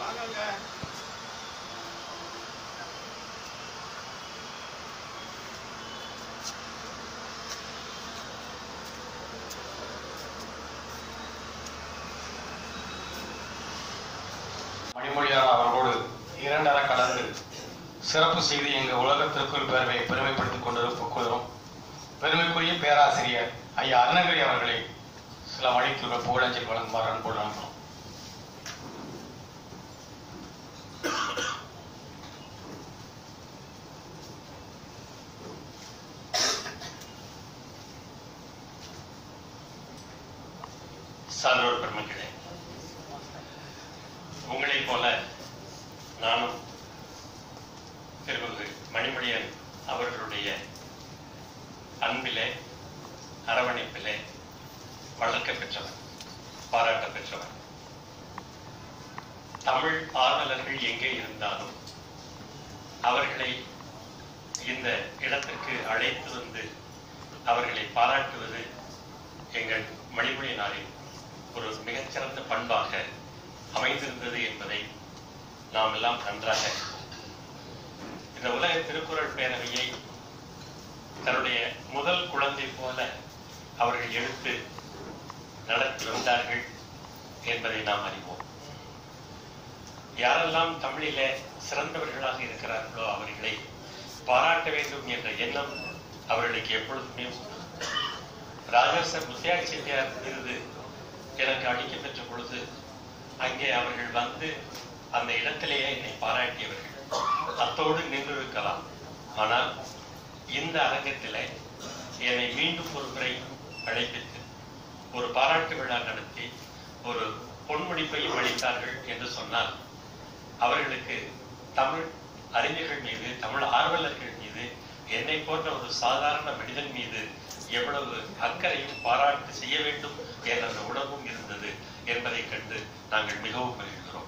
வாங்கங்க மணிமொழியார் அவர்களோடு இரண்டர கலந்து சிறப்பு செய்து எங்கள் உலக திருக்குறள் பேரவை பெருமைப்படுத்திக் கொண்டிருக்கிறோம் பெருமைக்குரிய பேராசிரியர் ஐயா அருணகிரி அவர்களை சில மணித்துகள் புகழஞ்சல் வழங்குமாறு அன்போடு அனுப்புகிறோம் சான்றோர் பெருமக்களே உங்களைப் போல நானும் திருமதி மணிமொழியன் அவர்களுடைய அன்பிலே அரவணைப்பிலே வளர்க்க பெற்றவர் பாராட்ட பெற்றவர் தமிழ் ஆர்வலர்கள் எங்கே இருந்தாலும் அவர்களை இந்த இடத்திற்கு அழைத்து வந்து அவர்களை பாராட்டுவது எங்கள் மணிமொழியினாரின் ஒரு மிகச்சிறந்த பண்பாக அமைந்திருந்தது என்பதை நாம் எல்லாம் நன்றாக இந்த உலக திருக்குறள் பேரவையை தன்னுடைய முதல் குழந்தை போல அவர்கள் எடுத்து நடத்தி வந்தார்கள் என்பதை நாம் அறிவோம் யாரெல்லாம் தமிழிலே சிறந்தவர்களாக இருக்கிறார்களோ அவர்களை பாராட்ட வேண்டும் என்ற எண்ணம் அவர்களுக்கு எப்பொழுதுமே உண்டு. ராஜேசர் முத்தியார் செட்டியார் விருது எனக்கு அளிக்கப்பெற்ற பொழுது அங்கே அவர்கள் வந்து அந்த இடத்திலேயே என்னை பாராட்டியவர்கள் அத்தோடு நின்றிருக்கலாம் ஆனால் இந்த அரங்கத்திலே என்னை மீண்டும் ஒரு முறை அழைப்பித்து ஒரு பாராட்டு விழா நடத்தி ஒரு பொன்முடிப்பையும் அளித்தார்கள் என்று சொன்னால் அவர்களுக்கு தமிழ் அறிஞர்கள் மீது தமிழ் ஆர்வலர்கள் மீது என்னை போன்ற ஒரு சாதாரண மனிதன் மீது எவ்வளவு அக்கறையும் பாராட்டு செய்ய வேண்டும் என்ற அந்த உணர்வும் இருந்தது என்பதைக் கண்டு நாங்கள் மிகவும் மகிழ்கிறோம்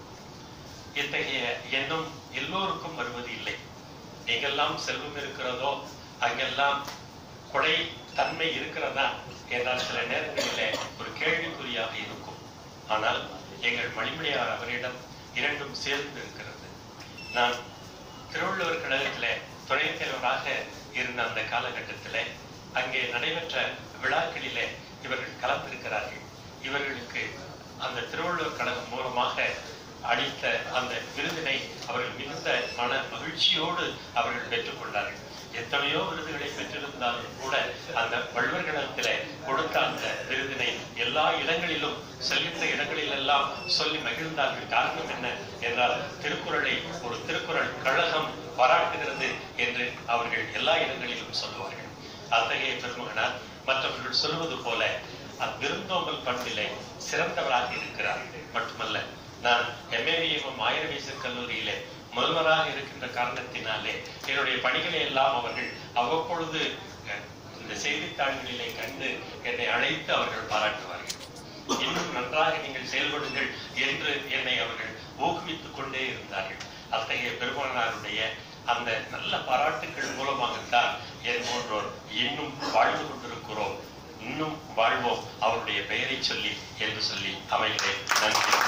இத்தகைய எண்ணம் எல்லோருக்கும் வருவது இல்லை எங்கெல்லாம் செல்வம் இருக்கிறதோ அங்கெல்லாம் கொடை தன்மை இருக்கிறதா என்றால் சில நேரங்களிலே ஒரு கேள்விக்குறியாக இருக்கும் ஆனால் எங்கள் மணிமொழியார் அவரிடம் இரண்டும் சேர்ந்து இருக்கிறது நான் திருவள்ளுவர் கழகத்திலே துணைத் தலைவராக இருந்த அந்த காலகட்டத்திலே அங்கே நடைபெற்ற விழாக்களிலே இவர்கள் கலந்திருக்கிறார்கள் இவர்களுக்கு அந்த திருவள்ளுவர் கழகம் மூலமாக அளித்த அந்த விருதினை அவர்கள் மிகுந்த மன மகிழ்ச்சியோடு அவர்கள் பெற்றுக்கொண்டார்கள் எத்தனையோ விருதுகளை பெற்றிருந்தாலும் கூட அந்த வள்ளுவர் கழகத்திலே கொடுத்த அந்த விருதினை எல்லா இடங்களிலும் செல்கின்ற இடங்களிலெல்லாம் சொல்லி மகிழ்ந்தார்கள் காரணம் என்ன என்றால் திருக்குறளை ஒரு திருக்குறள் கழகம் பாராட்டுகிறது என்று அவர்கள் எல்லா இடங்களிலும் சொல்லுவார்கள் அத்தகைய பெருமகனார் மற்றவர்கள் சொல்வது போல அவ்விருந்தோம்பல் பண்பிலே சிறந்தவராக இருக்கிறார் மட்டுமல்ல நான் எம்ஏவிஎம் ஆயிரவீசர் கல்லூரியிலே முதல்வராக இருக்கின்ற காரணத்தினாலே என்னுடைய பணிகளை எல்லாம் அவர்கள் அவ்வப்பொழுது அஹ், இந்த செய்தித்தாள்களிலே கண்டு என்னை அழைத்து அவர்கள் பாராட்டுவார்கள் இன்னும் நன்றாக நீங்கள் செயல்படுங்கள் என்று என்னை அவர்கள் ஊக்குவித்துக் கொண்டே இருந்தார்கள் அத்தகைய பெருமானாருடைய அந்த நல்ல பாராட்டுக்கள் மூலமாகத்தான் என் போன்றோர் இன்னும் வாழ்ந்து கொண்டிருக்கிறோம் இன்னும் வாழ்வோம் அவருடைய பெயரை சொல்லி என்று சொல்லி அமைகிறேன் நன்றி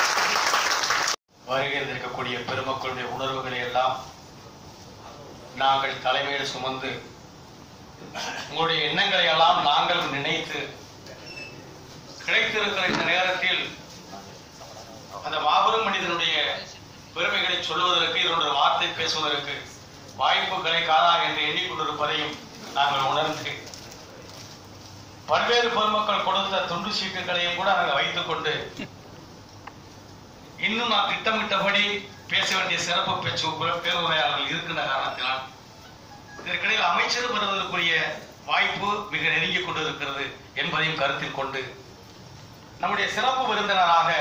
வருகையில் இருக்கக்கூடிய பெருமக்களுடைய உணர்வுகளை எல்லாம் நாங்கள் தலைமையில் சுமந்து உங்களுடைய எண்ணங்களை எல்லாம் நாங்கள் நினைத்து கிடைத்திருக்கிற இந்த நேரத்தில் அந்த மாபெரும் மனிதனுடைய பெருமைகளை சொல்வதற்கு இதனுடைய வார்த்தை பேசுவதற்கு வாய்ப்பு கிடைக்காதா என்று எண்ணிக்கொண்டிருப்பதையும் நாங்கள் உணர்ந்து பல்வேறு பொதுமக்கள் கொடுத்த துண்டு சீட்டுகளையும் கூட நாங்கள் வைத்துக் கொண்டு இன்னும் நான் திட்டமிட்டபடி பேச வேண்டிய சிறப்பு பேச்சு பேருரையாளர்கள் இருக்கின்ற காரணத்தினால் இதற்கிடையில் அமைச்சர் வருவதற்குரிய வாய்ப்பு மிக நெருங்கிக் கொண்டிருக்கிறது என்பதையும் கருத்தில் கொண்டு நம்முடைய சிறப்பு விருந்தினராக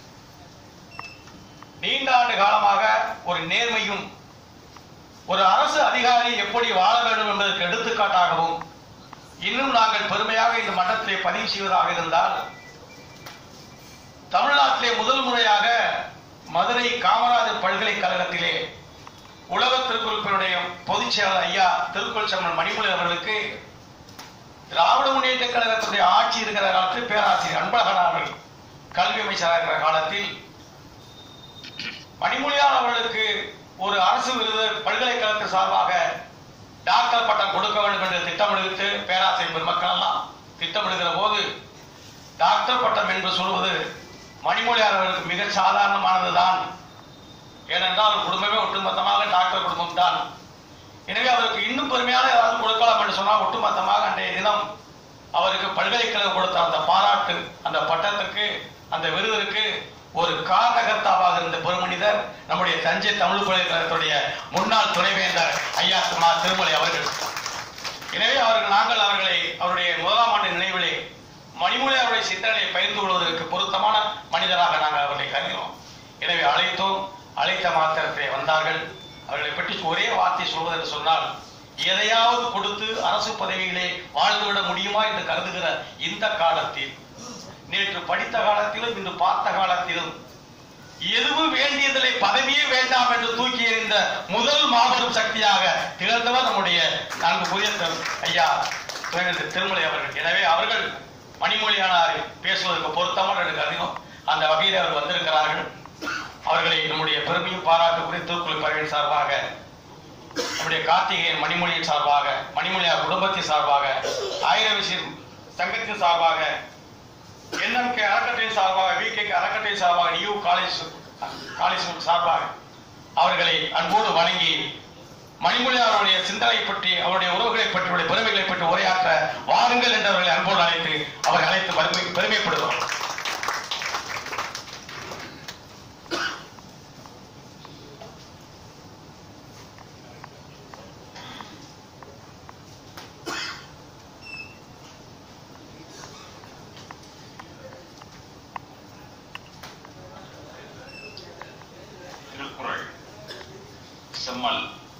நீண்ட ஆண்டு காலமாக ஒரு நேர்மையும் ஒரு அரசு அதிகாரி எப்படி வாழ வேண்டும் என்பதற்கு எடுத்துக்காட்டாகவும் இன்னும் நாங்கள் பெருமையாக இந்த மட்டத்திலே பதிவு செய்வதாக இருந்தால் தமிழ்நாட்டிலே முதல் முறையாக மதுரை காமராஜர் பல்கலைக்கழகத்திலே உலக திருக்குறளுடைய பொதுச் செயலாளர் ஐயா திருக்குறள் சம்மன் மணிமொழி அவர்களுக்கு திராவிட முன்னேற்ற கழகத்துடைய ஆட்சி இருக்கிற காலத்தில் பேராசிரியர் அன்பழகன் அவர்கள் கல்வி அமைச்சராக இருக்கிற காலத்தில் பெருமக்கள் எல்லாம் திட்டமிடுகிற போது டாக்டர் பட்டம் என்று சொல்வது மணிமொழியார் அவர்களுக்கு மிக சாதாரணமானதுதான் ஏனென்றால் அவர் குடும்பமே ஒட்டுமொத்தமாக டாக்டர் குடும்பம் தான் எனவே அவருக்கு இன்னும் பெருமையான ஏதாவது கொடுக்கலாம் என்று சொன்னால் ஒட்டுமொத்தமாக அன்றைய தினம் அவருக்கு பல்கலைக்கழகம் கொடுத்த அந்த பாராட்டு அந்த பட்டத்திற்கு அந்த விருதிற்கு ஒரு காரணகர்த்தாவாக இருந்த பெருமனிதர் நம்முடைய தஞ்சை தமிழ் பல்கலைக்கழகத்துடைய முன்னாள் துணைவேந்தர் ஐயா மா திருமலை அவர்கள் எனவே அவர்கள் நாங்கள் அவர்களை அவருடைய முதலாம் ஆண்டு நினைவிலே மணிமொழி அவருடைய சிந்தனையை பகிர்ந்து கொள்வதற்கு பொருத்தமான மனிதராக நாங்கள் அவர்களை கருதினோம் எனவே அழைத்தோம் அழைத்த மாத்திரத்தை வந்தார்கள் அவர்களை பற்றி ஒரே வார்த்தை சொல்வது என்று சொன்னால் எதையாவது கொடுத்து அரசு பதவியிலே வாழ்ந்துவிட முடியுமா என்று கருதுகிற இந்த காலத்தில் நேற்று படித்த காலத்திலும் இன்று பார்த்த காலத்திலும் எதுவும் வேண்டியதில்லை பதவியே வேண்டாம் என்று தூக்கி எறிந்த முதல் மாபெரும் சக்தியாக திகழ்ந்தவர் நம்முடைய நான்கு புதிய ஐயா துணைவேந்தர் திருமலை அவர்கள் எனவே அவர்கள் மணிமொழியானாரை பேசுவதற்கு பொருத்தமாக எனக்கு அதிகம் அந்த வகையில் அவர் வந்திருக்கிறார்கள் அவர்களை நம்முடைய பெருமையும் பாராட்டுக்குரிய திருக்குறள் பறவை சார்பாக நம்முடைய கார்த்திகேயன் மணிமொழியின் சார்பாக மணிமொழியார் குடும்பத்தின் சார்பாக ஆயிரவிசின் சங்கத்தின் சார்பாக என்எம்கே அறக்கட்டளை சார்பாக விகே அறக்கட்டளை சார்பாக நியூ காலேஜ் காலேஜ் சார்பாக அவர்களை அன்போடு வணங்கி மணிமொழி அவருடைய சிந்தனை பற்றி அவருடைய உறவுகளை பற்றி அவருடைய பெருமைகளை பற்றி உரையாற்ற வாருங்கள் என்று அவர்களை அன்போடு அழைத்து அவரை அழைத்து பெருமை பெருமைப்படுத்தும் திருக்குறள் செம்மல்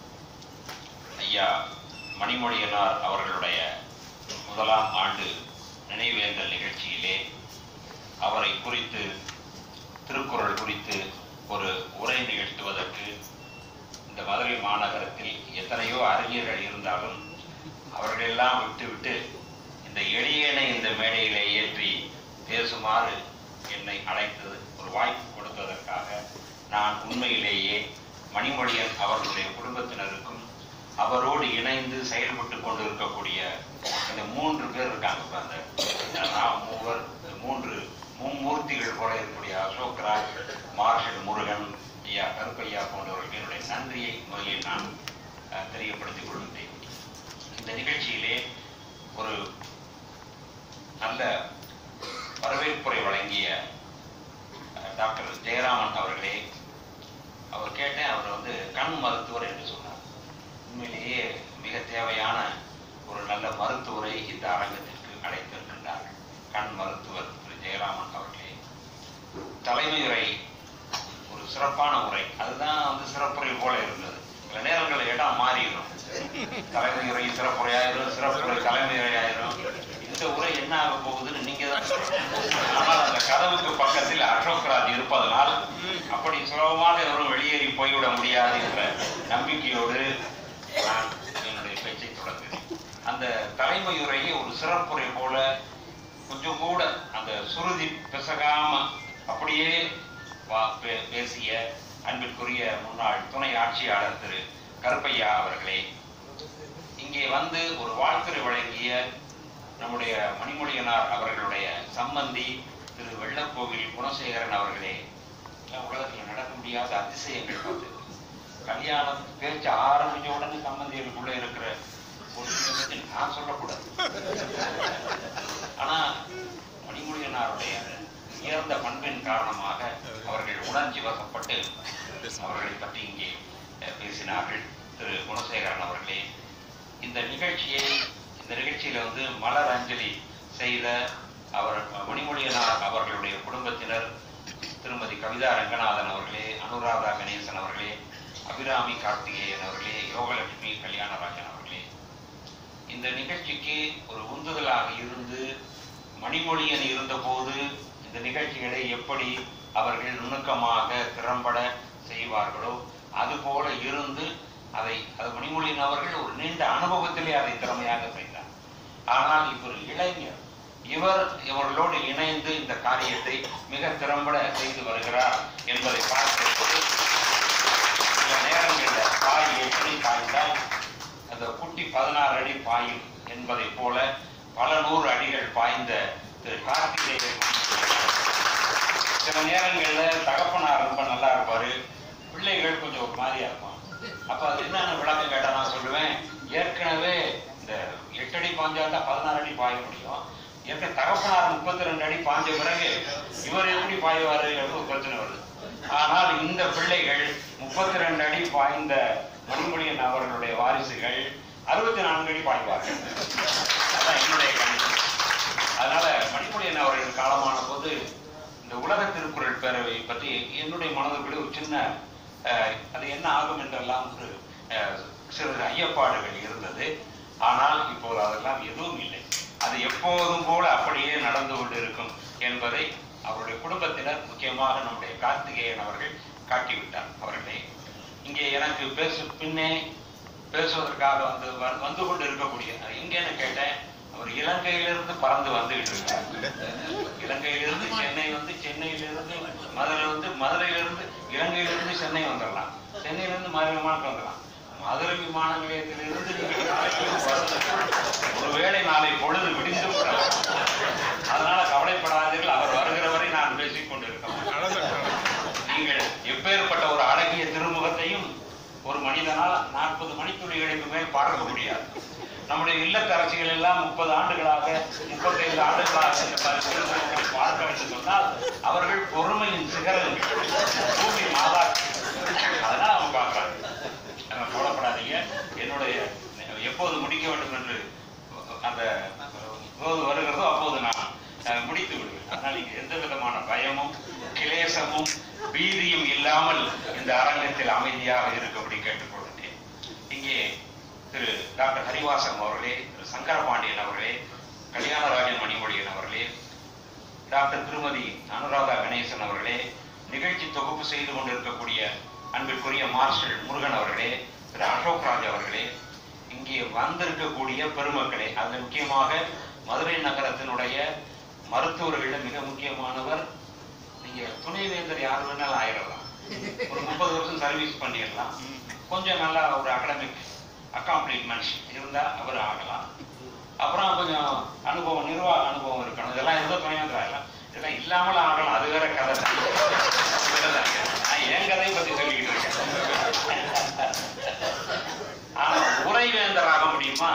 ஐயா மணிமொழியனார் அவர்களுடைய முதலாம் ஆண்டு நினைவேந்தல் நிகழ்ச்சியிலே அவரை குறித்து திருக்குறள் குறித்து ஒரு உரை நிகழ்த்துவதற்கு இந்த மதுரை மாநகரத்தில் எத்தனையோ அறிஞர்கள் இருந்தாலும் அவர்களெல்லாம் விட்டுவிட்டு இந்த எளியனை இந்த மேடையிலே ஏற்றி பேசுமாறு என்னை அழைத்தது ஒரு வாய்ப்பு கொடுத்ததற்காக நான் உண்மையிலேயே மணிமொழியன் அவர்களுடைய குடும்பத்தினருக்கும் அவரோடு இணைந்து செயல்பட்டு கொண்டு இருக்கக்கூடிய இந்த மூன்று பேர் இருக்காங்க இப்ப அந்த இந்த நாம் மூவர் இந்த மூன்று மும்மூர்த்திகள் போல இருக்கக்கூடிய அசோக் ராஜ் மார்ஷல் முருகன் ஐயா கருப்பையா போன்றவர்களுக்கு என்னுடைய நன்றியை முதலில் நான் அஹ், தெரியப்படுத்திக் கொள்கின்றேன் இந்த நிகழ்ச்சியிலே ஒரு நல்ல வரவேற்புரை வழங்கிய அஹ், டாக்டர் ஜெயராமன் அவர்களே அவர் கேட்டேன் அவர் வந்து கண் மருத்துவர் என்று சொன்னார் உண்மையிலேயே மிக தேவையான ஒரு நல்ல மருத்துவரை இந்த அரங்கத்திற்கு அழைத்திருக்கின்றார் கண் மருத்துவர் திரு ஜெயராமன் அவர்களே தலைமை உரை ஒரு சிறப்பான உரை அதுதான் வந்து சிறப்புரை போல இருந்தது சில நேரங்களில் இடம் மாறிடும் தலைமை உரை சிறப்புரையாயிரும் சிறப்புரை தலைமை உரையாயிரும் இந்த உரை என்ன ஆக போகுதுன்னு நீங்க தான் சொல்லணும். ஆனால் அந்த கதவுக்கு பக்கத்தில் அசோக்ராஜ் இருப்பதனால் அப்படி சுலபமாக எவரும் வெளியேறி போய்விட முடியாது என்ற நம்பிக்கையோடு நான் என்னுடைய பேச்சை தொடங்குகிறேன் அந்த தலைமை உரையை ஒரு சிறப்புரை போல கொஞ்சம் கூட அந்த சுருதி பிசகாம அப்படியே வா- பே- பேசிய அன்பிற்குரிய முன்னாள் துணை ஆட்சியாளர் திரு கருப்பையா அவர்களே இங்கே வந்து ஒரு வாழ்த்துரை வழங்கிய நம்முடைய மணிமொழியனார் அவர்களுடைய சம்பந்தி திரு வெள்ளக்கோவில் குணசேகரன் அவர்களே எல்லாம் உலகத்தில் நடக்க முடியாத அதிசயங்கள் பார்த்து கல்யாணம் பேச்சு ஆரம்பிச்ச உடனே சம்பந்திகளுக்குள்ள இருக்கிற ஒரு விஷயத்தை நான் சொல்லக்கூடாது ஆனா மணிமொழியனாருடைய உயர்ந்த பண்பின் காரணமாக அவர்கள் உணர்ச்சி வசப்பட்டு அவர்களை பற்றி இங்கே அஹ், பேசினார்கள் திரு குணசேகரன் அவர்களே இந்த நிகழ்ச்சியை இந்த நிகழ்ச்சியில வந்து மலர் அஞ்சலி செய்த அவர் மணிமொழியனார் அவர்களுடைய குடும்பத்தினர் திருமதி கவிதா ரங்கநாதன் அவர்களே அனுராதா கணேசன் அவர்களே அபிராமி கார்த்திகேயன் அவர்களே யோகலட்சுமி கல்யாணராஜன் அவர்களே இந்த நிகழ்ச்சிக்கு ஒரு உந்துதலாக இருந்து மணிமொழியன் இருந்தபோது இந்த நிகழ்ச்சிகளை எப்படி அவர்கள் நுணுக்கமாக திறம்பட செய்வார்களோ அதுபோல இருந்து அதை அது மணிமொழியன் அவர்கள் ஒரு நீண்ட அனுபவத்திலே அதை திறமையாக செய்தார் ஆனால் இவர் இளைஞர் இவர் இவர்களோடு இணைந்து இந்த காரியத்தை மிக திறம்பட செய்து வருகிறார் என்பதை பார்க்கும்போது சில நேரங்களில் பாய் எப்படி பாய்ந்தால் அந்த குட்டி பதினாறு அடி பாயும் என்பதை போல பல நூறு அடிகள் பாய்ந்த திரு கார்த்திகேயன் சில நேரங்கள்ல தகப்பனார் ரொம்ப நல்லா இருப்பாரு பிள்ளைகள் கொஞ்சம் ஒரு மாதிரியா இருப்பான் அப்ப அது என்னன்னு விளக்கம் கேட்டா நான் சொல்லுவேன் ஏற்கனவே இந்த எட்டு அடி பாஞ்சா தான் பதினாறு அடி பாய முடியும் ஏற்கனவே தகப்பனார் முப்பத்தி ரெண்டு அடி பாஞ்ச பிறகு இவர் எப்படி பாய்வாரு அப்படின்னு ஒரு பிரச்சனை வருது ஆனால் இந்த பிள்ளைகள் முப்பத்தி ரெண்டு அடி பாய்ந்த மணிமொழியன் அவர்களுடைய வாரிசுகள் அறுபத்தி நான்கு அடி பாய்வார்கள் அதான் என்னுடைய கணிப்பு அதனால மணிமொழியன் அவர்கள் காலமான போது இந்த உலக திருக்குறள் பேரவை பற்றி என்னுடைய மனதுக்குள்ளே ஒரு சின்ன அஹ், அது என்ன ஆகும் என்றெல்லாம் ஒரு அஹ், சிறு ஐயப்பாடுகள் இருந்தது ஆனால் இப்போது அதெல்லாம் எதுவும் இல்லை அது எப்போதும் போல அப்படியே நடந்து கொண்டு இருக்கும் என்பதை அவருடைய குடும்பத்தினர் முக்கியமாக நம்முடைய கார்த்திகேயன் அவர்கள் காட்டிவிட்டார் அவர்களே இங்கே எனக்கு பேசு பின்னே பேசுவதற்காக வந்து வ- வந்து கொண்டு இருக்கக்கூடிய நான் எங்கேன்னு கேட்டேன் அவர் இலங்கையிலிருந்து பறந்து வந்துகிட்டு இருக்கார் இலங்கையிலிருந்து சென்னை வந்து சென்னையிலிருந்து மதுரை வந்து மதுரையிலிருந்து இலங்கையிலிருந்து சென்னை வந்துடலாம் சென்னையிலிருந்து மதுரை விமானத்துக்கு வந்துடலாம் மதுரை விமான நிலையத்திலிருந்து நீங்கள் நாளைக்கு வருவது ஒருவேளை நாளை பொழுது விடிந்து விடலாம் அதனால கவலைப்படாதீர்கள் அவர் வருகிற வரை நான் பேசிக் கொண்டிருக்க மாட்டேன் நீங்கள் எப்பேற்பட்ட ஒரு அழகிய திருமுகத்தையும் ஒரு மனிதனால் நாற்பது மணித்துளிகளுக்கு மேல் பார்க்க முடியாது நம்முடைய இல்லத்தரசிகள் எல்லாம் முப்பது ஆண்டுகளாக முப்பத்தைந்து ஆண்டுகளாக இந்த ப- திருமுகத்தை பார்க்க வேண்டும் சொன்னால் அவர்கள் பொறுமையின் சிகரங்கள் பூமி மாதா அதனால அவங்க பார்க்கறாங்க நம்ம கவலைப்படாதீங்க என்னுடைய எப்போது முடிக்க வேண்டும் என்று அந்த போது வருகிறதோ அப்போது நான் அஹ், முடித்து விடுவேன் அதனால் இங்கு எந்த விதமான பயமும் கிளேசமும் பீதியும் இல்லாமல் இந்த அரங்கத்தில் அமைதியாக இருக்கும்படி கேட்டுக்கொள்கிறேன் இங்கே திரு டாக்டர் ஹரிவாசன் அவர்களே திரு சங்கரபாண்டியன் அவர்களே கல்யாணராஜன் மணிமொழியன் அவர்களே டாக்டர் திருமதி அனுராதா கணேசன் அவர்களே நிகழ்ச்சி தொகுப்பு செய்து கொண்டிருக்கக்கூடிய அன்பிற்குரிய மார்ஷல் முருகன் அவர்களே திரு அசோக் ராஜ் அவர்களே இங்கே வந்திருக்கக்கூடிய பெருமக்களே அது முக்கியமாக மதுரை நகரத்தினுடைய மருத்துவர்கள் மிக முக்கியமானவர் நீங்க துணைவேந்தர் யார் வேணாலும் ஆயிடலாம் ஒரு முப்பது வருஷம் சர்வீஸ் பண்ணிடலாம் கொஞ்சம் நல்லா ஒரு அகடமிக் அக்காம்ப்ளிமெண்ட்ஸ் இருந்தா அவர் ஆகலாம் அப்புறம் கொஞ்சம் அனுபவம் நிர்வாக அனுபவம் இருக்கணும் இதெல்லாம் இருந்தால் துணைவேந்தர் ஆகலாம் இதெல்லாம் இல்லாமல் ஆகலாம் அது வேற கதை தான். வேற தான். நான் என் கதையை பத்தி சொல்லிக்கிட்டு இருக்கேன் ஆனா உரைவேந்தர் ஆக முடியுமா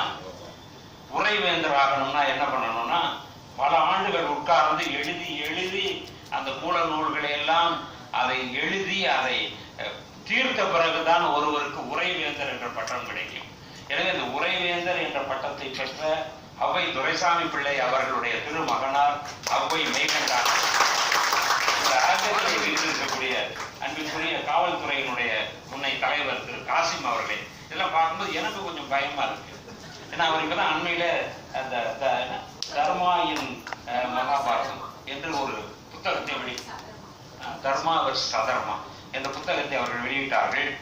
உரைவேந்தர் ஆகணும்னா என்ன பண்ணணும்னா பல ஆண்டுகள் உட்கார்ந்து எழுதி எழுதி அந்த மூல நூல்களை எல்லாம் அதை எழுதி அதை அஹ், தீர்த்த பிறகுதான் ஒருவருக்கு உரைவேந்தர் என்ற பட்டம் கிடைக்கும் எனவே இந்த உரைவேந்தர் என்ற பட்டத்தை பெற்ற அவ்வை துரைசாமி பிள்ளை அவர்களுடைய திருமகனார் அவ்வை மெய்கண்டார் இந்த அரங்கத்தில் இருக்கக்கூடிய அன்பிற்குரிய காவல்துறையினுடைய முன்னை தலைவர் திரு காசிம் அவர்களே இதெல்லாம் பார்க்கும்போது எனக்கு கொஞ்சம் பயமா இருக்கு ஏன்னா அவர் இப்பதான் அண்மையில அந்த த- என்ன, தர்மாயின் அஹ், மகாபாரதம் என்று ஒரு புத்தகத்தை வெளி அஹ், தர்மா வர்ஸ் அதர்மா என்ற புத்தகத்தை அவர்கள் வெளியிட்டார்கள்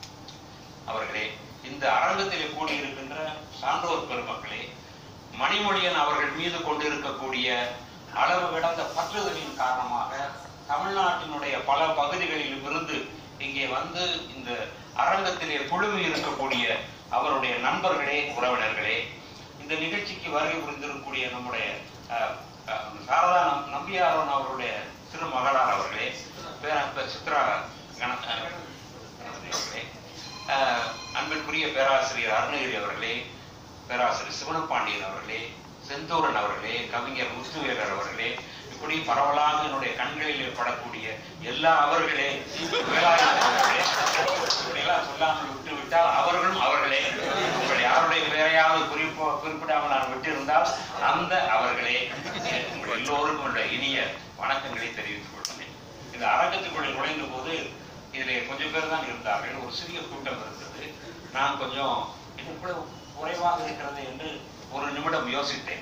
அவர்களே இந்த அரங்கத்திலே கூடியிருக்கின்ற சான்றோர் பெருமக்களே மணிமொழியன் அவர்கள் மீது கொண்டிருக்கக்கூடிய அளவு கடந்த பற்றுதலின் காரணமாக தமிழ்நாட்டினுடைய பல பகுதிகளில் இருந்து இங்கே வந்து இந்த அரங்கத்திலே குழுமி இருக்கக்கூடிய அவருடைய நண்பர்களே உறவினர்களே இந்த நிகழ்ச்சிக்கு வருகை புரிந்திருக்கக்கூடிய நம்முடைய அஹ், அஹ், சாரதா நம்- நம்பியாரன் அவருடைய திருமகளார் அவர்களே பேர சித்ரா கண அஹ், கணபதி அவர்களே அஹ், அன்பிற்குரிய பேராசிரியர் அருணகிரி அவர்களே பேராசிரியர் சிவனபாண்டியன் அவர்களே செந்தூரன் அவர்களே கவிஞர் முத்துவேலர் அவர்களே இப்படி பரவலாக என்னுடைய கண்களில் படக்கூடிய எல்லா அவர்களே வேலாயுதம் அவர்களே இப்படியெல்லாம் சொல்லாமல் விட்டு விட்டால் அவர்களும் அவர்களே உங்கள் யாருடைய பெயரையாவது குறிப்போ குறிப்பிடாமல் நான் விட்டிருந்தால் அந்த அவர்களே உங்கள் எல்லோருக்கும் உள்ள இனிய வணக்கங்களை தெரிவித்துக் கொள்கிறேன் இந்த அரங்கத்துக்குள்ளே நுழைந்த போது இதிலே கொஞ்சம் பேர் தான் இருந்தார்கள் ஒரு சிறிய கூட்டம் இருந்தது நான் கொஞ்சம் எனக்குள்ள குறைவாக இருக்கிறது என்று ஒரு நிமிடம் யோசித்தேன்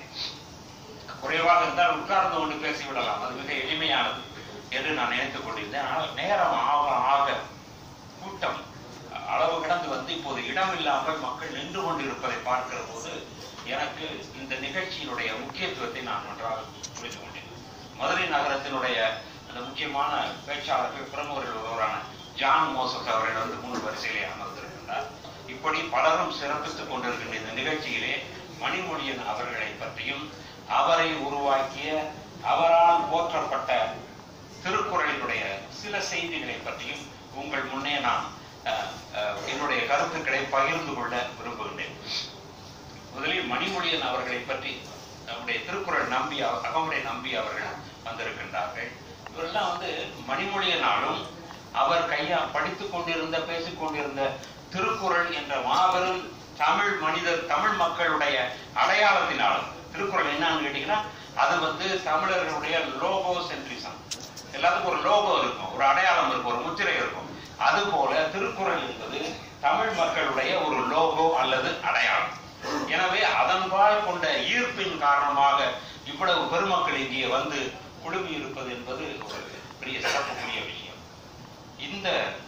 குறைவாக இருந்தால் உட்கார்ந்து கொண்டு பேசிவிடலாம் அது மிக எளிமையானது என்று நான் நினைத்துக் கொண்டிருந்தேன் ஆனால் நேரம் ஆக ஆக கூட்டம் அளவு கடந்து வந்து இப்போது இடம் இல்லாமல் மக்கள் நின்று கொண்டிருப்பதை பார்க்கிற போது எனக்கு இந்த நிகழ்ச்சியினுடைய முக்கியத்துவத்தை நான் நன்றாக புரிந்து கொண்டேன் மதுரை நகரத்தினுடைய அந்த முக்கியமான பேச்சாளர்கள் பிரமுகர்கள் ஒருவரான ஜான் மோசஸ் அவர்கள் வந்து முன் வரிசையிலே அமர்ந்திருக்கின்றார் இப்படி பலரும் சிறப்பித்துக் கொண்டிருக்கின்ற இந்த நிகழ்ச்சியிலே மணிமொழியன் அவர்களை பற்றியும் அவரை உருவாக்கிய அவரால் போற்றப்பட்ட திருக்குறளினுடைய சில செய்திகளை பற்றியும் உங்கள் முன்னே நான் அஹ், அஹ், என்னுடைய கருத்துக்களை பகிர்ந்து கொள்ள விரும்புகின்றேன் முதலில் மணிமொழியன் அவர்களை பற்றி நம்முடைய திருக்குறள் நம்பி அவ- அகமுறை நம்பி அவர்கள் வந்திருக்கின்றார்கள் இவரெல்லாம் வந்து மணிமொழியனாலும் அவர் கையா படித்துக் கொண்டிருந்த பேசிக் கொண்டிருந்த திருக்குறள் என்ற மாபெரும் தமிழ் மனிதர் தமிழ் மக்களுடைய அடையாளத்தினாலும் திருக்குறள் என்னன்னு கேட்டீங்கன்னா அது வந்து தமிழர்களுடைய லோகோ சென்ட்ரிசம் எல்லாத்துக்கும் ஒரு லோகோ இருக்கும் ஒரு அடையாளம் இருக்கும் ஒரு முத்திரை இருக்கும் அதுபோல திருக்குறள் என்பது தமிழ் மக்களுடைய ஒரு லோகோ அல்லது அடையாளம் எனவே அதன்பால் கொண்ட ஈர்ப்பின் காரணமாக இவ்வளவு பெருமக்கள் இங்கே வந்து குழுமி இருப்பது என்பது ஒரு பெரிய சிறப்புக்குரிய விஷயம் இந்த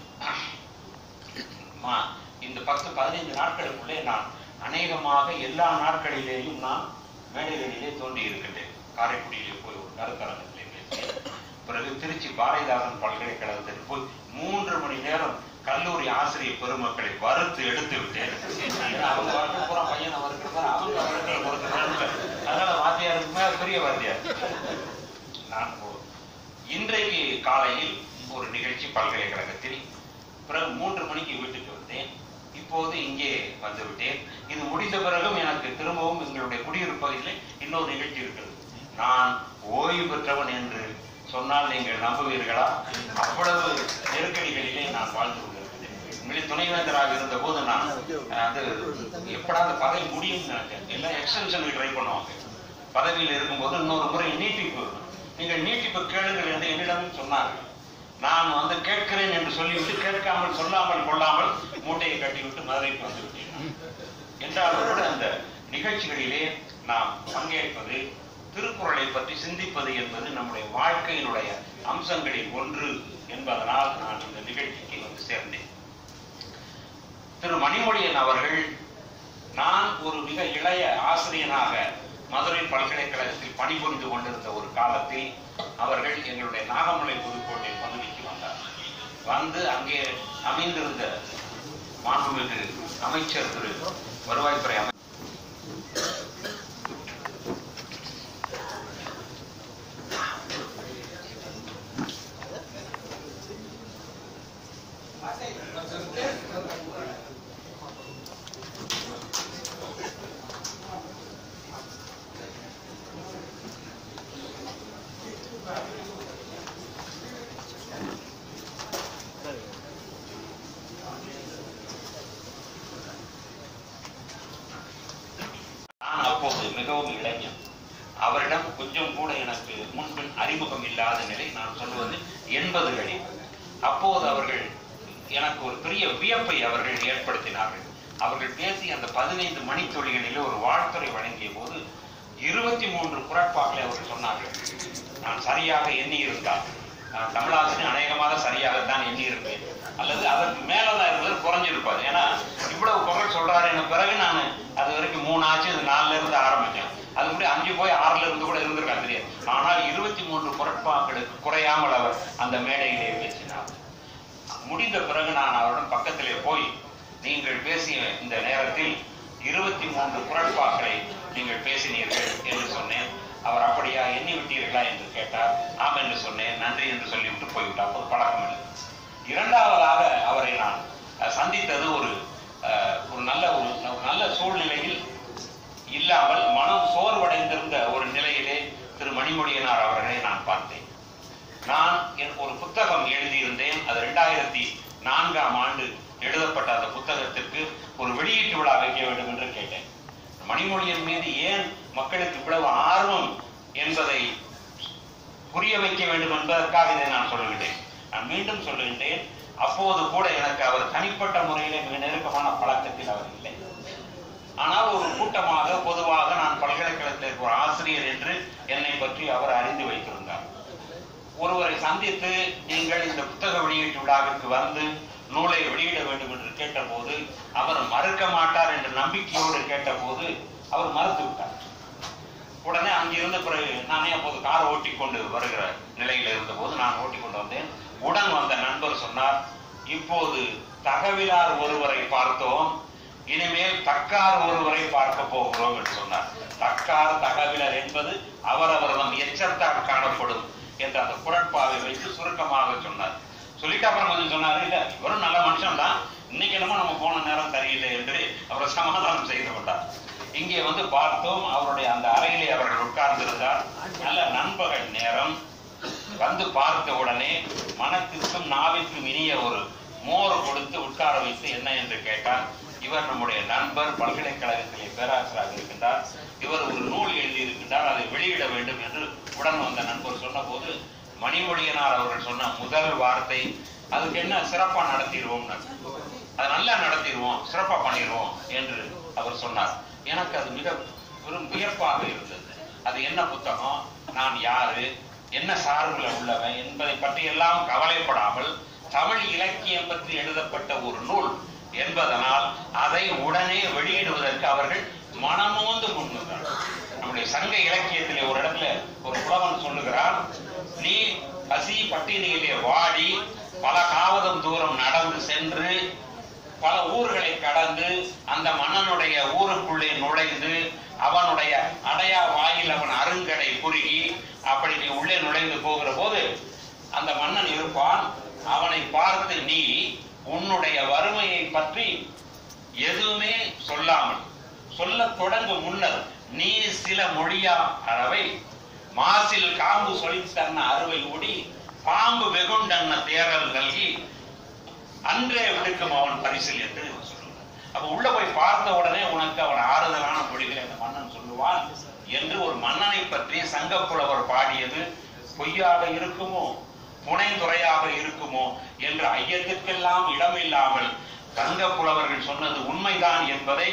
மா- இந்த பத்து பதினைந்து நாட்களுக்குள்ளே நான் அநேகமாக எல்லா நாட்களிலேயும் நான் மேடைகளிலே தோன்றி இருக்கின்றேன் காரைக்குடியிலே போய் ஒரு கருத்தரங்கத்திலே பேசினேன் பிறகு திருச்சி பாரதிதாசன் பல்கலைக்கழகத்தில் போய் மூன்று மணி நேரம் கல்லூரி ஆசிரியர் பெருமக்களை வறுத்து எடுத்து விட்டேன் ஏன்னா அவங்க வறுத்து பூரா பையனை வறுக்கிறதா அவங்க வறுக்கிற பொறுத்து அதனால வாத்தியாருக்கு மேல பெரிய வாத்தியார் நான் ஒரு- இன்றைக்கு காலையில் ஒரு நிகழ்ச்சி பல்கலைக்கழகத்தில் பிறகு மூன்று மணிக்கு வீட்டுக்கு வந்தேன் இப்போது இங்கே வந்து விட்டேன் இது முடிந்த பிறகும் எனக்கு திரும்பவும் எங்களுடைய குடியிருப்பு பகுதியில் இன்னொரு நிகழ்ச்சி இருக்கிறது நான் ஓய்வு பெற்றவன் என்று சொன்னால் நீங்கள் நம்புவீர்களா அவ்வளவு நெருக்கடிகளிலே நான் வாழ்ந்து கொண்டிருக்கிறேன் உங்களில் துணைவேந்தராக இருந்த போது நான் அஹ், அது எப்படா அந்த பதவி முடியும்னு நினைச்சேன் எல்லாம் எக்ஸ்டென்ஷனுக்கு ட்ரை பண்ணுவாங்க பதவியில் இருக்கும்போது இன்னொரு முறை நீட்டிப்பு நீங்கள் நீட்டிப்பு கேளுங்கள் என்று என்னிடம் சொன்னார்கள் நான் வந்து கேட்கிறேன் என்று சொல்லிவிட்டு கேட்காமல் சொல்லாமல் கொள்ளாமல் மூட்டையை கட்டிவிட்டு மதுரைக்கு வந்து விட்டேன் என்றாலும் கூட அந்த நிகழ்ச்சிகளிலே நாம் பங்கேற்பது திருக்குறளை பற்றி சிந்திப்பது என்பது நம்முடைய வாழ்க்கையினுடைய அம்சங்களில் ஒன்று என்பதனால் நான் இந்த நிகழ்ச்சிக்கு வந்து சேர்ந்தேன் திரு மணிமொழியன் அவர்கள் நான் ஒரு மிக இளைய ஆசிரியனாக மதுரை பல்கலைக்கழகத்தில் பணிபுரிந்து கொண்டிருந்த ஒரு காலத்தில் அவர்கள் எங்களுடைய நாகமலை புதுக்கோட்டை பகுதிக்கு வந்தார் வந்து அங்கே அமைந்திருந்த மாண்புமிகு அமைச்சர் திரு வருவாய்த்துறை அமைச்சர் நான் அப்போது மிகவும் இளைஞன் அவரிடம் கொஞ்சம் கூட எனக்கு முன்பின் அறிமுகம் இல்லாத நிலை நான் சொல்லுவது எண்பதுகளில் அப்போது அவர்கள் எனக்கு ஒரு பெரிய வியப்பை அவர்கள் ஏற்படுத்தினார்கள் அவர்கள் பேசி அந்த பதினைந்து மணித்துளிகளிலே ஒரு வாழ்த்துறை வழங்கிய போது இருபத்தி மூன்று குரட்பாக்களை அவர்கள் சொன்னார்கள் நான் சரியாக எண்ணி இருந்தால் நான் தமிழாசிரியர் அநேகமாக சரியாகத்தான் எண்ணி இருப்பேன் அல்லது அதற்கு மேலதான் இருந்தது குறைஞ்சிருப்பாது ஏன்னா இவ்வளவு குரல் சொல்றாரு எனக்கு பிறகு நான் அது வரைக்கும் மூணு ஆச்சு இது நாலுல இருந்து ஆரம்பிச்சேன் அது கூட அஞ்சு போய் ஆறுல இருந்து கூட இருந்திருக்கா தெரியாது ஆனால் இருபத்தி மூன்று குரட்பாக்களுக்கு குறையாமல் அவர் அந்த மேடையிலே பேசினார் முடிந்த பிறகு நான் அவரிடம் பக்கத்திலே போய் நீங்கள் பேசிய இந்த நேரத்தில் இருபத்தி மூன்று குரட்பாக்களை நீங்கள் பேசினீர்கள் என்று சொன்னேன் அவர் அப்படியா எண்ணி விட்டீர்களா என்று கேட்டார் ஆம் என்று சொன்னேன் நன்றி என்று சொல்லிவிட்டு போய்விட்டார் அப்போது பழக்கம் இல்லை இரண்டாவதாக அவரை நான் அஹ், சந்தித்தது ஒரு அஹ், ஒரு நல்ல ஒரு ஒரு நல்ல சூழ்நிலையில் இல்லாமல் மனம் சோர்வடைந்திருந்த ஒரு நிலையிலே திரு மணிமொழியனார் அவர்களை நான் பார்த்தேன் நான் என் ஒரு புத்தகம் எழுதியிருந்தேன் அது ரெண்டாயிரத்தி நான்காம் ஆண்டு எழுதப்பட்ட அந்த புத்தகத்திற்கு ஒரு வெளியீட்டு விழா வைக்க வேண்டும் என்று கேட்டேன் மணிமொழியன் மீது ஏன் மக்களுக்கு இவ்வளவு ஆர்வம் என்பதை புரிய வைக்க வேண்டும் என்பதற்காக இதை நான் சொல்லுகின்றேன் நான் மீண்டும் சொல்லுகின்றேன் அப்போது கூட எனக்கு அவர் தனிப்பட்ட முறையிலே மிக நெருக்கமான பழக்கத்தில் அவர் இல்லை ஆனால் ஒரு கூட்டமாக பொதுவாக நான் பல்கலைக்கழகத்தில் இருக்கிற ஒரு ஆசிரியர் என்று என்னை பற்றி அவர் அறிந்து வைத்திருந்தார் ஒருவரை சந்தித்து நீங்கள் இந்த புத்தக வெளியீட்டு விழாவிற்கு வந்து நூலை வெளியிட வேண்டும் என்று கேட்டபோது அவர் மறுக்க மாட்டார் என்ற நம்பிக்கையோடு கேட்டபோது அவர் மறுத்து விட்டார் உடனே அங்கிருந்த பிறகு நானே அப்போது கார் ஓட்டி கொண்டு வருகிற நிலையில் இருந்தபோது நான் ஓட்டி கொண்டு வந்தேன் உடன் வந்த நண்பர் சொன்னார் இப்போது தகவிலார் ஒருவரை பார்த்தோம் இனிமேல் தக்கார் ஒருவரை பார்க்க போகிறோம் என்று சொன்னார் தக்கார் தகவிலர் என்பது அவரவர்தம் எச்சத்தால் காணப்படும் என்ற அந்த குரட்பாவை வைத்து சுருக்கமாக சொன்னார் சொல்லிட்டு அப்புறம் கொஞ்சம் சொன்னாரு இல்ல இவரும் நல்ல மனுஷன் தான் இன்னைக்கு என்னமோ நம்ம போன நேரம் சரியில்லை என்று அவரை சமாதானம் செய்து கொண்டார் இங்கே வந்து பார்த்தோம் அவருடைய அந்த அறையிலே அவர்கள் உட்கார்ந்திருந்தார் நல்ல நண்பகல் நேரம் வந்து பார்த்த உடனே மனத்திற்கும் நாவிற்கும் இனிய ஒரு மோர் கொடுத்து உட்கார வைத்து என்ன என்று கேட்டார் இவர் நம்முடைய நண்பர் பல்கலைக்கழகத்திலே பேராசிரியராக இருக்கின்றார் இவர் ஒரு நூல் எழுதியிருக்கின்றார் அதை வெளியிட வேண்டும் என்று உடன் வந்த நண்பர் சொன்னபோது மணிமொழியனார் அவர்கள் சொன்ன முதல் வார்த்தை அதுக்கு என்ன சிறப்பா நடத்திடுவோம் அதை நல்லா நடத்திடுவோம் சிறப்பா பண்ணிடுவோம் என்று அவர் சொன்னார் எனக்கு அது மிக பெரும் வியப்பாக இருந்தது அது என்ன புத்தகம் நான் யாரு என்ன சார்புல உள்ளவன் என்பதை பற்றி எல்லாம் கவலைப்படாமல் தமிழ் இலக்கியம் பற்றி எழுதப்பட்ட ஒரு நூல் என்பதனால் அதை உடனே வெளியிடுவதற்கு அவர்கள் மனமோந்து முன்வந்தார் நம்முடைய சங்க இலக்கியத்திலே ஒரு இடத்துல ஒரு புலவன் சொல்லுகிறான் நீ பசி பட்டினியிலே வாடி பல காவதம் தூரம் நடந்து சென்று பல ஊர்களை கடந்து அந்த மன்னனுடைய ஊருக்குள்ளே நுழைந்து அவனுடைய அடையா வாயில் அவன் அருங்கடை குறுகி அப்படி நீ உள்ளே நுழைந்து போகிற போது அந்த மன்னன் இருப்பான் அவனை பார்த்து நீ உன்னுடைய வறுமையை பற்றி எதுவுமே சொல்லாமல் சொல்லத் தொடங்கும் முன்னர் நீ சில மொழியா அளவை மாசில் காம்பு சொலித்தன்ன அறுவை ஊடி பாம்பு வெகுண்டன்ன தேரல் நல்கி அன்றே விடுக்கும் அவன் பரிசில் என்று சொல்லுவார் அப்ப உள்ள போய் பார்த்த உடனே உனக்கு அவன் ஆறுதலான மொழிகளை அந்த மன்னன் சொல்லுவான் என்று ஒரு மன்னனை பற்றி சங்கப்புலவர் பாடியது பொய்யாக இருக்குமோ புனைந்துரையாக இருக்குமோ என்ற ஐயத்திற்கெல்லாம் இடமில்லாமல் சங்க புலவர்கள் சொன்னது உண்மைதான் என்பதை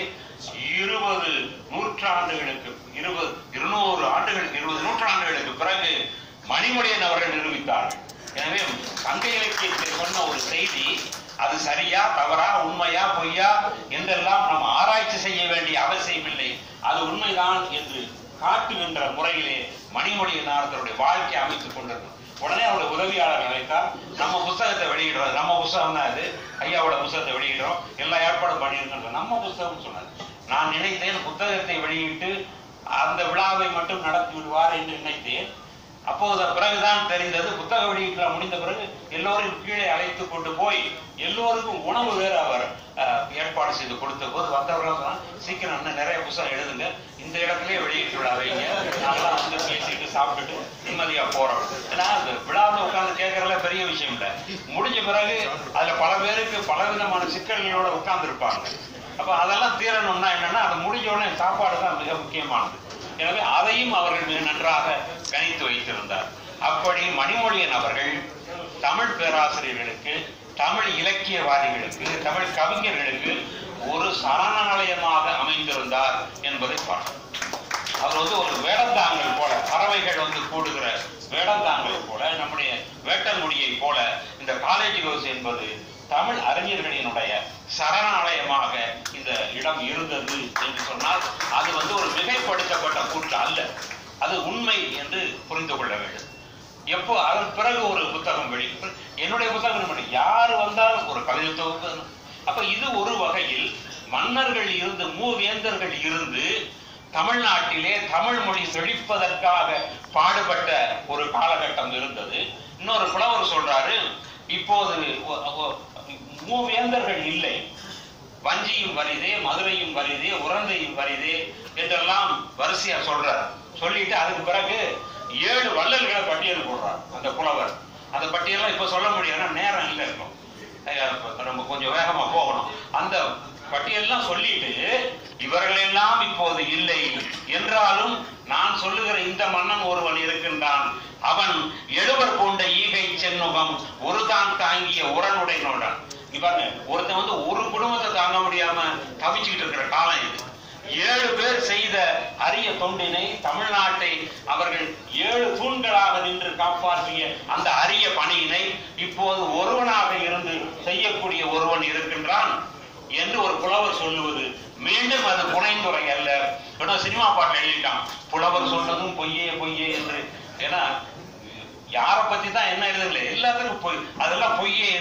இருபது நூற்றாண்டுகளுக்கு இருபது இருநூறு ஆண்டுகள் இருபது நூற்றாண்டுகளுக்கு பிறகு மணிமொழியன் அவர்கள் நிரூபித்தார்கள் எனவே சங்க இலக்கியத்தில் சொன்ன ஒரு செய்தி அது சரியா தவறா உண்மையா பொய்யா என்றெல்லாம் நாம் ஆராய்ச்சி செய்ய வேண்டிய அவசியம் இல்லை அது உண்மைதான் என்று காட்டுகின்ற முறையிலே மணிமொழியனார் தன்னுடைய வாழ்க்கை அமைத்துக் கொண்டிருந்தார் உடனே அவருடைய உதவியாளர் அழைத்தார் நம்ம புஸ்தகத்தை வெளியிடுறோம் நம்ம புஸ்தகம் தான் இது ஐயாவோட புஸ்தகத்தை வெளியிடுறோம் எல்லா ஏற்பாடும் பண்ணியிருக்கோம் நம்ம புஸ்தகம் சொன்னார் நான் நினைத்தேன் புத்தகத்தை வெளியிட்டு அந்த விழாவை மட்டும் நடத்தி விடுவார் என்று நினைத்தேன் அப்போது பிறகுதான் தெரிந்தது புத்தக வெளியீட்டு முடிந்த பிறகு எல்லோரையும் கீழே அழைத்து கொண்டு போய் எல்லோருக்கும் உணவு வேறு அவர் அஹ், ஏற்பாடு செய்து கொடுத்த போது வந்தவர்கள் சொன்னாங்க, சீக்கிரம் இன்னும் நிறைய புத்தகம் எழுதுங்க இந்த இடத்துலயே வெளியிட்டு விழா வைங்க நாங்களாம் வந்து பேசிட்டு சாப்பிட்டுட்டு நிம்மதியா போறோம் ஏன்னா அந்த விழாவில் உட்கார்ந்து கேட்கறதுல பெரிய விஷயம் இல்லை முடிஞ்ச பிறகு அதுல பல பேருக்கு பல விதமான சிக்கல்களோட உட்கார்ந்து இருப்பாங்க அப்ப அதெல்லாம் தீரணும்னா என்னன்னா அது முடிஞ்ச உடனே சாப்பாடு தான் மிக முக்கியமானது எனவே அதையும் அவர்கள் மிக நன்றாக கணித்து வைத்திருந்தார் அப்படி மணிமொழியன் அவர்கள் தமிழ் பேராசிரியர்களுக்கு தமிழ் இலக்கியவாதிகளுக்கு தமிழ் கவிஞர்களுக்கு ஒரு சரணாலயமாக அமைந்திருந்தார் என்பதை பார்த்தோம் அவர் வந்து ஒரு வேடந்தாங்கல் போல பறவைகள் வந்து கூடுகிற வேடந்தாங்கல் போல நம்முடைய வேட்டங்குடியை போல இந்த காலேஜ் ஹவுஸ் என்பது தமிழ் அறிஞர்களினுடைய சரணாலயமாக இந்த இடம் இருந்தது என்று சொன்னால் அது வந்து ஒரு மிகைப்படுத்தப்பட்ட கூற்று அல்ல அது உண்மை என்று புரிந்து கொள்ள வேண்டும் எப்போ அதன் பிறகு ஒரு புத்தகம் வெளி என்னுடைய புத்தகம் மட்டும் யார் வந்தாலும் ஒரு கவிதை தொகுப்பு அப்ப இது ஒரு வகையில் மன்னர்கள் இருந்து மூவேந்தர்கள் இருந்து தமிழ்நாட்டிலே தமிழ் மொழி செழிப்பதற்காக பாடுபட்ட ஒரு காலகட்டம் இருந்தது இன்னொரு புலவர் சொல்றாரு இப்போது ஒ- ஒ- மூவேந்தர்கள் இல்லை வஞ்சியும் வரிதே மதுரையும் வரிதே உரந்தையும் வரிதே என்றெல்லாம் வரிசையா சொல்றார் சொல்லிட்டு அதுக்கு பிறகு ஏழு வள்ளல்களை பட்டியல் போடுறார் அந்த புலவர் அந்த பட்டியலாம் இப்ப சொல்ல முடியாது நேரம் இல்லை இருக்கும் அஹ் இப்ப நம்ம கொஞ்சம் வேகமா போகணும் அந்த பட்டியல்லாம் சொல்லிட்டு இவர்கள் எல்லாம் இப்போது இல்லை என்றாலும் நான் சொல்லுகிற இந்த மன்னன் ஒருவன் இருக்கின்றான் அவன் எழுவர் கொண்ட ஈகை சென்னுகம் ஒரு தான் தாங்கிய உரனுடையனோடன் இவங்க ஒருத்தன் வந்து ஒரு குடும்பத்தை தாங்க முடியாம தவிச்சுக்கிட்டு இருக்கிற காலம் இது ஏழு பேர் செய்த அரிய தொண்டினை தமிழ்நாட்டை அவர்கள் ஏழு தூண்களாக நின்று காப்பாற்றிய அந்த அரிய பணியினை இப்போது ஒருவனாக இருந்து செய்யக்கூடிய ஒருவன் இருக்கின்றான் என்று ஒரு புலவர் சொல்லுவது மீண்டும் அது புனைந்துரை அல்ல ஏன்னா சினிமா பாட்டு எழுதிட்டான் புலவர் சொன்னதும் பொய்யே பொய்யே என்று ஏன்னா யாரை பத்தி தான் என்ன எழுதல எல்லாத்துக்கும் பொய் அதெல்லாம் பொய்யே என்று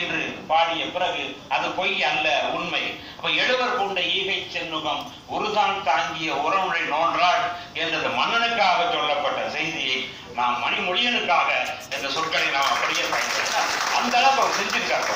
பாடிய பிறகு அது பொய் அல்ல உண்மை அப்ப எழுவர் கொண்ட ஈகை சென்னுகம் உருதான் தாங்கிய உறவுரை நோன்றாள் என்றது மன்னனுக்காக சொல்லப்பட்ட செய்தியை நாம் மணிமொழியனுக்காக என்ற சொற்களை நாம் அப்படியே பயன்படுத்தலாம் அந்த அளவுக்கு அவர் செஞ்சிருக்காரு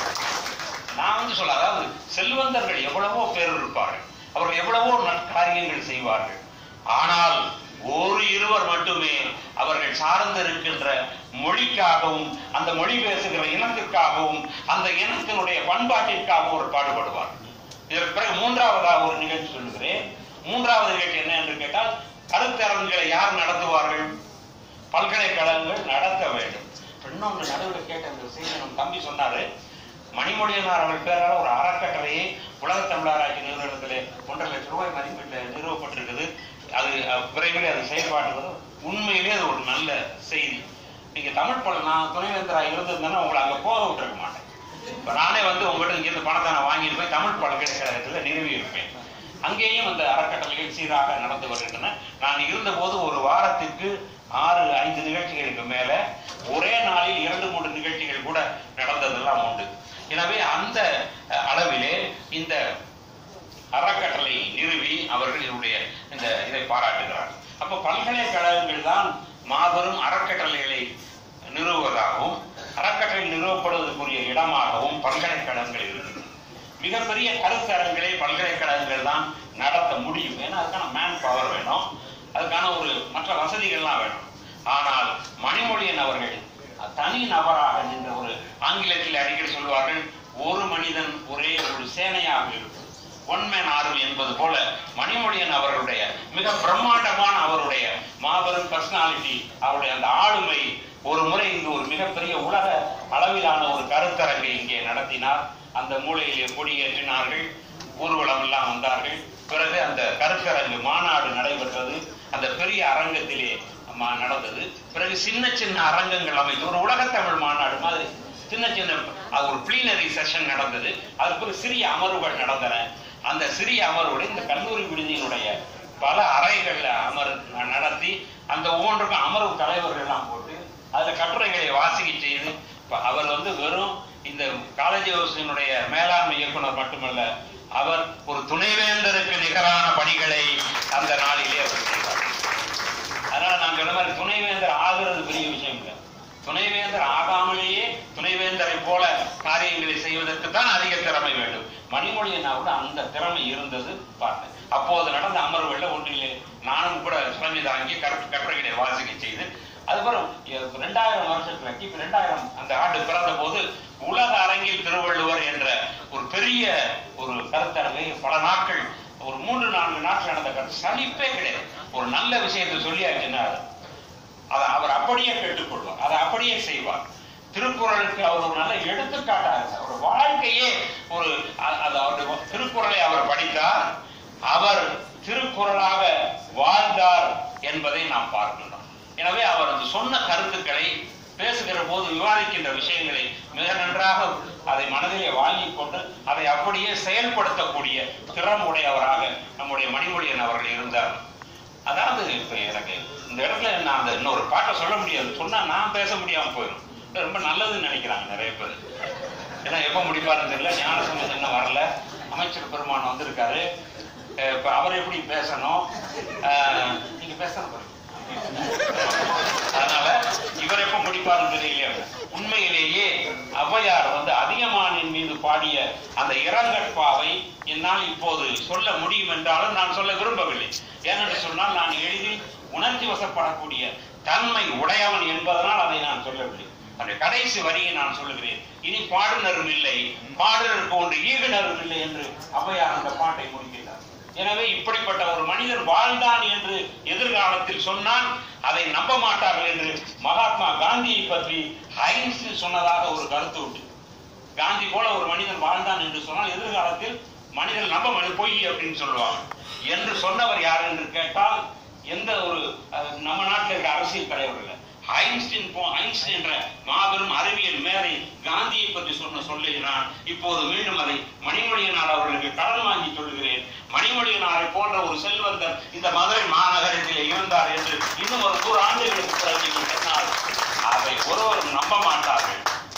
நான் வந்து சொல்ல அதாவது செல்வந்தர்கள் எவ்வளவோ பேர் இருப்பார்கள் அவர்கள் எவ்வளவோ நற்காரியங்கள் செய்வார்கள் ஆனால் ஒரு இருவர் மட்டுமே அவர்கள் சார்ந்து இருக்கின்ற மொழிக்காகவும் அந்த மொழி பேசுகிற இனத்திற்காகவும் அந்த இனத்தினுடைய பண்பாட்டிற்காகவும் ஒரு பாடுபடுவார் இதற்கு பிறகு மூன்றாவதாக ஒரு நிகழ்ச்சி சொல்லுகிறேன் மூன்றாவது நிகழ்ச்சி என்ன என்று கேட்டால் கருத்தரங்குகளை யார் நடத்துவார்கள் பல்கலைக்கழகங்கள் நடத்த வேண்டும் இன்னொன்று நடுவில் கேட்ட அந்த செய்தி நம்ம தம்பி சொன்னாரு மணிமொழியனார் அவர்கள் பேரால் ஒரு அறக்கட்டளையை உலக தமிழராட்சி நிறுவனத்திலே ஒன்றரை லட்சம் ரூபாய் மதிப்பீட்டில் நிறுவப்பட்டிருக்குது அது அஹ், விரைவில் அது செயல்பாட்டு வரும் உண்மையிலே அது ஒரு நல்ல செய்தி நீங்க தமிழ் பல நான் துணைவேந்தரா இருந்திருந்தேன்னா உங்களை அங்க போக விட்டுருக்க மாட்டேன் இப்ப நானே வந்து உங்ககிட்ட இங்கிருந்து பணத்தை நான் வாங்கிட்டு போய் தமிழ் பல்கலைக்கழகத்துல நிறுவி இருப்பேன் அங்கேயும் அந்த அறக்கட்டளைகள் சீராக நடந்து வருகின்றன நான் இருந்தபோது ஒரு வாரத்திற்கு ஆறு ஐந்து நிகழ்ச்சிகளுக்கு மேல ஒரே நாளில் இரண்டு மூன்று நிகழ்ச்சிகள் கூட நடந்ததெல்லாம் உண்டு எனவே அந்த அஹ், அளவிலே இந்த அறக்கட்டளை நிறுவி அவர்கள் இதனுடைய இந்த இதை பாராட்டுகிறார் அப்ப பல்கலைக்கழகங்கள் தான் மாபெரும் அறக்கட்டளைகளை நிறுவுவதாகவும் அறக்கட்டளை நிறுவப்படுவதற்குரிய இடமாகவும் பல்கலைக்கழகங்கள் இருக்குது மிகப்பெரிய கருத்தரங்களை பல்கலைக்கழகங்கள் தான் நடத்த முடியும் ஏன்னா அதுக்கான மேன் பவர் வேணும் அதுக்கான ஒரு மற்ற வசதிகள்லாம் வேணும் ஆனால் மணிமொழியன் அவர்கள் தனி நபராக நின்ற ஒரு ஆங்கிலத்தில் அடிக்கடி சொல்வார்கள் ஒரு மனிதன் ஒரே ஒரு சேனையாக இருக்கும் ஒன் மேன் ஆர்மி என்பது போல மணிமொழியன் அவர்களுடைய மிக பிரம்மாண்டமான அவருடைய மாபெரும் பர்சனாலிட்டி அவருடைய அந்த ஆளுமை ஒரு முறை இங்கு ஒரு மிகப்பெரிய உலக அளவிலான ஒரு கருத்தரங்கை இங்கே நடத்தினார் அந்த மூலையிலே கொடியேற்றினார்கள் ஊர்வலம் எல்லாம் வந்தார்கள் பிறகு அந்த கருத்தரங்கு மாநாடு நடைபெற்றது அந்த பெரிய அரங்கத்திலே ம- நடந்தது பிறகு சின்ன சின்ன அரங்கங்கள் அமைத்து ஒரு உலகத்தமிழ் மாநாடு மாதிரி சின்ன சின்ன அது ஒரு ப்ளீனரி செஷன் நடந்தது அதுக்கு ஒரு சிறிய அமர்வுகள் நடந்தன அந்த சிறிய அமர்வுடைய இந்த கல்லூரி விடுதியினுடைய பல அறைகள்ல அமர் நடத்தி அந்த ஒவ்வொன்றுக்கும் அமர்வு தலைவர்கள் எல்லாம் போட்டு அதுல கட்டுரைகளை வாசிக்க செய்து இப்ப அவர் வந்து வெறும் இந்த காலேஜ் ஹவுஸினுடைய மேலாண்மை இயக்குனர் மட்டுமல்ல அவர் ஒரு துணைவேந்தருக்கு நிகரான பணிகளை அந்த நாளிலே அவர் செய்தார் அதனால நான் சொன்ன மாதிரி துணைவேந்தர் ஆகிறது பெரிய விஷயம் இல்லை துணைவேந்தர் ஆகாமலேயே துணைவேந்தரை போல காரியங்களை செய்வதற்கு தான் அதிக திறமை வேண்டும் மணிமொழியனாவோட அந்த திறமை இருந்தது பார்த்தேன் அப்போது நடந்த அமர்வுகளில் ஒன்றிலே நானும் கூட சுவாமி தாங்கி கட்டு கட்டுரைகளை வாசிக்க செய்து அதுக்கப்புறம் எ- ரெண்டாயிரம் வருஷத்துல கிபி ரெண்டாயிரம் அந்த ஆண்டு பிறந்த போது உலக அரங்கில் திருவள்ளுவர் என்ற ஒரு பெரிய ஒரு கருத்தரங்கை பல நாட்கள் ஒரு மூன்று நான்கு நாட்கள் நடந்த கருத்து சலிப்பே கிடையாது ஒரு நல்ல விஷயத்தை சொல்லியாச்சுன்னா அதை அவர் அப்படியே கேட்டுக்கொள்வார் அதை அப்படியே செய்வார் திருக்குறளுக்கு அவர் ஒரு நல்ல எடுத்துக்காட்டாக இருந்தார். அவர் வாழ்க்கையே ஒரு அ- அது அவருடைய திருக்குறளை அவர் படித்தார் அவர் திருக்குறளாக வாழ்ந்தார் என்பதை நாம் பார்க்கின்றோம் எனவே அவர் அந்த சொன்ன கருத்துக்களை பேசுகிற போது விவாதிக்கின்ற விஷயங்களை மிக நன்றாக அதை மனதிலே வாங்கிக் கொண்டு அதை அப்படியே செயல்படுத்தக்கூடிய திறமுடையவராக நம்முடைய மணிமொழியன் அவர்கள் இருந்தார் அதாவது இப்ப எனக்கு இந்த இடத்துல நான் அந்த இன்னொரு பாட்டை சொல்ல முடியாது சொன்னா நான் பேச முடியாம போயிடும் இது ரொம்ப நல்லதுன்னு நினைக்கிறாங்க நிறைய பேர் ஏன்னா எப்ப முடிப்பாருன்னு தெரியல ஞான சம்பந்தம் இன்னும் வரல அமைச்சர் பெருமான் வந்திருக்காரு அஹ் இப்ப அவர் எப்படி பேசணும் அஹ் நீங்க பேசணும் பாருங்க அதனால இவர் எப்ப முடிப்பாருன்னு தெரியலையா உண்மையிலேயே ஔவையார் வந்து அதிகமானின் மீது பாடிய அந்த இரங்கற்பாவை என்னால் இப்போது சொல்ல முடியும் என்றாலும் நான் சொல்ல விரும்பவில்லை ஏனென்று சொன்னால் நான் எளிதில் உணர்ச்சி வசப்படக்கூடிய தன்மை உடையவன் என்பதனால் அதை நான் சொல்லவில்லை அந்த கடைசி வரியை நான் சொல்லுகிறேன் இனி பாடுனரும் இல்லை பாடுனருக்கு ஒன்று ஈகுனரும் இல்லை என்று ஔவையார் அந்த பாட்டை முடிக்கிறார் எனவே இப்படிப்பட்ட ஒரு மனிதன் வாழ்ந்தான் என்று எதிர்காலத்தில் சொன்னால் அதை நம்ப மாட்டார்கள் என்று மகாத்மா காந்தியை பற்றி ஹைன்ஸ் சொன்னதாக ஒரு கருத்து உண்டு காந்தி போல ஒரு மனிதன் வாழ்ந்தான் என்று சொன்னால் எதிர்காலத்தில் மனிதன் நம்ப மனு பொய் அப்படின்னு சொல்லுவாங்க என்று சொன்னவர் யார் என்று கேட்டால் எந்த ஒரு அஹ், நம்ம நாட்டில் இருக்க அரசியல் தலைவர் இல்லை ஐன்ஸ்டீன் போ ஐன்ஸ்டீன் என்ற மாபெரும் அறிவியல் மேதை காந்தியை பற்றி சொன்ன சொல்லை நான் இப்போது மீண்டும் அதை மணிமொழியனார் அவர்களுக்கு கடன் வாங்கி சொல்லுகிறேன் மணிமொழியனாரை போன்ற ஒரு செல்வந்தர் இந்த மதுரை மாநகரத்திலே இருந்தார் என்று இன்னும் ஒரு நூறு ஆண்டுகளுக்கு பிறகு நீங்கள் சொன்னால் அதை ஒருவரும் நம்ப மாட்டார்கள்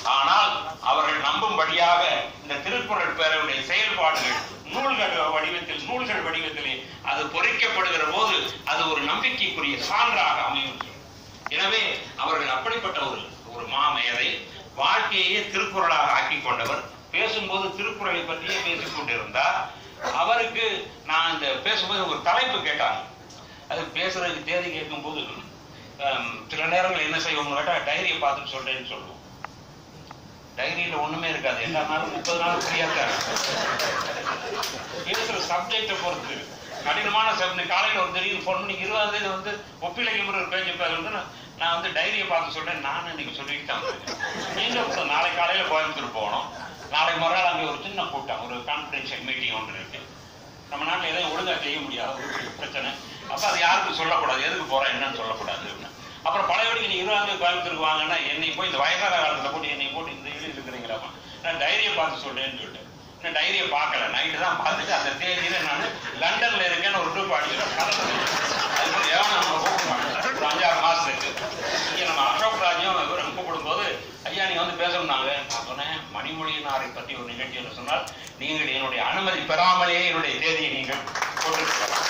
ஆனால் அவர்கள் நம்பும்படியாக இந்த திருக்குறள் பேரவுடைய செயல்பாடுகள் நூல்கள் வடிவத்தில் நூல்கள் வடிவத்திலே அது பொறிக்கப்படுகிற போது அது ஒரு நம்பிக்கைக்குரிய சான்றாக அமையும் எனவே அவர்கள் அப்படிப்பட்ட ஒரு ஒரு மாமேதை வாழ்க்கையே திருக்குறளாக ஆக்கிக் கொண்டவர் பேசும்போது திருக்குறளை பற்றியே பேசிக் கொண்டிருந்தார் அவருக்கு நான் இந்த பேசும்போது ஒரு தலைப்பு கேட்டாங்க அது பேசுறதுக்கு தேதி கேட்கும்போது ஹம், சில நேரங்கள் என்ன செய்வோம்னு கேட்டா டைரியை பார்த்துட்டு சொல்றேன்னு சொல்லுவோம் டைரியில ஒண்ணுமே இருக்காது எல்லா நாளும் முப்பது நாள் ஃப்ரீயா தான் பேசுற சப்ஜெக்டை பொறுத்து கடினமான சப்ஜெக்ட் காலையில ஒரு திடீர்னு ஃபோன் பண்ணி இருபதாம் தேதி வந்து ஒப்பிலகை முறை ஒரு பேஜ் வந்து நான் நான் வந்து டைரியை பார்த்து சொல்றேன் நான் இன்னைக்கு சொல்லிட்டு தான் வந்திருக்கேன். நீங்க இப்ப நாளை காலையில கோயம்புத்தூர் போகணும் நாளை மறுநாள் அங்கே ஒரு சின்ன கூட்டம் ஒரு கான்ஃபிடென்ஷியல் மீட்டிங் ஒன்று இருக்கு நம்ம நாட்டில் எதையும் ஒழுங்கா செய்ய முடியாது ஒரு பெரிய பிரச்சனை அப்ப அது யாருக்கும் சொல்லக்கூடாது எதுக்கு போறேன் என்னன்னு சொல்லக்கூடாது அப்படின்னு. அப்புறம் பழையபடிக்கு நீ இருபதாம் தேதி கோயம்புத்தூருக்கு வாங்கன்னா என்னை போய் இந்த வயசான காலத்துல போட்டு என்னை போட்டு இந்த இது இருக்கிறீங்களாமா நான் டைரியை பார்த்து சொல்றேன்னு சொல்லிட்டு நான் டைரியை பார்க்கல நைட்டு தான் பார்த்துட்டு அந்த தேதியில நான் லண்டன்ல இருக்கேன்னு ஒரு டூப் அடிச்சுட்டு அதுக்கு எவனும் நம்ம கூப்பிட மாட்டோம் ஒரு அஞ்சாறு மாசத்துக்கு இங்க நம்ம அசோக் ராஜ்யம் இவரும் கூப்பிடும்போது ஐயா நீங்க வந்து பேசணும்னாங்க நான் சொன்னேன் மணிமொழியினாரை பற்றி ஒரு நிகழ்ச்சி என்று சொன்னால் நீங்கள் என்னுடைய அனுமதி பெறாமலேயே என்னுடைய தேதியை நீங்கள் போட்டிருக்கலாம்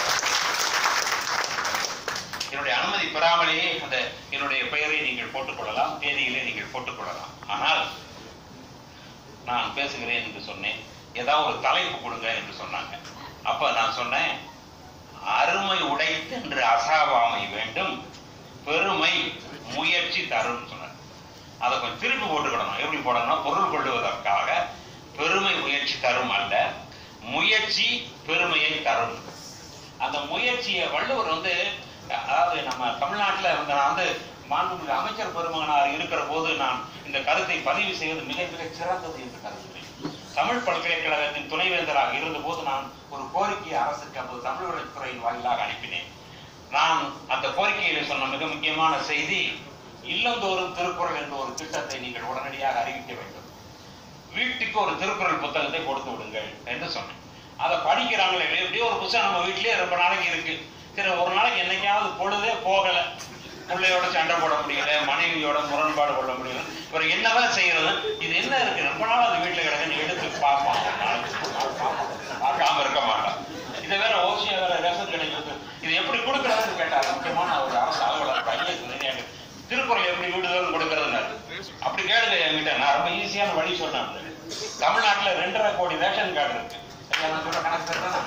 என்னுடைய அனுமதி பெறாமலேயே அந்த என்னுடைய பெயரை நீங்கள் போட்டுக்கொள்ளலாம் தேதியிலே நீங்கள் போட்டுக்கொள்ளலாம் ஆனால் நான் பேசுகிறேன் என்று சொன்னேன் ஏதாவது ஒரு தலைப்பு கொடுங்க என்று சொன்னாங்க அப்ப நான் சொன்னேன் அருமை உடைத்தென்று அசாவாமை வேண்டும் பெருமை முயற்சி தரும் சொன்னார் அதை கொஞ்சம் திருப்பி போட்டுக்கிடணும் எப்படி போடணும்னா பொருள் கொள்ளுவதற்காக பெருமை முயற்சி தரும் அல்ல முயற்சி பெருமையை தரும் அந்த முயற்சியை வள்ளுவர் வந்து அதாவது நம்ம தமிழ்நாட்டுல வந்து நான் வந்து மாண்புமிகு அமைச்சர் பெருமகனார் இருக்கிற போது நான் இந்த கருத்தை பதிவு செய்வது மிக மிக சிறந்தது என்று கருதுகிறேன் தமிழ் பல்கலைக்கழகத்தின் துணைவேந்தராக இருந்தபோது நான் ஒரு கோரிக்கையை அரசுக்கு அப்போது தமிழ் வளர்ச்சித்துறையின் வாயிலாக அனுப்பினேன் நான் அந்த கோரிக்கையில சொன்ன மிக முக்கியமான செய்தி இல்லந்தோறும் திருக்குறள் என்ற ஒரு திட்டத்தை நீங்கள் உடனடியாக அறிவிக்க வேண்டும் வீட்டுக்கு ஒரு திருக்குறள் புத்தகத்தை கொடுத்து விடுங்கள் என்று சொன்னேன் அதை படிக்கிறாங்களே எப்படியோ ஒரு புத்தகம் நம்ம வீட்டிலேயே ரொம்ப நாளைக்கு இருக்கு சரி ஒரு நாளைக்கு என்னைக்காவது பொழுதே போகல பிள்ளையோட சண்டை போட முடியல மனைவியோட முரண்பாடு கொள்ள முடியல இவர் என்னதான் செய்யறது இது என்ன இருக்கு ரொம்ப நாள் அது வீட்டுல கிடக்குன்னு எடுத்து பார்ப்பான் ஒரு நாளைக்கு, ஒரு நாள் பார்ப்பான். பார்க்காம இருக்க மாட்டான் இதை வேற ஓசியா வேற ரசம் கிடைக்குது இது எப்படி கொடுக்கறதுன்னு கேட்டார் முக்கியமான ஒரு அரசு அலுவலர் பையன் திருக்குறள் எப்படி வீடுதோறும் கொடுக்கறதுனாரு அப்படி கேளுங்க என்கிட்ட நான் ரொம்ப ஈஸியான வழி சொன்னேன் தமிழ்நாட்டுல ரெண்டரை கோடி ரேஷன் கார்டு இருக்கு ஐயா, நான் சொல்ற கணக்கு சரிதானா?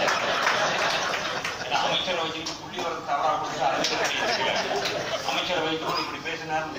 ஏன்னா, அமைச்சரை வச்சுக்கிட்டு புள்ளி வரது தவறா கொடுத்து அரசியல் பண்ணிட்டு அமைச்சரை வைத்து இப்படி பேசினார்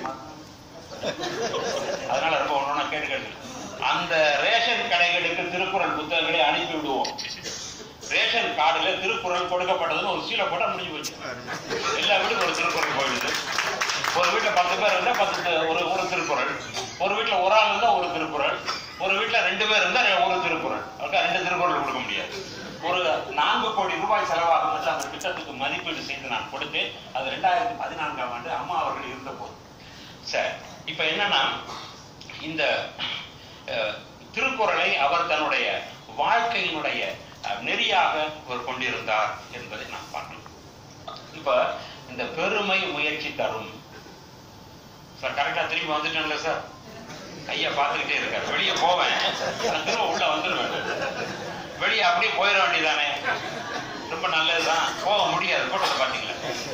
அதனால ரொம்ப ஒண்ணு கேட்டு கேட்டு அந்த ரேஷன் கடைகளுக்கு திருக்குறள் புத்தகங்களை அனுப்பி விடுவோம் ரேஷன் கார்டுல திருக்குறள் கொடுக்கப்பட்டதுன்னு ஒரு சீலை போட்டா முடிஞ்சு போச்சு எல்லா வீட்டுக்கும் ஒரு திருக்குறள் போயிடுது ஒரு வீட்டுல பத்து பேர் இருந்தா பத்து தி- ஒரு ஒரு திருக்குறள் ஒரு வீட்டுல ஒரு ஆள் இருந்தா ஒரு திருக்குறள் ஒரு வீட்டுல ரெண்டு பேர் இருந்தா ரெ- ஒரு திருக்குறள் அதுக்கு ரெண்டு திருக்குறள் கொடுக்க முடியாது ஒரு நான்கு கோடி ரூபாய் செலவாகும் என்று அந்த திட்டத்துக்கு மதிப்பீடு செய்து நான் கொடுத்தேன் அது ரெண்டாயிரத்தி பதினான்காம் ஆண்டு அம்மா அவர்கள் இருந்த போது சரி இப்ப என்னன்னா இந்த அஹ், திருக்குறளை அவர் தன்னுடைய வாழ்க்கையினுடைய அஹ், நெறியாக அவர் கொண்டிருந்தார் என்பதை நாம் பார்க்கணும் இப்ப இந்த பெருமை முயற்சி தரும் சார் கரெக்டா திரும்பி வந்துட்டேன்ல சார் ஐயா பார்த்துக்கிட்டே இருக்காரு வெளியே போவேன் நான் திரும்ப உள்ள வந்துடுவேன் வெளியே அப்படியே போயிட வேண்டியதானே ரொம்ப நல்லதுதான் போக முடியாது போட்டதை பாத்தீங்களா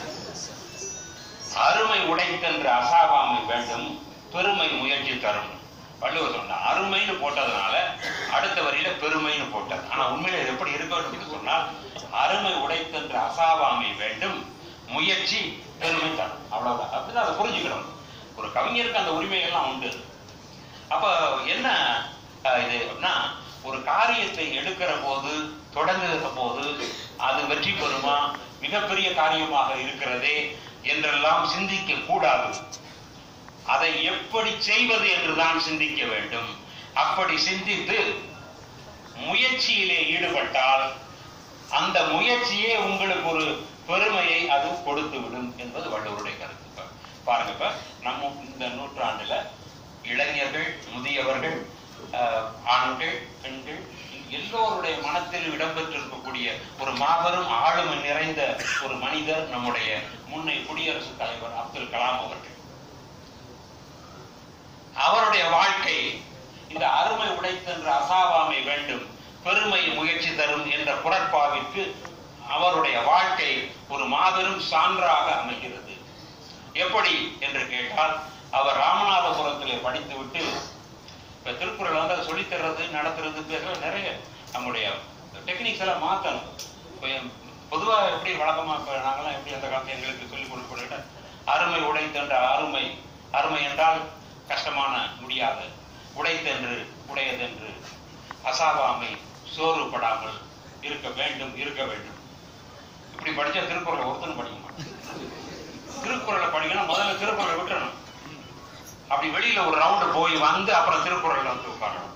அருமை உடைத்தென்று அசாவாமை வேண்டும் பெருமை முயற்சி தரும் வள்ளுவர் சொன்ன அருமைன்னு போட்டதுனால அடுத்த வரியில பெருமைன்னு போட்டார் ஆனா உண்மையில இது எப்படி இருக்க வேண்டும் என்று சொன்னால் அருமை உடைத்தென்று அசாவாமை வேண்டும் முயற்சி பெருமை தரும் அவ்வளவுதான் அப்படிதான் அதை புரிஞ்சுக்கணும் ஒரு கவிஞருக்கு அந்த உரிமை எல்லாம் உண்டு அப்ப என்ன அஹ், இது அப்படின்னா ஒரு காரியத்தை எடுக்கிற போது தொடங்குகிற போது அது வெற்றி பெறுமா மிகப்பெரிய காரியமாக இருக்கிறதே என்றெல்லாம் சிந்திக்க கூடாது அதை எப்படி செய்வது என்றுதான் சிந்திக்க வேண்டும் அப்படி சிந்தித்து முயற்சியிலே ஈடுபட்டால் அந்த முயற்சியே உங்களுக்கு ஒரு பெருமையை அது கொடுத்து விடும் என்பது வள்ளுவருடைய கருத்து இப்ப பாருங்க இப்ப நம்ம இந்த நூற்றாண்டுல இளைஞர்கள் முதியவர்கள் ஆஹ், ஆண்கள் பெண்கள் எல்லோருடைய மனத்தில் இடம்பெற்றிருக்கக்கூடிய ஒரு மாபெரும் ஆளுமை நிறைந்த ஒரு மனிதர் நம்முடைய முன்னை குடியரசுத் தலைவர் அப்துல் கலாம் அவர்கள் அவருடைய வாழ்க்கை இந்த அருமை உடைத்தென்ற அசாவாமை வேண்டும் பெருமை முயற்சி தரும் என்ற குரட்பாவிற்கு அவருடைய வாழ்க்கை ஒரு மாபெரும் சான்றாக அமைகிறது எப்படி என்று கேட்டால் அவர் ராமநாதபுரத்திலே படித்துவிட்டு இப்ப திருக்குறள் வந்து அதை சொல்லித் தர்றது நடத்துறது பேசுறது நிறைய நம்முடைய டெக்னிக்ஸ் எல்லாம் மாத்தணும் இப்ப என் பொதுவா எப்படி வழக்கமா இப்ப நாங்கெல்லாம் எப்படி அந்த காலத்துல எங்களுக்கு சொல்லிக் கொடுக்க அருமை உடைத்தென்ற அருமை அருமை என்றால் கஷ்டமான முடியாத உடைத்தென்று உடையதென்று அசாவாமை சோறுபடாமல் இருக்க வேண்டும் இருக்க வேண்டும் இப்படி படிச்சா திருக்குறளை ஒருத்தனும் படிக்க மாட்டான் திருக்குறளை படிக்கணும் முதல்ல திருக்குறளை விட்டுறணும் அப்படி வெளியில ஒரு ரவுண்டு போய் வந்து அப்புறம் திருக்குறள் வந்து உட்காரணும்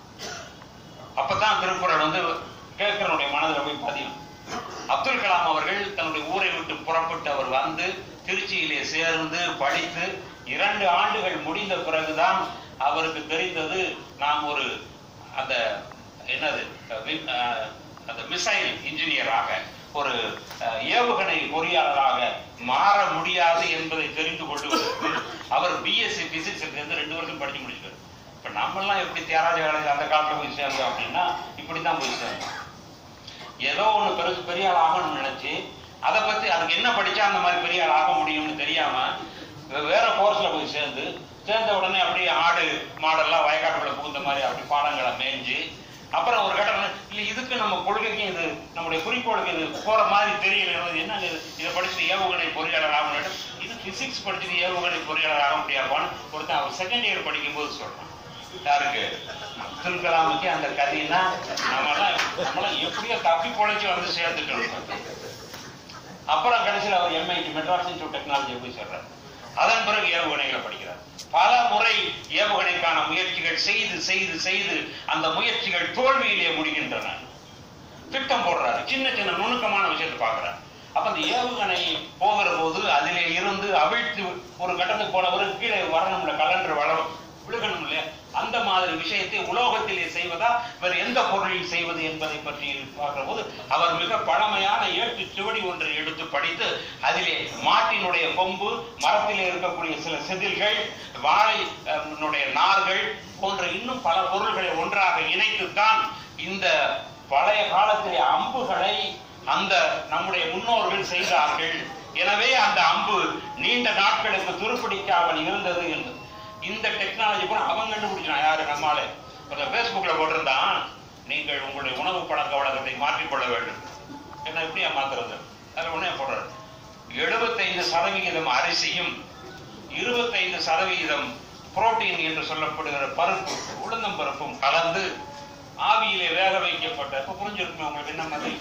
அப்பதான் திருக்குறள் வந்து கேட்கிறனுடைய மனதில் போய் பதியும் அப்துல் கலாம் அவர்கள் தன்னுடைய ஊரை விட்டு புறப்பட்டு அவர் வந்து திருச்சியிலே சேர்ந்து படித்து இரண்டு ஆண்டுகள் முடிந்த பிறகுதான் அவருக்கு தெரிந்தது நாம் ஒரு அந்த என்னது வி- அஹ், அந்த மிசைல் இன்ஜினியராக ஒரு அஹ், ஏவுகணை பொறியாளராக மாற முடியாது என்பதை தெரிந்து கொள்வதற்கு அவர் பிஎஸ்சி பிசிக்ஸ் இருந்து ரெண்டு வருஷம் படிச்சு முடிச்சிட்டார் இப்ப நம்மெல்லாம் எப்படி தியாகராஜ காலேஜ் அந்த காலத்துல போய் சேர்ந்தோம் அப்படின்னா இப்படித்தான் போய் சேர்ந்தோம் ஏதோ ஒண்ணு பெருசு பெரிய ஆள் ஆகணும்னு நினைச்சு அதை பத்தி அதுக்கு என்ன படிச்சா அந்த மாதிரி பெரிய ஆள் ஆக முடியும்னு தெரியாம வே- வேற கோர்ஸ்ல போய் சேர்ந்து சேர்ந்த உடனே அப்படியே ஆடு மாடெல்லாம் வயக்காட்டுக்குள்ள புகுந்த மாதிரி அப்படி பாடங்களை மேய்ஞ்சு அப்புறம் ஒரு கட்டம் இல்ல இதுக்கு நம்ம கொள்கைக்கும் இது நம்முடைய குறிக்கோளுக்கு இது போற மாதிரி தெரியல இது என்ன இது இதை படிச்சுட்டு ஏவுகணை பொறியாளர் ஆகணும் இது பிசிக்ஸ் படிச்சுட்டு ஏவுகணை பொறியாளர் ஆக முடியாதுன்னு ஒருத்தன் அவர் செகண்ட் இயர் படிக்கும் போது சொல்றான் யாருக்கு அப்துல் கலாமுக்கு அந்த கதைன்னா நம்மளாம் நம்மளாம் எப்படியோ தப்பி பொழைச்சு வந்து சேர்ந்துட்டோம் அப்புறம் கடைசியில் அவர் எம்ஐடி மெட்ராஸ் இன்ஸ்டியூட் டெக்னாலஜி போய் சேர்றார் அதன் பிறகு ஏவுகணைகளை படிக்கிறார் பல முறை ஏவுகணைக்கான முயற்சிகள் செய்து செய்து செய்து அந்த முயற்சிகள் தோல்வியிலே முடிகின்றன திட்டம் போடுறாரு சின்ன சின்ன நுணுக்கமான விஷயத்தை பார்க்கறாரு அப்ப அந்த ஏவுகணை போகிற போது அதிலே இருந்து அவிழ்த்து ஒரு கட்டத்துக்கு போனவர் கீழே வரணும்ல கலன்று வள விழுகணும் இல்லையா அந்த மாதிரி விஷயத்தை உலோகத்திலே செய்வதா வேறு எந்த பொருளில் செய்வது என்பதை பற்றி பார்க்கிற போது அவர் மிக பழமையான ஏட்டு சுவடி ஒன்றை எடுத்து படித்து அதிலே மாட்டினுடைய கொம்பு மரத்திலே இருக்கக்கூடிய சில செதில்கள் வாழை அஹ், னுடைய நார்கள் போன்ற இன்னும் பல பொருள்களை ஒன்றாக இணைத்துத்தான் இந்த பழைய காலத்திலே அம்புகளை அந்த நம்முடைய முன்னோர்கள் செய்தார்கள் எனவே அந்த அம்பு நீண்ட நாட்களுக்கு துருப்பிடிக்காமல் இருந்தது என்று இந்த டெக்னாலஜி கூட அவன் கண்டுபிடிச்சான் யாரு நம்மாலே ஒரு Facebookல போட்டிருந்தான் நீங்கள் உங்களுடைய உணவு பழக்க வழக்கத்தை மாற்றிக்கொள்ள வேண்டும் என்ன எப்படியா மாத்துறது அதுல உடனே போடுறாரு எழுபத்தைந்து சதவிகிதம் அரிசியும் இருபத்தைந்து சதவிகிதம் புரோட்டீன் என்று சொல்லப்படுகிற பருப்பு உளுந்தம் பருப்பும் கலந்து ஆவியிலே வேக வைக்கப்பட்ட இப்ப புரிஞ்சிருக்குமே உங்களுக்கு என்ன மாதிரி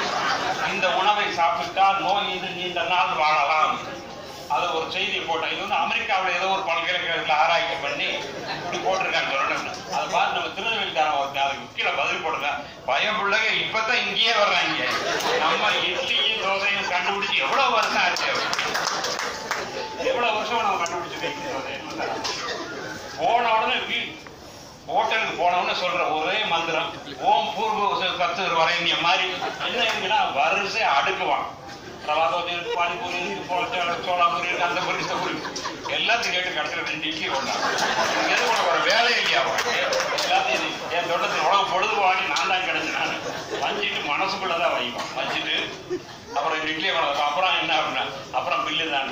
இந்த உணவை சாப்பிட்டால் நோய் இது நீண்ட நாள் வாழலாம் அது ஒரு செய்தி போட்டேன் இது வந்து அமெரிக்காவுல ஏதோ ஒரு பல்கலைக்கழகத்தில் ஆராய்ச்சி பண்ணி இப்படி போட்டிருக்காங்க சொல்லணும் அதை பார்த்து நம்ம திருநெல்வேலிக்காரன் ஒருத்தன் அதுக்கு கீழே பதில் போடுங்க பயம் பிள்ளைங்க இப்பதான் இங்கேயே வர்றாங்க நம்ம இட்லியும் தோசையும் கண்டுபிடிச்சு எவ்வளவு வருஷம் ஆச்சு எவ்வளவு வருஷம் நம்ம கண்டுபிடிச்சிருக்கோம் இட்லி தோசை போன உடனே வீ ஹோட்டலுக்கு போனவொடனே சொல்ற ஒரே மந்திரம் ஓம் பூர்வ கத்து வரைங்க மாதிரி என்ன இருக்குன்னா வரிசை அடுக்குவான் ரவா தோசை இருக்கு பானிபூரி இருக்கு சோளா சோளாபூரி இருக்கு அந்த பூரி இந்த பூரி எல்லாத்தையும் கேட்டு கடைசியில் ரெண்டு இட்லி கொண்டாங்க எது உனக்கு ஒரு வேலை இல்லையா உனக்கு எல்லாத்தையும் நீ- என் தோட்டத்தில் உழவு பொழுது வாங்கி நான் தான் கிடைச்சேன் நான் வஞ்சிட்டு மனசுக்குள்ளதான் வைப்போம் வஞ்சிட்டு அப்புறம் ரெண்டு இட்லியை கொண்டு அப்புறம் என்ன அப்படின்னா அப்புறம் பில்லு தான்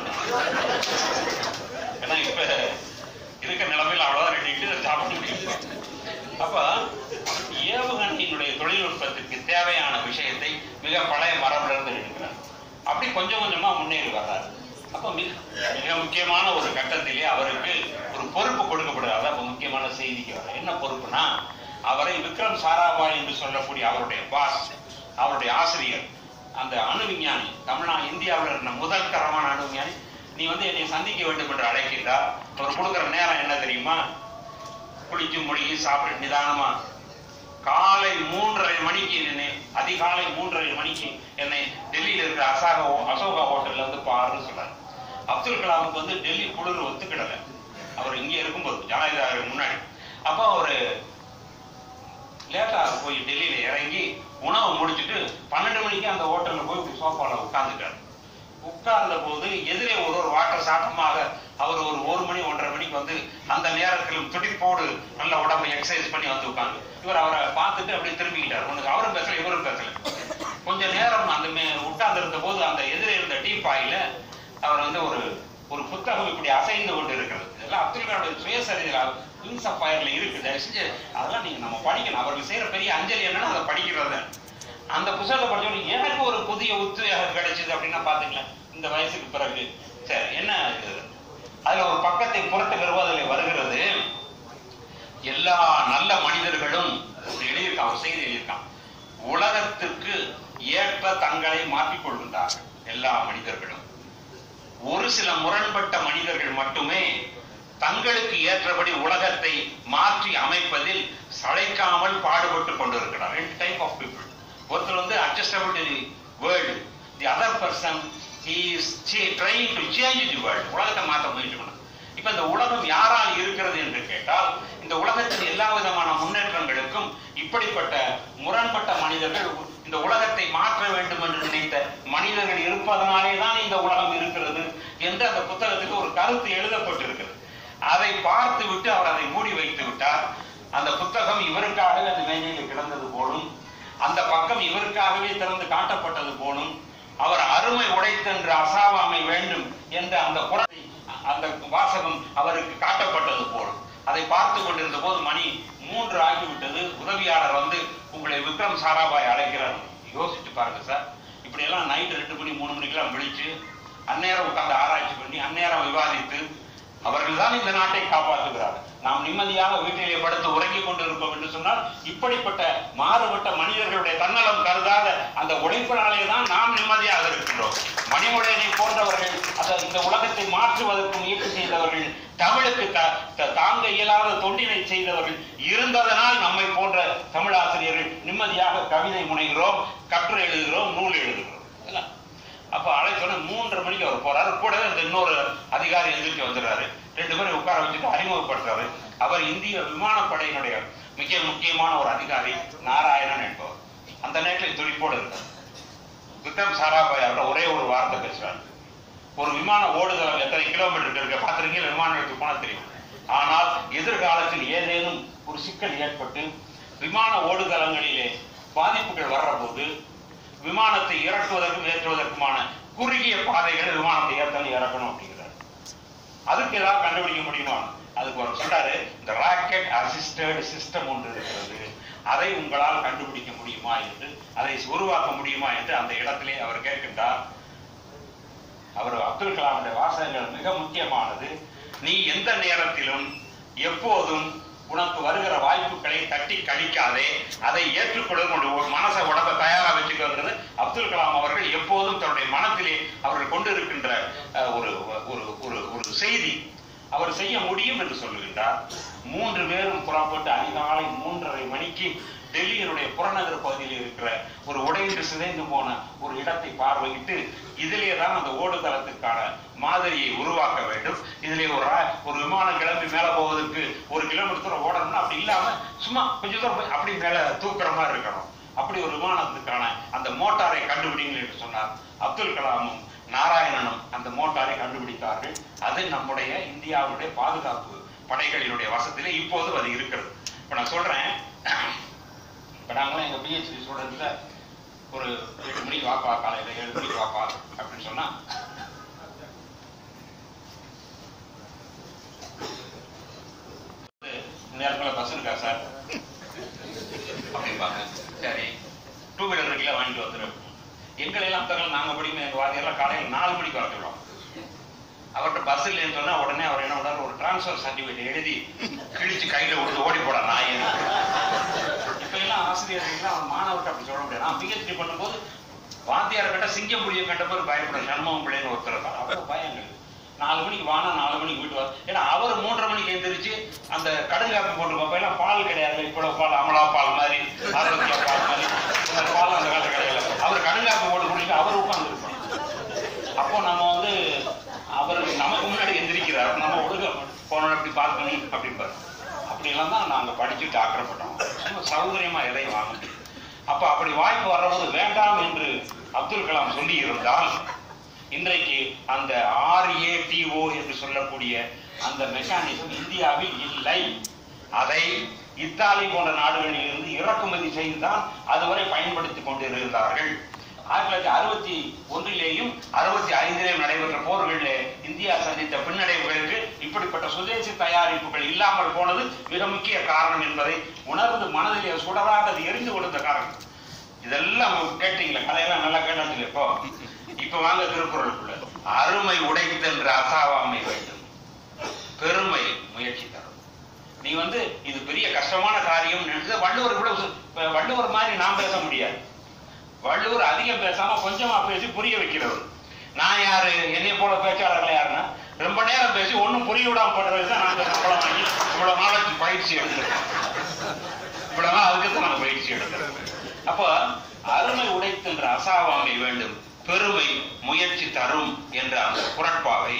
ஏன்னா இப்ப இருக்க நிலைமையில் அவ்வளவுதான் ரெண்டு இட்லி தான் சாப்பிட முடியும் அப்ப ஏவுகணையினுடைய தொழில்நுட்பத்திற்கு தேவையான விஷயத்தை மிக பழைய மரபுல இருந்து எடுக்கிறார் அப்படி கொஞ்சம் கொஞ்சமா முன்னேறி வர்றாரு அப்ப மிக மிக முக்கியமான ஒரு கட்டத்திலே அவருக்கு ஒரு பொறுப்பு கொடுக்கப்படுது அதான் இப்ப முக்கியமான செய்திக்கு வர என்ன பொறுப்புனா அவரை விக்ரம் சாராபாய் என்று சொல்லக்கூடிய அவருடைய பாஸ் அவருடைய ஆசிரியர் அந்த அணு விஞ்ஞானி தமிழ்நா இந்தியாவில் இருந்த முதல் தரமான அணு விஞ்ஞானி நீ வந்து என்னை சந்திக்க வேண்டும் என்று அழைக்கின்றார் அவர் கொடுக்குற நேரம் என்ன தெரியுமா குளிச்சு முடிஞ்சு சாப்பிட்டு நிதானமா காலை மூன்றரை மணிக்கு என்னை அதிகாலை மூன்றரை மணிக்கு என்னை டெல்லியில இருக்கிற அசாக அசோகா ஹோட்டல்ல வந்து பாருன்னு சொன்னார் அப்துல் கலாமுக்கு வந்து டெல்லி குளிர் ஒத்துக்கிடல அவர் இங்க இருக்கும்போது ஜனாதிபதி முன்னாடி அப்போ அவரு லேட்டா போய் டெல்லியில இறங்கி உணவு முடிச்சிட்டு பன்னெண்டு மணிக்கு அந்த ஹோட்டல்ல போய் சோஃபால உட்கார்ந்துட்டாரு உட்கார்ந்த போது எதிரே ஒரு ஒரு வாட்ட சாட்டமாக அவர் ஒரு ஒரு மணி ஒன்றரை மணிக்கு வந்து அந்த நேரத்திலும் துடிப்போடு நல்ல உடம்பை எக்ஸசைஸ் பண்ணி வந்து உட்கார்ந்து இவர் அவரை பார்த்துட்டு அப்படியே திரும்பிக்கிட்டார் ஒன்று அவரும் பேசல இவரும் பேசல கொஞ்ச நேரம் அந்த உட்கார்ந்து இருந்த போது அந்த எதிரே இருந்த டீப்பாயில அவர் வந்து ஒரு ஒரு புத்தகம் இப்படி அசைந்து கொண்டு இருக்கிறது இதெல்லாம் அப்துல் கலாமுடைய சுயசரிதையில் விங்ஸ் ஆஃப் ஃபயர்ல இருக்கு தயவு செஞ்சு அதெல்லாம் நீங்க நம்ம படிக்கணும் அவர்கள் செய்யற பெரிய அஞ்சலி என்னன்னா அதை படிக்கிறது அந்த புத்தகத்தை படிச்சோம் எனக்கு ஒரு புதிய உத்வேகம் கிடைச்சது அப்படின்னா பாத்துக்கலாம் இந்த வயசுக்கு பிறகு சரி என்ன இது அதுல ஒரு பக்கத்தை புரட்டு பெறுவதில் வருகிறது எல்லா நல்ல மனிதர்களும் அப்படி எழுதியிருக்கான் ஒரு செய்தி எழுதியிருக்கான் உலகத்திற்கு ஏற்ப தங்களை மாற்றிக் கொள்கின்றார்கள் எல்லா மனிதர்களும் ஒரு சில முரண்பட்ட மனிதர்கள் மட்டுமே தங்களுக்கு ஏற்றபடி உலகத்தை மாற்றி அமைப்பதில் சளைக்காமல் பாடுபட்டு கொண்டிருக்கிறார் ரெண்டு டைப் ஆஃப் பீப்புள் ஒருத்தர் வந்து adjustable to the world the other person is trying to change the world உலகத்தை மாற்ற முயற்சி பண்ண இப்ப இந்த உலகம் யாரால் இருக்கிறது என்று கேட்டால் இந்த உலகத்தின் எல்லா விதமான முன்னேற்றங்களுக்கும் இப்படிப்பட்ட முரண்பட்ட மனிதர்கள் இந்த உலகத்தை மாற்ற வேண்டும் என்று நினைத்த மனிதர்கள் இருப்பதனாலே தான் இந்த உலகம் இருக்கிறது என்று அந்த புத்தகத்துக்கு ஒரு கருத்து எழுதப்பட்டிருக்கிறது அதை பார்த்து விட்டு அவர் அதை மூடி வைத்து விட்டார் அந்த புத்தகம் இவருக்காகவே அந்த மேஜையில் கிடந்தது போலும் அந்த பக்கம் இவருக்காகவே திறந்து காட்டப்பட்டது போலும் அவர் அருமை உடைத்தென்று அசாவாமை வேண்டும் என்ற அந்த குரலை அந்த வாசகம் அவருக்கு காட்டப்பட்டது போலும் அதை பார்த்து கொண்டிருந்த போது மணி மூன்று ஆகிவிட்டது உதவியாளர் வந்து உங்களை விக்ரம் சாராபாய் அழைக்கிறார் யோசிச்சு பாருங்க சார் இப்படி எல்லாம் நைட்டு ரெண்டு மணி மூணு மணிக்கெல்லாம் விழிச்சு அந்நேரம் உட்கார்ந்து ஆராய்ச்சி பண்ணி அந்நேரம் விவாதித்து அவர்கள் தான் இந்த நாட்டை காப்பாற்றுகிறார்கள் நாம் நிம்மதியாக வீட்டிலே படுத்து உறங்கிக் கொண்டிருப்போம் என்று சொன்னால் இப்படிப்பட்ட மாறுபட்ட மனிதர்களுடைய தன்னலம் கருதாத அந்த உழைப்பினாலே தான் நாம் நிம்மதியாக இருக்கின்றோம் மணிமுடையனை போன்றவர்கள் அந்த இந்த உலகத்தை மாற்றுவதற்கு முயற்சி செய்தவர்கள் தமிழுக்கு த- த- தாங்க இயலாத தொண்டினை செய்தவர்கள் இருந்ததனால் நம்மை போன்ற தமிழாசிரியர்கள் நிம்மதியாக கவிதை முனைகிறோம் கட்டுரை எழுதுகிறோம் நூல் எழுதுகிறோம் இதெல்லாம் அப்ப அழைச்சோன்னே மூன்றரை மணிக்கு அவர் போறாரு கூடவே இந்த இன்னொரு அதிகாரி எந்திரிச்சு வந்துடுறாரு ரெண்டு பேரும் உட்கார வச்சுட்டு அறிமுகப்படுத்துறாரு அவர் இந்திய விமானப்படையினுடைய மிக முக்கியமான ஒரு அதிகாரி நாராயணன் என்பவர் அந்த நேரத்தில் துடிப்போடு இருக்கார் விக்ரம் சாராபாய் அவர்கள் ஒரே ஒரு வார்த்தை பேசுறாரு ஒரு விமான ஓடுதளம் எத்தனை கிலோமீட்டர் இருக்கு பார்த்துருக்கீங்க விமானம் எடுத்து போனா தெரியும் ஆனால் எதிர்காலத்தில் ஏதேனும் ஒரு சிக்கல் ஏற்பட்டு விமான ஓடுதளங்களிலே பாதிப்புகள் வர்ற போது விமானத்தை இறக்குவதற்கும் ஏற்றுவதற்குமான குறுகிய பாதைகள் விமானத்தை ஏற்றணும் இறக்கணும் அப்படிங்கிறார் அதுக்கு ஏதாவது கண்டுபிடிக்க முடியுமா அதுக்கு அவர் சொல்றாரு இந்த ராக்கெட் அசிஸ்டட் சிஸ்டம் ஒன்று இருக்கிறது அதை உங்களால் கண்டுபிடிக்க முடியுமா என்று அதை உருவாக்க முடியுமா என்று அந்த இடத்திலே அவர் கேட்கின்றார் அவர் அப்துல் கலாமுடைய வாசகங்கள் மிக முக்கியமானது நீ எந்த நேரத்திலும் எப்போதும் உனக்கு வருகிற வாய்ப்புகளை தட்டி கழிக்காதே அதை ஏற்றுக்கொள்ள ஒரு மனசை உடம்ப தயாரா வச்சுக்கிறது அப்துல் கலாம் அவர்கள் எப்போதும் தன்னுடைய மனத்திலே அவர்கள் கொண்டிருக்கின்ற அஹ், ஒரு ஒரு ஒரு ஒரு செய்தி அவர் செய்ய முடியும் என்று சொல்லுகின்றார் மூன்று பேரும் புறப்பட்டு அதிகாலை மூன்றரை மணிக்கு டெல்லியினுடைய புறநகர் பகுதியில் இருக்கிற ஒரு உடைந்து சிதைந்து போன ஒரு இடத்தை பார்வையிட்டு இதிலே தான் அந்த ஓடுதளத்திற்கான மாதிரியை உருவாக்க வேண்டும் இதிலே ஒரு ரா- ஒரு விமானம் கிளம்பி மேல போவதற்கு ஒரு கிலோமீட்டர் தூரம் ஓடணும்னா அப்படி இல்லாம சும்மா கொஞ்சம் தூரம் போய் அப்படி மேல தூக்குற மாதிரி இருக்கணும் அப்படி ஒரு விமானத்துக்கான அந்த மோட்டாரை கண்டுபிடிங்கள் என்று சொன்னார் அப்துல் கலாமும் நாராயணனும் அந்த மோட்டாரை கண்டுபிடித்தார்கள் அது நம்முடைய இந்தியாவுடைய பாதுகாப்பு படைகளினுடைய வசத்திலே இப்போது அது இருக்கிறது இப்ப நான் சொல்றேன் இப்ப நாங்களாம் எங்க பிஹெச்டி ஸ்டூடெண்ட்ல ஒரு எட்டு மணிக்கு வாப்பா காலையில ஏழு மணிக்கு வாப்பா அப்படின்னு சொன்னா நேரத்தில் பஸ் இருக்கா சார் அப்படிம்பாங்க சரி டூ வீலர் இருக்குல்ல வாங்கிட்டு வந்துடும் எங்களை எல்லாம் தகவல் நாங்க படிக்கும் எங்க வாத்தியெல்லாம் காலையில் நாலு மணிக்கு வர சொல்லுவோம் அவர்கிட்ட பஸ் இல்லைன்னு சொன்னா உடனே அவர் என்ன பண்ணாரு ஒரு டிரான்ஸ்ஃபர் சர்டிபிகேட் எழுதி கிழிச்சு கையில கொடுத்து ஓடி போட நான் இப்ப எல்லாம் ஆசிரியர்கள்லாம் மாணவர்கிட்ட அப்படி சொல்ல முடியாது நான் பிஹெச்டி பண்ணும்போது வாத்தியார் கிட்ட சிங்கம் புளிய கண்ட பேர் பயப்பட சண்முகம் பிள்ளைன்னு ஒருத்தர் இருக்கார் அவ்வளவு பயங்கள் நாலு மணிக்கு வானா நாலு மணிக்கு வீட்டு வர ஏன்னா அவர் மூன்றரை மணிக்கு எந்திரிச்சு அந்த கடுங்காப்பி போட்டு பார்ப்போம் எல்லாம் பால் கிடையாது இவ்வளவு பால் அமலா பால் மாதிரி ஆரோக்கிய பால் மாதிரி இந்த பால் அந்த காலத்து கிடையாது அவர் கடுங்காப்பி போட்டு குடிச்சு அவர் உட்கார்ந்து இருப்பார் அப்போ நம்ம வந்து அவர் நமக்கு முன்னாடி எந்திரிக்கிறார் நம்ம ஒழுங்க போனோம் அப்படி பார்க்கணும் அப்படிம்பார் அப்படியெல்லாம் தான் நாங்க படிச்சு டாக்டர் பட்டோம் சும்மா சௌகரியமா எதையும் வாங்க முடியும் அப்ப அப்படி வாய்ப்பு வர்றபோது வேண்டாம் என்று அப்துல் கலாம் சொல்லி இருந்தால் இன்றைக்கு அந்த ஆர்ஏடிஓ என்று சொல்லக்கூடிய அந்த மெக்கானிசம் இந்தியாவில் இல்லை அதை இத்தாலி போன்ற நாடுகளில் இருந்து இறக்குமதி செய்துதான் அதுவரை பயன்படுத்திக் கொண்டிருந்தார்கள் ஆயிரத்தி தொள்ளாயிரத்தி அறுபத்தி ஒன்றிலேயும் அறுபத்தி ஐந்திலேயும் நடைபெற்ற போர்களிலே இந்தியா சந்தித்த பின்னடைவுகளுக்கு இப்படிப்பட்ட சுதேசி தயாரிப்புகள் இல்லாமல் போனது மிக முக்கிய காரணம் என்பதை உணர்ந்து மனதிலே சுடராக அது எரிந்து கொடுத்த காரணம் இதெல்லாம் கேட்டீங்களா கதையெல்லாம் நல்லா கேட்டதுல இப்போ இப்ப வாங்க திருக்குறளுக்குள்ள அருமை உடைத்தென்ற அசாவாமை வேண்டும் பெருமை முயற்சி தரும் நீ வந்து இது பெரிய கஷ்டமான காரியம் நினைச்சது வள்ளுவர் கூட சு- இப்ப வள்ளுவர் மாதிரி நாம் பேச முடியாது வள்ளுவர் அதிகம் பேசாம கொஞ்சமா பேசி புரிய வைக்கிறவர் நான் யாரு என்னை போல பேச்சாளர்கள் யாருன்னா ரொம்ப நேரம் பேசி ஒண்ணும் புரிய விடாம பண்றது தான் நாங்க சம்பளம் வாங்கி இவ்வளவு நாளைக்கு பயிற்சி எடுத்துருக்கோம் இவ்வளவு நாள் அதுக்கு தான் நாங்க பயிற்சி எடுக்கிறோம் அப்போ அருமை உடைத்தென்ற அசாவாமை வேண்டும் பெருமை முயற்சி தரும் என்ற அந்த குரட்பாவை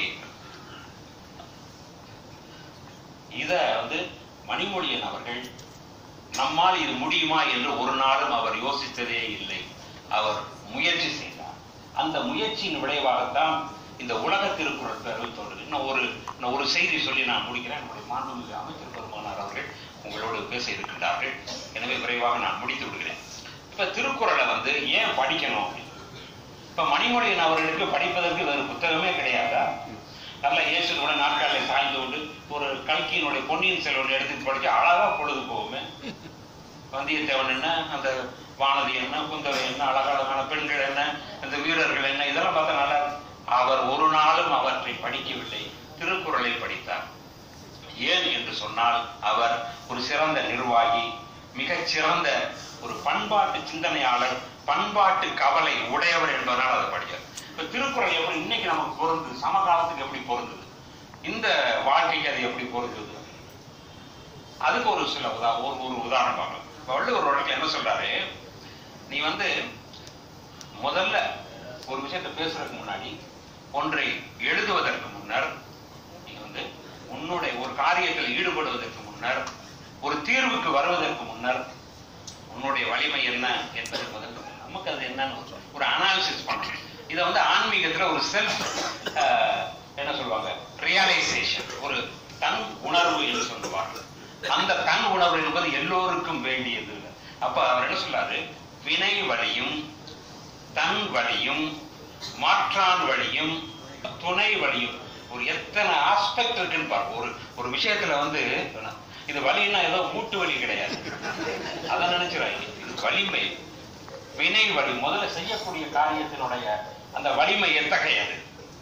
இத வந்து மணிமொழியன் அவர்கள் நம்மால் இது முடியுமா என்று ஒரு நாளும் அவர் யோசித்ததே இல்லை அவர் முயற்சி செய்தார் அந்த முயற்சியின் விளைவாகத்தான் இந்த உலக திருக்குறள் பேரவை தோன்றுது இன்னும் ஒரு இன்னும் ஒரு செய்தி சொல்லி நான் முடிக்கிறேன் நம்முடைய மாண்புமிகு அமைச்சர் பெருமானார் அவர்கள் உங்களோடு பேச இருக்கின்றார்கள் எனவே விரைவாக நான் முடித்து விடுகிறேன் இப்ப திருக்குறளை வந்து ஏன் படிக்கணும் அப்படின்னு. இப்ப மணிமொழியன் அவர்களுக்கு படிப்பதற்கு வேறு புத்தகமே கிடையாதா நல்ல இயேசுனோட நாட்காலில் சாய்ந்து கொண்டு ஒரு கல்கியினுடைய பொன்னியின் செல்வன் எடுத்து படிச்சு அழகா பொழுது போகுமே வந்தியத்தேவன் என்ன அந்த வானதி என்ன குந்தவை என்ன அழகழகான பெண்கள் என்ன அந்த வீரர்கள் என்ன இதெல்லாம் பார்த்தா நல்லா இருக்கு. அவர் ஒரு நாளும் அவற்றை படிக்கவில்லை திருக்குறளை படித்தார் ஏன் என்று சொன்னால் அவர் ஒரு சிறந்த நிர்வாகி மிகச் சிறந்த ஒரு பண்பாட்டு சிந்தனையாளர் பண்பாட்டு கவலை உடையவர் என்பதனால் அதை படித்தார் இப்ப திருக்குறள் எப்படி இன்னைக்கு நமக்கு பொருந்துது சமகாலத்துக்கு எப்படி பொருந்துது இந்த வாழ்க்கைக்கு அது எப்படி பொருந்துது அதுக்கு ஒரு சில உதா ஒரு ஒரு உதாரணம் பார்க்கலாம் இப்ப வள்ளுவர் ஒரு இடத்துல என்ன சொல்றாரு நீ வந்து முதல்ல ஒரு விஷயத்தை பேசுறதுக்கு முன்னாடி ஒன்றை எழுதுவதற்கு முன்னர் நீ வந்து உன்னுடைய ஒரு காரியத்தில் ஈடுபடுவதற்கு முன்னர் ஒரு தீர்வுக்கு வருவதற்கு முன்னர் உன்னுடைய வலிமை என்ன என்பது முதல்ல நமக்கு அது என்னன்னு ஒரு- ஒரு அனாலிசிஸ் பண்ணணும் இதை வந்து ஆன்மீகத்துல ஒரு செல்ஃப் என்ன சொல்லுவாங்க ரியலைசேஷன் ஒரு தன் உணர்வு என்று சொல்லுவார்கள் அந்த தன் உணர்வு என்பது எல்லோருக்கும் வேண்டியது அப்ப அவர் என்ன சொல்றாரு வினை வழியும் தன் வழியும் மாற்றான் வழியும் துணை வழியும் ஒரு எத்தனை ஆஸ்பெக்ட் இருக்குன்னு பாருங்க ஒரு ஒரு விஷயத்துல வந்து இது வலின்னா ஏதோ மூட்டு வலி கிடையாது அதை நினைச்சிடாங்க இது வலிமை வினை வலி முதல்ல செய்யக்கூடிய காரியத்தினுடைய அந்த வலிமை எத்தகையது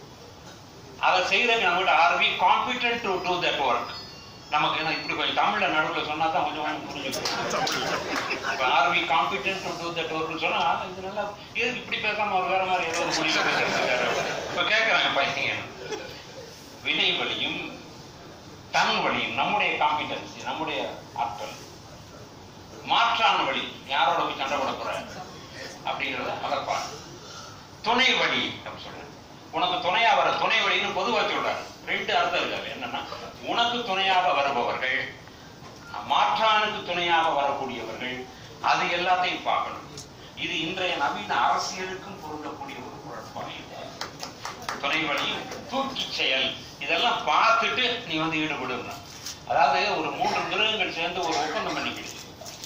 அதை செய்யறதுக்கு நம்மகிட்ட are we competent to do that work நமக்கு என்ன இப்படி கொஞ்சம் தமிழ்ல நடுவில் சொன்னா தான் கொஞ்சம் புரிஞ்சுக்கும் இப்ப are we competent to do that ஒர்க்னு சொன்னா இது நல்லா இது இப்படி பேசாம ஒரு வேற மாதிரி ஏதோ ஒரு மொழியில பேசுறாரு இப்ப கேட்கறாங்க பையங்க வினை வழியும் தன் வழியும் நம்முடைய காம்பிடன்சி நம்முடைய ஆற்றல் மாற்றான வழி யாரோட போய் சண்டை போட போற அப்படிங்கிறத அதற்பான் துணை வழி அப்படின்னு சொல்றேன் உனக்கு துணையா வர துணை வழின்னு பொதுவா சொல்றாரு ரெண்டு அர்த்தம் இருக்காது என்னன்னா உனக்கு துணையாக வருபவர்கள் மாற்றானுக்கு துணையாக வரக்கூடியவர்கள் அது எல்லாத்தையும் பார்க்கணும் இது இன்றைய நவீன அரசியலுக்கும் பொருந்தக்கூடிய ஒரு குழப்பம் துணை வழியும் தூக்கி செயல் இதெல்லாம் பார்த்துட்டு நீ வந்து ஈடுபடுங்க அதாவது ஒரு மூன்று மிருகங்கள் சேர்ந்து ஒரு ஒப்பந்தம் பண்ணிக்கிடுச்சு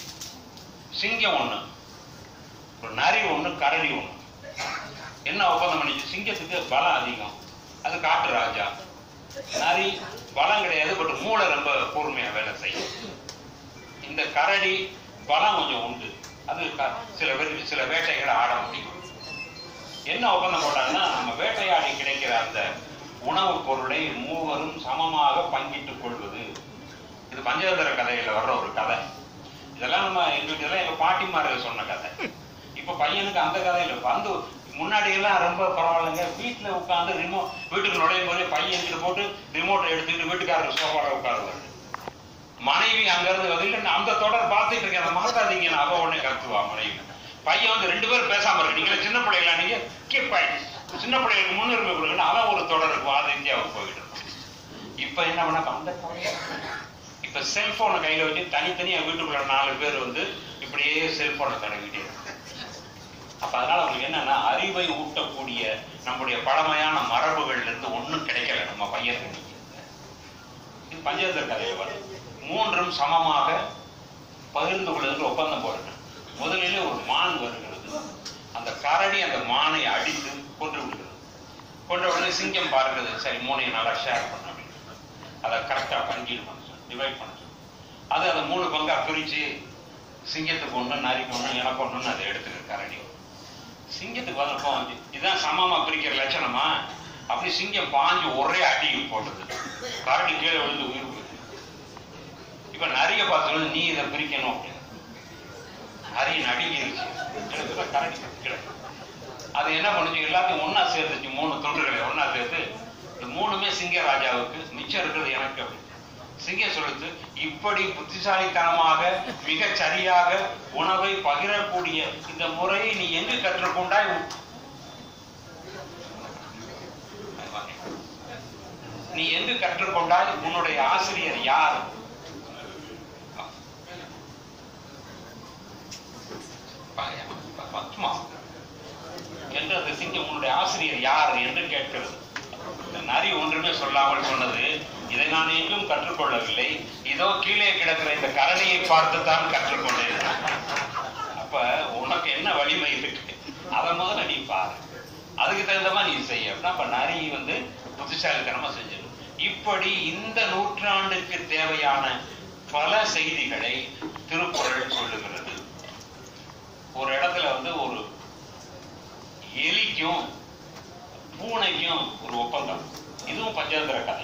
சிங்கம் ஒண்ணு ஒரு நரி ஒண்ணு கரடி ஒண்ணு என்ன ஒப்பந்தம் பண்ணிச்சு சிங்கத்துக்கு பலம் அதிகம் அது காட்டு ராஜா நரி பலம் கிடையாது பட் மூளை ரொம்ப கூர்மையா வேலை செய்யும் இந்த கரடி பலம் கொஞ்சம் உண்டு அது க- சில பேருக்கு சில வேட்டைகளை ஆட முடியும் என்ன ஒப்பந்தம் போட்டாங்கன்னா நம்ம வேட்டையாடி கிடைக்கிற அந்த உணவுப் பொருளை மூவரும் சமமாக பங்கிட்டுக் கொள்வது இது பஞ்சதந்திர கதையில வர்ற ஒரு கதை இதெல்லாம் நம்ம எங்களுக்கு இதெல்லாம் எங்க பாட்டிமார்கள் சொன்ன கதை இப்ப பையனுக்கு அந்த கதையில வந்து முன்னாடி எல்லாம் ரொம்ப பரவாயில்லைங்க வீட்டுல உட்கார்ந்து ரிமோட் வீட்டுக்கு நுழையும் போதே பையன் போட்டு ரிமோட்டை எடுத்துக்கிட்டு வீட்டுக்காரர் சோஃபால உட்காருவாரு மனைவி அங்க இருந்து வந்து அந்த தொடர் பார்த்துட்டு இருக்கேன் அதை மாத்தாதீங்க நான் அவ உடனே கத்துவா மனைவி பையன் வந்து ரெண்டு பேரும் பேசாம இருக்கு நீங்க சின்ன பிள்ளைகளா நீங்க கீப் சின்ன பிள்ளைகளுக்கு முன்னுரிமை கொடுங்க அவன் ஒரு தொடர் இருக்கும் அது இந்தியாவுக்கு போயிட்டு இருக்கும் இப்ப என்ன பண்ண அந்த கவலையா இப்ப செல்போனை கையில வச்சு தனித்தனியா வீட்டுக்குள்ள நாலு பேர் வந்து இப்படியே செல்போனை தடவிட்டே இருக்காங்க அப்ப அதனால அவங்களுக்கு என்னன்னா அறிவை ஊட்டக்கூடிய நம்முடைய பழமையான மரபுகள்ல இருந்து ஒண்ணும் கிடைக்கல நம்ம பையனுக்கு இது பஞ்சதந்திர கதையில வரும் மூன்றும் சமமாக பகிர்ந்து கொள்வதற்கு ஒப்பந்தம் போடுங்க முதலிலே ஒரு மான் வருகிறது அந்த கரடி அந்த மானை அடித்து கொன்று விடுகிறது கொன்ற உடனே சிங்கம் பார்க்கிறது சரி மூணையும் நல்லா ஷேர் பண்ண அப்படின்னு அதை கரெக்டா பங்கிடு பண்ண டிவைட் பண்ண சொல்லு. அது அதை மூணு பங்கா பிரிச்சு சிங்கத்துக்கு ஒண்ணு நரிக்கு ஒண்ணு எனக்கு ஒண்ணுன்னு அதை எடுத்துக்கிற கரடி சிங்கத்துக்கு வந்தப்போ வந்து இதான் சமமா பிரிக்கிற லட்சணமா அப்படி சிங்கம் பாஞ்சு ஒரே அடி போட்டது கரடி கீழே விழுந்து உயிர் போயிடுது இப்ப நிறைய பார்த்து நீ இதை பிரிக்கணும் அப்படின்னு நிறைய நடுங்கிருச்சு எனக்கு தான் கரடி கிடக்கு அது என்ன பண்ணுச்சு எல்லாத்தையும் ஒண்ணா சேர்த்துச்சு மூணு தொண்டுகளை ஒண்ணா சேர்த்து இந்த மூணுமே சிங்க ராஜாவுக்கு மிச்சம் இருக்கிறது எனக்கு அப்படி சிங்கம் சொல்லுது இப்படி புத்திசாலித்தனமாக மிகச் சரியாக உணவை பகிரக்கூடிய இந்த முறையை நீ எங்கு கற்றுக்கொண்டாய் நீ எங்கு கற்றுக்கொண்டாய் உன்னுடைய ஆசிரியர் யார் பத்மா என்று அந்த சிங்கம் உன்னுடைய ஆசிரியர் யார் என்று கேட்கிறது இந்த நரி ஒன்றுமே சொல்லாமல் சொன்னது இதை நான் எங்கும் கற்றுக்கொள்ளவில்லை இதோ கீழே கிடக்கிற இந்த கரணியை பார்த்துத்தான் கற்றுக்கொண்டேன் அப்ப உனக்கு என்ன வலிமை இருக்கு அதை முதல்ல நீ பாரு அதுக்கு தகுந்த மாதிரி நீ செய்ய அப்படின்னா அப்ப நரி வந்து புத்திசாலித்தனமா செஞ்சிடும் இப்படி இந்த நூற்றாண்டுக்கு தேவையான பல செய்திகளை திருக்குறள் சொல்லுகிறது ஒரு இடத்துல வந்து ஒரு எலிக்கும் பூனைக்கும் ஒரு ஒப்பந்தம் இதுவும் பஞ்சதந்திர கதை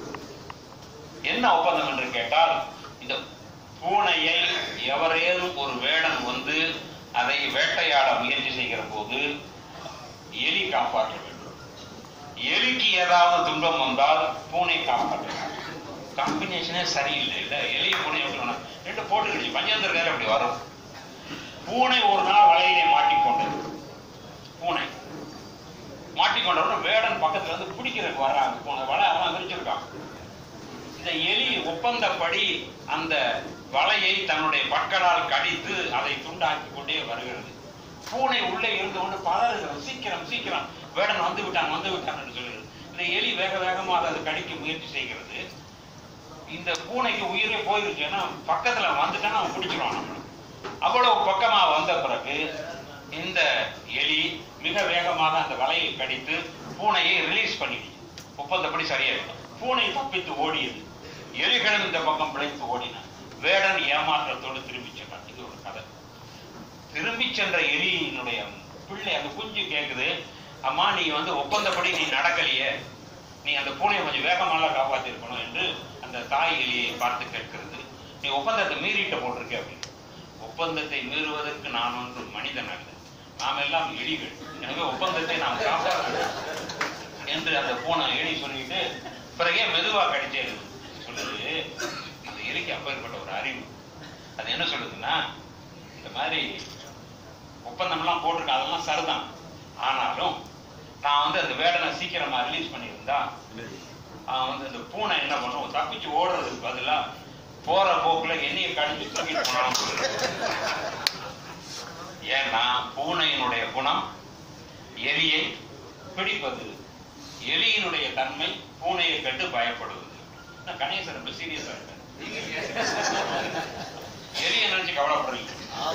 என்ன ஒப்பந்தம் என்று கேட்டால் இந்த பூனையை எவரேனும் ஒரு வேடன் வந்து அதை வேட்டையாட முயற்சி செய்கிற போது எலி காப்பாற்ற வேண்டும் எலிக்கு ஏதாவது துன்பம் வந்தால் பூனை காப்பாற்ற வேண்டும் காம்பினேஷனே சரியில்லை இல்ல எலி பூனை ரெண்டு போட்டுக்கிடுச்சு பஞ்சதந்திர கதை அப்படி வரும் பூனை ஒரு நாள் வலையிலே மாட்டிக்கொண்டது பூனை மாட்டிக்கொண்டவுடன் வேடன் பக்கத்துல இருந்து பிடிக்கிறதுக்கு வர்றாங்க பூனை வலை அவன் விரிச்சிருக்கான் இந்த எலி ஒப்பந்தப்படி அந்த வலையை தன்னுடைய பற்களால் கடித்து அதை துண்டாக்கி கொண்டே வருகிறது பூனை உள்ளே இருந்து கொண்டு பதறுகிறது சீக்கிரம் சீக்கிரம் வேடன் வந்து விட்டான் வந்து விட்டான் என்று சொல்கிறது இந்த எலி வேக வேகமாக அதை கடிக்க முயற்சி செய்கிறது இந்த பூனைக்கு உயிரே போயிருச்சு ஏன்னா பக்கத்துல வந்துட்டான்னா அவன் பிடிச்சிருவான் நம்மளை அவ்வளவு பக்கமா வந்த பிறகு இந்த எலி மிக வேகமாக அந்த வலையை கடித்து பூனையை ரிலீஸ் பண்ணிடுச்சு ஒப்பந்தப்படி சரியாயிடும் பூனை தப்பித்து ஓடியது எலிகளும் இந்த பக்கம் பிழைத்து ஓடின வேடன் ஏமாற்றத்தோடு திரும்பி சென்றான் இது ஒரு கதை திரும்பி சென்ற எலியினுடைய பிள்ளை அந்த குஞ்சு கேக்குது அம்மா நீ வந்து ஒப்பந்தப்படி நீ நடக்கலையே நீ அந்த பூனையை கொஞ்சம் வேகமாலாம் காப்பாத்திருக்கணும் என்று அந்த தாய் எலியை பார்த்து கேட்கிறது நீ ஒப்பந்தத்தை மீறிட்ட போட்டிருக்க அப்படின்னு ஒப்பந்தத்தை மீறுவதற்கு நான் ஒன்று மனிதன் அல்ல நாம் எல்லாம் எலிகள் எனவே ஒப்பந்தத்தை நாம் காப்பாற்ற என்று அந்த பூனை எலி சொல்லிட்டு பிறகே மெதுவா கடிச்சே சொல்லுது அந்த எலிக்கு அப்பேற்பட்ட ஒரு அறிவு அது என்ன சொல்லுதுன்னா இந்த மாதிரி ஒப்பந்தம்லாம் போட்டிருக்கேன் அதெல்லாம் சரிதான் ஆனாலும் நான் வந்து அந்த வேடனை சீக்கிரமா ரிலீஸ் பண்ணியிருந்தா அவன் வந்து இந்த பூனை என்ன பண்ணும் தப்பிச்சு ஓடுறதுக்கு பதிலா போற போக்குல என்னைய கடிச்சு தூக்கிட்டு போனாலும் ஏன்னா பூனையினுடைய குணம் எலியை பிடிப்பது எலியினுடைய தன்மை பூனையை கண்டு பயப்படுவது நான் கணேசன் ரொம்ப சீரியஸா இருக்கேன் எலியை நினைச்சு கவலைப்படுறீங்க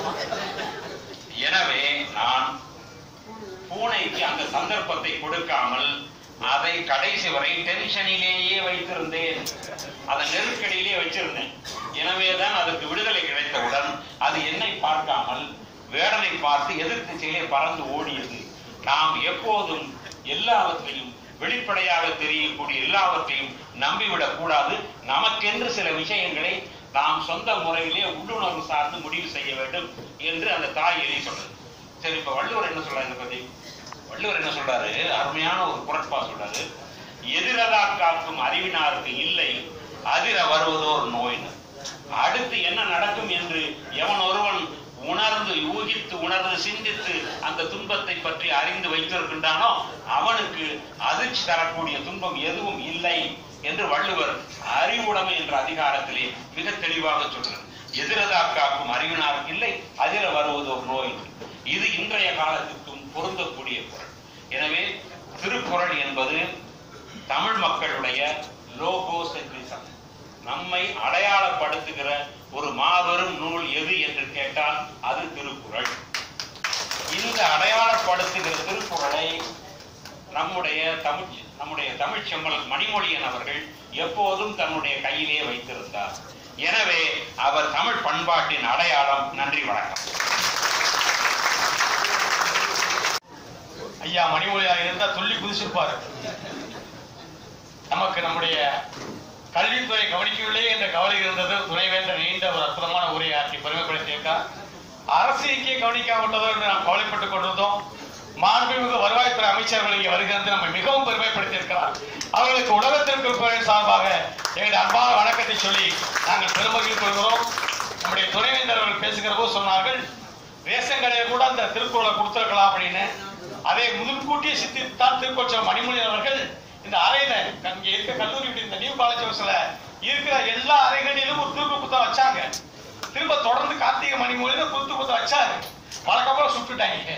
எனவே நான் பூனைக்கு அந்த சந்தர்ப்பத்தை கொடுக்காமல் அதை கடைசி வரை டென்ஷனிலேயே வைத்திருந்தேன் அதை நெருக்கடியிலே வச்சிருந்தேன் எனவேதான் அதற்கு விடுதலை கிடைத்தவுடன் அது என்னை பார்க்காமல் வேடனை பார்த்து எதிர் திசையிலே பறந்து ஓடியது நாம் எப்போதும் எல்லாவற்றையும் வெளிப்படையாக தெரியக்கூடிய எல்லாவற்றையும் நம்பிவிடக் கூடாது நமக்கென்று சில விஷயங்களை நாம் சொந்த முறையிலே உள்ளுணர்வு சார்ந்து முடிவு செய்ய வேண்டும் என்று அந்த தாய் எலி சொன்னது சரி இப்ப வள்ளுவர் என்ன சொல்றாரு இதை பத்தி வள்ளுவர் என்ன சொல்றாரு அருமையான ஒரு குரட்பா சொல்றாரு எதிரதா காக்கும் அறிவினாருக்கு இல்லை அதிர வருவதோர் நோய்னு அடுத்து என்ன நடக்கும் என்று எவன் ஒருவன் உணர்ந்து ஊகித்து உணர்ந்து சிந்தித்து அந்த துன்பத்தை பற்றி அறிந்து வைத்திருக்கின்றானோ அவனுக்கு அதிர்ச்சி தரக்கூடிய துன்பம் எதுவும் இல்லை என்று வள்ளுவர் அறிவுடைமை என்ற அதிகாரத்திலே மிக தெளிவாக சொல்றார் எதிரதா காக்கும் அறிவினாருக்கு இல்லை அதிர வருவது ஒரு நோய் இது இந்த இன்றைய காலத்துக்கும் பொருந்தக்கூடிய குரல் எனவே திருக்குறள் என்பது தமிழ் மக்களுடைய லோகோ சென்ட்ரிசம் நம்மை அடையாளப்படுத்துகிற ஒரு மாபெரும் நூல் எது என்று கேட்டால் அது திருக்குறள் இந்த அடையாளப்படுத்துகிற திருக்குறளை நம்முடைய தமிழ் நம்முடைய தமிழ் செம்மல் மணிமொழியன் அவர்கள் எப்போதும் தன்னுடைய கையிலே வைத்திருந்தார் எனவே அவர் தமிழ் பண்பாட்டின் அடையாளம் நன்றி வணக்கம் ஐயா மணிமொழியா இருந்தா துள்ளி குதிச்சிருப்பாரு நமக்கு நம்முடைய கல்வித்துறை கவனிக்கவில்லை என்ற கவலை இருந்தது துணைவேந்தர் நீண்ட ஒரு அற்புதமான உரையாற்றி பெருமைப்படுத்தியிருக்கார் அரசு இங்கே கவனிக்காவிட்டதோ என்று நாம் கவலைப்பட்டுக் கொண்டிருந்தோம் மாண்புமிகு வருவாய்த்துறை அமைச்சர்கள் இங்கே வருகிறது நம்மை மிகவும் பெருமைப்படுத்தியிருக்கிறார் அவர்களுக்கு உலகத்திற்கு இருப்பவரின் சார்பாக எங்களுடைய அன்பான வணக்கத்தை சொல்லி நாங்கள் பெருமகிழ்ச்சி கொள்கிறோம் நம்முடைய துணைவேந்தர் அவர்கள் பேசுகிற போது சொன்னார்கள் ரேஷன் கடையில் கூட அந்த திருக்குறளை கொடுத்திருக்கலாம் அப்படின்னு அதை முன்கூட்டியே சித்தித்தான் திருக்கோச்சம் மணிமொழி அவர்கள் இந்த அறையில இங்க இருக்க கல்லூரி இந்த நியூ காலேஜ் ஹவுஸ்ல இருக்கிற எல்லா அறைகளிலும் ஒரு திருப்பு புத்தகம் வச்சாங்க திரும்ப தொடர்ந்து கார்த்திகை மணிமொழியில குத்து புத்தகம் வச்சாரு வழக்கமாக சுட்டுட்டாங்க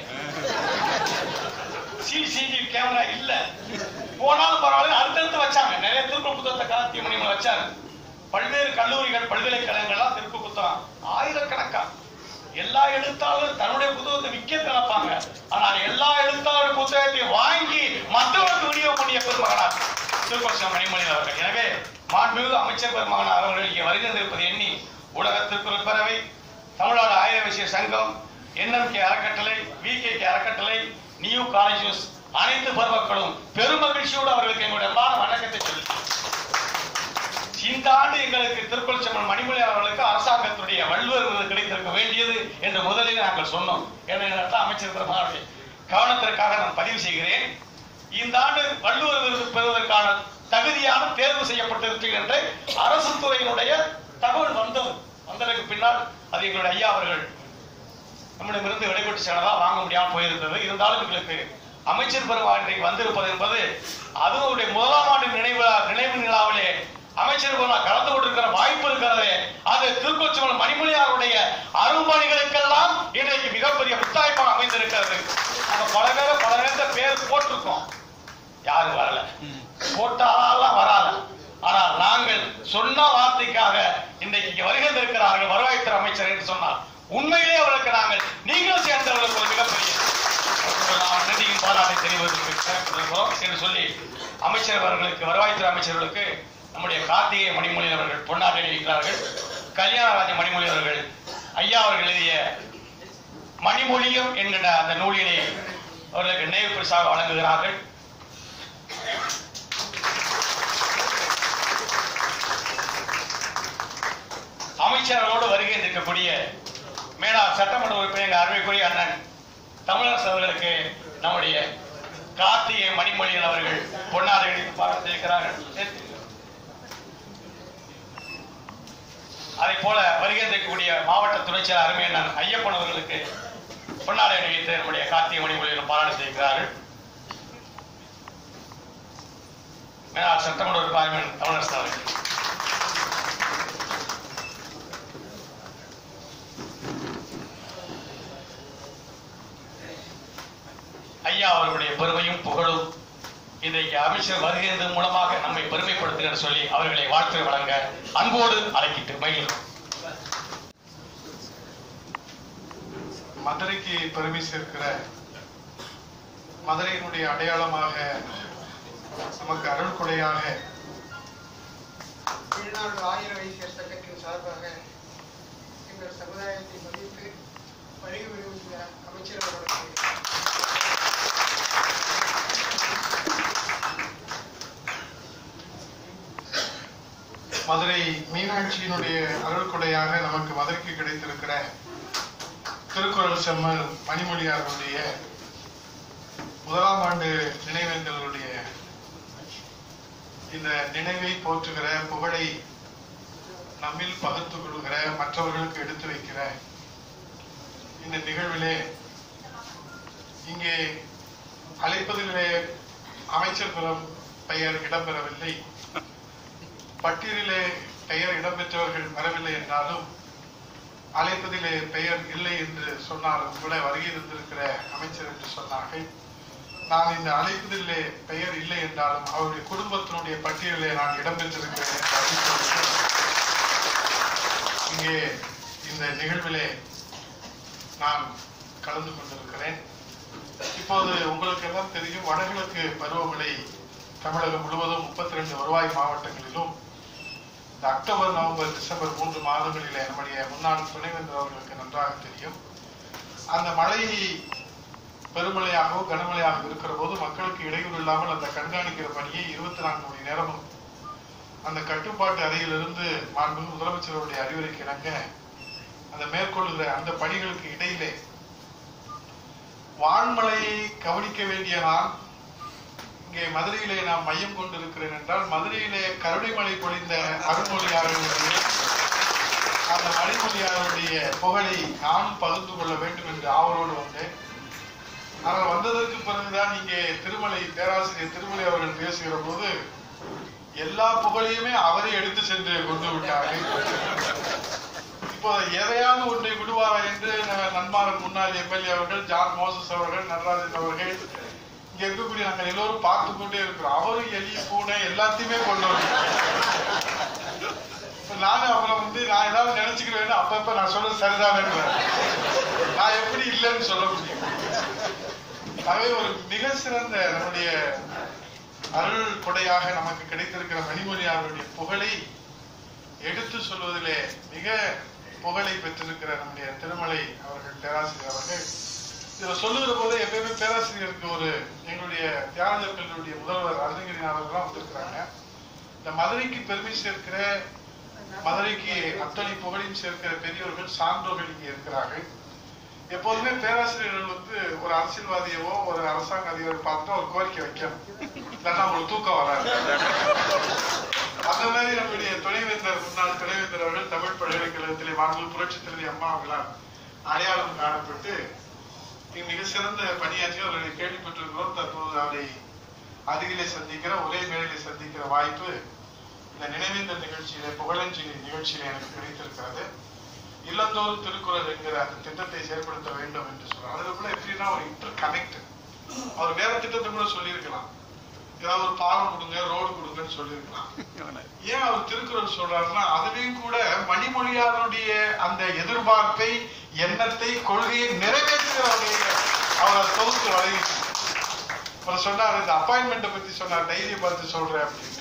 சிசிடி கேமரா இல்ல போனாலும் பரவாயில்ல அடுத்தடுத்து வச்சாங்க நிறைய திருப்பு புத்தகத்தை கார்த்திகை மணிமொழி வச்சாரு பல்வேறு கல்லூரிகள் பல்கலைக்கழகங்கள்லாம் திருப்பு புத்தகம் ஆயிரக்கணக்கா எல்லா எழுத்தாளரும் தன்னுடைய புத்தகத்தை விற்க நினைப்பாங்க ஆனால் எல்லா எழுத்தாளர் புத்தகத்தையும் வாங்கி மற்றவருக்கு விநியோகம் பண்ணிய பெருமகனார் திருப்பட்சம் மணிமணி அவர்கள் எனவே மாண்புமிகு அமைச்சர் பெருமகனார் அவர்கள் இங்கே வருகின்றிருப்பது எண்ணி உலக திருக்குறள் பேரவை தமிழ்நாடு ஆயுத விஷய சங்கம் என்எம்கே அறக்கட்டளை விகேகே அறக்கட்டளை நியூ காலேஜஸ் அனைத்து பெருமக்களும் பெருமகிழ்ச்சியோடு அவர்களுக்கு எங்களுடைய அன்பான வணக்கத்தை சொல்லி இந்த ஆண்டு எங்களுக்கு திருக்குறள் செம்மன் மணிமொழி அவர்களுக்கு அரசாங்கத்துடைய வள்ளுவர் விருது கிடைத்திருக்க வேண்டியது என்று முதலில் நாங்கள் சொன்னோம் என்ற அமைச்சர் பெருமாளுடைய கவனத்திற்காக நான் பதிவு செய்கிறேன் இந்த ஆண்டு வள்ளுவர் விருது பெறுவதற்கான தகுதியான தேர்வு செய்யப்பட்டிருக்கின்ற அரசு துறையினுடைய தகவல் வந்தது வந்ததற்கு பின்னால் அது எங்களுடைய ஐயா அவர்கள் நம்மிடமிருந்து விடைபெற்று சென்றதா வாங்க முடியாமல் போயிருந்தது இருந்தாலும் எங்களுக்கு அமைச்சர் பெருமா இன்றைக்கு வந்திருப்பது என்பது அதுவும் முதலாம் ஆண்டு நினைவு நினைவு நிலாவிலே அமைச்சர் பெருமா கலந்து கொண்டிருக்கிற வாய்ப்பு இருக்கிறது அது திருக்கோச்சமன் மணிமொழியாருடைய அரும்பணிகளுக்கெல்லாம் இன்றைக்கு மிகப்பெரிய முத்தாய்ப்பாக அமைந்திருக்கிறது நம்ம பல பேரை பல நேரத்தை பேர் போட்டிருக்கோம் யாரும் வரல போட்டாலாம் வராத ஆனால் நாங்கள் சொன்ன வார்த்தைக்காக இன்றைக்கு இங்கே வருகிறது இருக்கிறார்கள் வருவாய்த்துறை அமைச்சர் என்று சொன்னார் உண்மையிலே அவர்களுக்கு நாங்கள் நீங்கள் சேர்ந்தவர்களுக்கு ஒரு மிகப்பெரிய நாம் நன்றியின் பாராட்டை தெரிவித்திருக்கிறோம் என்று சொல்லி அமைச்சர் அவர்களுக்கு வருவாய்த்துறை அமைச்சர்களுக்கு நம்முடைய கார்த்திகை மணிமொழி அவர்கள் பொன்னாட்டை அணிவிக்கிறார்கள் கல்யாணராஜ மணிமொழி அவர்கள் ஐயா அவர்கள் எழுதிய மணிமொழியம் என்கிற அந்த நூலினை அவர்களுக்கு நினைவு பரிசாக வழங்குகிறார்கள் அமைச்சர்களோடு வருகை இருக்கக்கூடிய மேலாள் சட்டமன்ற உறுப்பினர் எங்கள் அருமைக்குரிய அண்ணன் தமிழரசு அவர்களுக்கு நம்முடைய கார்த்திகை மணிமொழிகள் அவர்கள் பொன்னாடை அணிவித்து பாராட்டியிருக்கிறார்கள் அதை போல வருகை இருக்கக்கூடிய மாவட்ட துணைச்செயலர் அருமை அண்ணன் ஐயப்பன் அவர்களுக்கு பொன்னாடை அணிவித்து நம்முடைய கார்த்திகை மணிமொழிகள் பாராட்டு இருக்கிறார்கள் மேலாள் சட்டமன்ற உறுப்பினர் தமிழரசு அவர்கள் ஐயா அவர்களுடைய பெருமையும் புகழும் இன்றைக்கு அமைச்சர் வருகிறது மூலமாக நம்மை பெருமைப்படுத்துகிற சொல்லி அவர்களை வாழ்த்து வழங்க அன்போடு அழைக்கிட்டு மகிழ்கிறோம் மதுரைக்கு பெருமை சேர்க்கிற மதுரையினுடைய அடையாளமாக நமக்கு அருள் கொடையாக தமிழ்நாடு ஆயிர வைசியர் சங்கத்தின் சார்பாக எங்கள் சமுதாயத்தை மதித்து வருகை விடுவித்த அமைச்சர் அவர்களுக்கு மதுரை மீனாட்சியினுடைய அருள் கொடையாக நமக்கு மதுரைக்கு கிடைத்திருக்கிற திருக்குறள் செம்மல் மணிமொழியாருடைய முதலாம் ஆண்டு நினைவேந்தலுடைய இந்த நினைவை போற்றுகிற புகழை நம்மில் பகிர்ந்து கொள்கிற மற்றவர்களுக்கு எடுத்து வைக்கிற இந்த நிகழ்விலே இங்கே அழைப்பதிலே அமைச்சர் பெறும் பெயர் இடம்பெறவில்லை பட்டியலிலே பெயர் இடம்பெற்றவர்கள் வரவில்லை என்றாலும் அழைப்பதிலே பெயர் இல்லை என்று சொன்னாலும் கூட வருகை இருந்திருக்கிற அமைச்சர் என்று சொன்னார்கள் நான் இந்த அழைப்பதிலே பெயர் இல்லை என்றாலும் அவருடைய குடும்பத்தினுடைய பட்டியலிலே நான் இடம்பெற்றிருக்கிறேன் என்று அறிவித்துவிட்டு இங்கே இந்த நிகழ்விலே நான் கலந்து கொண்டிருக்கிறேன் இப்போது உங்களுக்கு எல்லாம் தெரியும் வடகிழக்கு பருவமழை தமிழகம் முழுவதும் முப்பத்தி ரெண்டு வருவாய் மாவட்டங்களிலும் இந்த அக்டோபர் நவம்பர் டிசம்பர் மூன்று மாதங்களிலே நம்முடைய முன்னாள் துணைவேந்தர் அவர்களுக்கு நன்றாக தெரியும் அந்த மழை பெருமழையாகவோ கனமழையாக இருக்கிற போது மக்களுக்கு இடையூறு இல்லாமல் அந்த கண்காணிக்கிற பணியை இருபத்தி நான்கு மணி நேரமும் அந்த கட்டுப்பாட்டு அறையிலிருந்து மாண்பு முதலமைச்சருடைய அறிவுரைக்கு இணங்க அந்த மேற்கொள்ளுகிற அந்த பணிகளுக்கு இடையிலே வான்மழையை கவனிக்க வேண்டிய நான் இங்கே மதுரையிலே நான் மையம் கொண்டிருக்கிறேன் என்றால் மதுரையிலே கருணை மழை பொழிந்த அருள்மொழியாளர்களுடைய அந்த மணிமொழியாளருடைய புகழை நானும் பகிர்ந்து கொள்ள வேண்டும் என்று ஆவலோடு வந்தேன் ஆனால் வந்ததற்கு பிறகுதான் இங்கே திருமலை பேராசிரியர் திருமலை அவர்கள் பேசுகிற போது எல்லா புகழையுமே அவரே எடுத்து சென்று கொண்டு விட்டார்கள் இப்போ எதையாவது ஒன்றை விடுவாரா என்று ந- நன்மாரன் முன்னாள் எம்எல்ஏ அவர்கள் ஜான் மோசஸ் அவர்கள் நடராஜன் அவர்கள் இங்க இருக்கக்கூடிய நாங்கள் எல்லோரும் பார்த்து கொண்டே இருக்கிறோம் அவரும் எலி பூனை எல்லாத்தையுமே கொண்டு வந்தாங்க இப்ப நானும் அப்புறம் வந்து நான் ஏதாவது நினைச்சுக்கிறேன் அப்பப்ப நான் சொல்றது சரிதான் நான் எப்படி இல்லைன்னு சொல்ல முடியும் ஆகவே ஒரு மிக சிறந்த நம்முடைய அருள் கொடையாக நமக்கு கிடைத்திருக்கிற மணிமொழியாருடைய புகழை எடுத்து சொல்வதிலே மிக புகழை பெற்றிருக்கிற நம்முடைய திருமலை அவர்கள் பேராசிரியர் அவர்கள் இதுல சொல்லுகிற போது எப்பயுமே பேராசிரியருக்கு ஒரு எங்களுடைய தியாகர் கல்லூரிய முதல்வர் அருணகிரிநாதர்லாம் வந்திருக்கிறாங்க இந்த மதுரைக்கு பெருமை சேர்க்கிற மதுரைக்கு அத்தனை புகழையும் சேர்க்கிற பெரியவர்கள் சான்றோர்கள் இங்கே இருக்கிறார்கள் எப்போதுமே பேராசிரியர்கள் வந்து ஒரு அரசியல்வாதியவோ ஒரு அரசாங்க அதிகாரி பார்த்து ஒரு கோரிக்கை வைக்கணும் இல்லைன்னா உங்களுக்கு தூக்கம் வராது அந்த மாதிரி நம்முடைய துணைவேந்தர் முன்னாள் துணைவேந்தர் அவர்கள் தமிழ் பல்கலைக்கழகத்திலே மாண்பு புரட்சி தலைவி அம்மா அவர்களால் அடையாளம் காணப்பட்டு இங்கு மிக சிறந்த பணியாற்றி அவர்களை கேள்விப்பட்டிருக்கிறோம் தற்போது அவரை அருகிலே சந்திக்கிற ஒரே மேடையிலே சந்திக்கிற வாய்ப்பு இந்த நினைவேந்தல் நிகழ்ச்சியிலே புகழஞ்சி நிகழ்ச்சியிலே எனக்கு கிடைத்திருக்கிறது இல்லந்தோறும் திருக்குறள் என்கிற அந்த திட்டத்தை செயல்படுத்த வேண்டும் என்று சொல்றார் அதுல கூட எப்படின்னா ஒரு இன்டர் கனெக்ட் அவர் வேற திட்டத்தை கூட சொல்லியிருக்கலாம் ஏதாவது ஒரு பாலம் கொடுங்க ரோடு கொடுங்கன்னு சொல்லியிருக்கலாம் ஏன் அவர் திருக்குறள் சொல்றாருன்னா அதுலயும் கூட மணிமொழியாருடைய அந்த எதிர்பார்ப்பை எண்ணத்தை கொள்கையை நிறைவேற்றுகிற வகையில அவர் அதை தொகுத்து வழங்கினார் அவர் சொன்னார் இந்த அப்பாயின்மெண்ட்டை பத்தி சொன்னார் டைரியை பார்த்து சொல்றேன் அப்படின்னு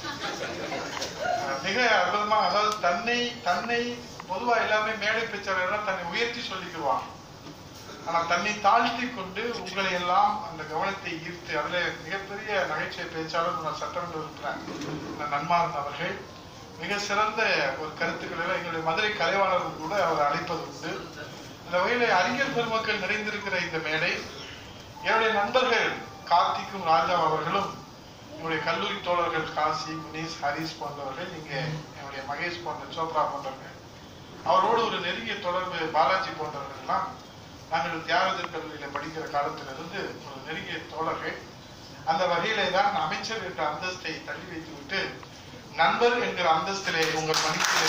அஹ் மிக அற்புதமா அதாவது தன்னை தன்னை பொதுவா எல்லாமே மேடை பேச்சாளர்கள் தன்னை உயர்த்தி சொல்லிக்குவாங்க ஆனா தன்னை தாழ்த்தி கொண்டு உங்களை எல்லாம் அந்த கவனத்தை ஈர்த்து அதுல மிகப்பெரிய நகைச்சுவை பேச்சாளர் நான் சட்டமன்ற உறுப்பினர் நன்மார்ந்த அவர்கள் மிக சிறந்த ஒரு கருத்துக்களை எங்களுடைய மதுரை கலைவாணர்கள் கூட அவர் அழைப்பது உண்டு அந்த வகையில அறிஞர் பெருமக்கள் நிறைந்திருக்கிற இந்த மேடை என்னுடைய நண்பர்கள் கார்த்திக்கும் ராஜா அவர்களும் என்னுடைய கல்லூரி தோழர்கள் காசி முனீஸ் ஹரிஸ் போன்றவர்கள் இங்கே என்னுடைய மகேஷ் போன்ற சோப்ரா போன்றவர்கள் அவரோடு ஒரு நெருங்கிய தொடர்பு பாலாஜி போன்றவர்கள் எல்லாம் நாங்கள் தியாகதர் கல்லூரியில படிக்கிற காலத்திலிருந்து ஒரு நெருங்கிய தோழர்கள் அந்த வகையிலே தான் அமைச்சர் என்ற அந்தஸ்தை தள்ளி வைத்து விட்டு நண்பர் என்கிற அந்தஸ்திலே உங்கள் மதிப்பிலே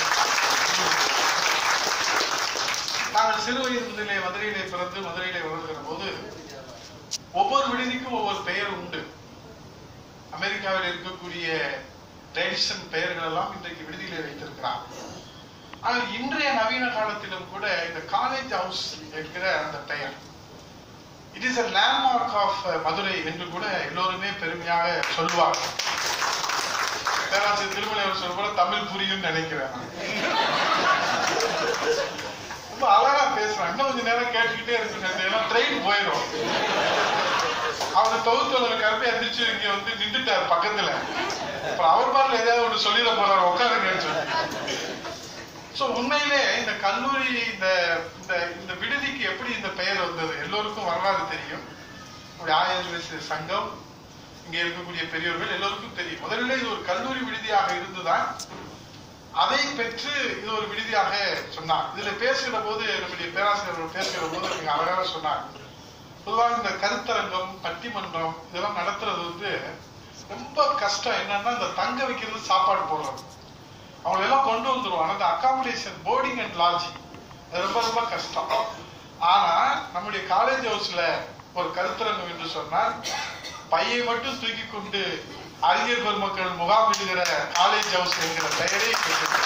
நாங்கள் சிறு வயதிலே மதுரையிலே பிறந்து மதுரையிலே வளர்கிற போது ஒவ்வொரு விடுதிக்கும் ஒவ்வொரு பெயர் உண்டு அமெரிக்காவில் இருக்கக்கூடிய ட்ரெடிஷன் பெயர்கள் எல்லாம் இன்றைக்கு விடுதியிலே வைத்திருக்கிறார் ஆனால் இன்றைய நவீன காலத்திலும் கூட இந்த காலேஜ் ஹவுஸ் என்கிற அந்த பெயர் it is a landmark of Madurai என்று கூட எல்லோருமே பெருமையாக சொல்லுவார்கள் பேராசிரியர் திருமலை அவர் சொல்ல போல தமிழ் புரியும்னு நினைக்கிறேன் நான். ரொம்ப அழகா பேசுறான் இன்னும் கொஞ்ச நேரம் கேட்டுக்கிட்டே இருக்கு ஏன்னா ட்ரெயின் போயிடும் அவர் தொகுத்தவர் கருப்பை எந்திரிச்சு இங்க வந்து நின்றுட்டார் பக்கத்துல அப்புறம் அவர் பாட்டில் ஏதாவது ஒன்று சொல்லிட போறாரு உட்காருங்கன்னு சொல்லி சோ உண்மையிலே இந்த கல்லூரி இந்த இந்த இந்த விடுதிக்கு எப்படி இந்த பெயர் வந்தது எல்லோருக்கும் வரலாறு தெரியும் நம்முடைய ஆயுர்வேத சங்கம் இங்க இருக்கக்கூடிய பெரியவர்கள் எல்லோருக்கும் தெரியும் முதலில் இது ஒரு கல்லூரி விடுதியாக இருந்துதான் அதை பெற்று இது ஒரு விடுதியாக சொன்னார் இதுல பேசுகிற போது நம்முடைய பேராசிரியர்கள் பேசுகிற போது மிக அழகாக சொன்னார் பொதுவாக இந்த கருத்தரங்கம் பட்டிமன்றம் இதெல்லாம் நடத்துறது வந்து ரொம்ப கஷ்டம் என்னன்னா இந்த தங்க வைக்கிறது சாப்பாடு போடுறது அவங்களை எல்லாம் கொண்டு வந்துருவாங்க அந்த அகாமடேஷன் போர்டிங் அண்ட் லாட்ஜிங் அது ரொம்ப ரொம்ப கஷ்டம் ஆனா நம்முடைய காலேஜ் ஹவுஸ்ல ஒரு கருத்தரங்கம் என்று சொன்னால் பையை மட்டும் தூக்கி கொண்டு அறிஞர் பெருமக்கள் முகாமிடுகிற காலேஜ் ஹவுஸ் என்கிற பெயரை பெற்றிருக்கிறார்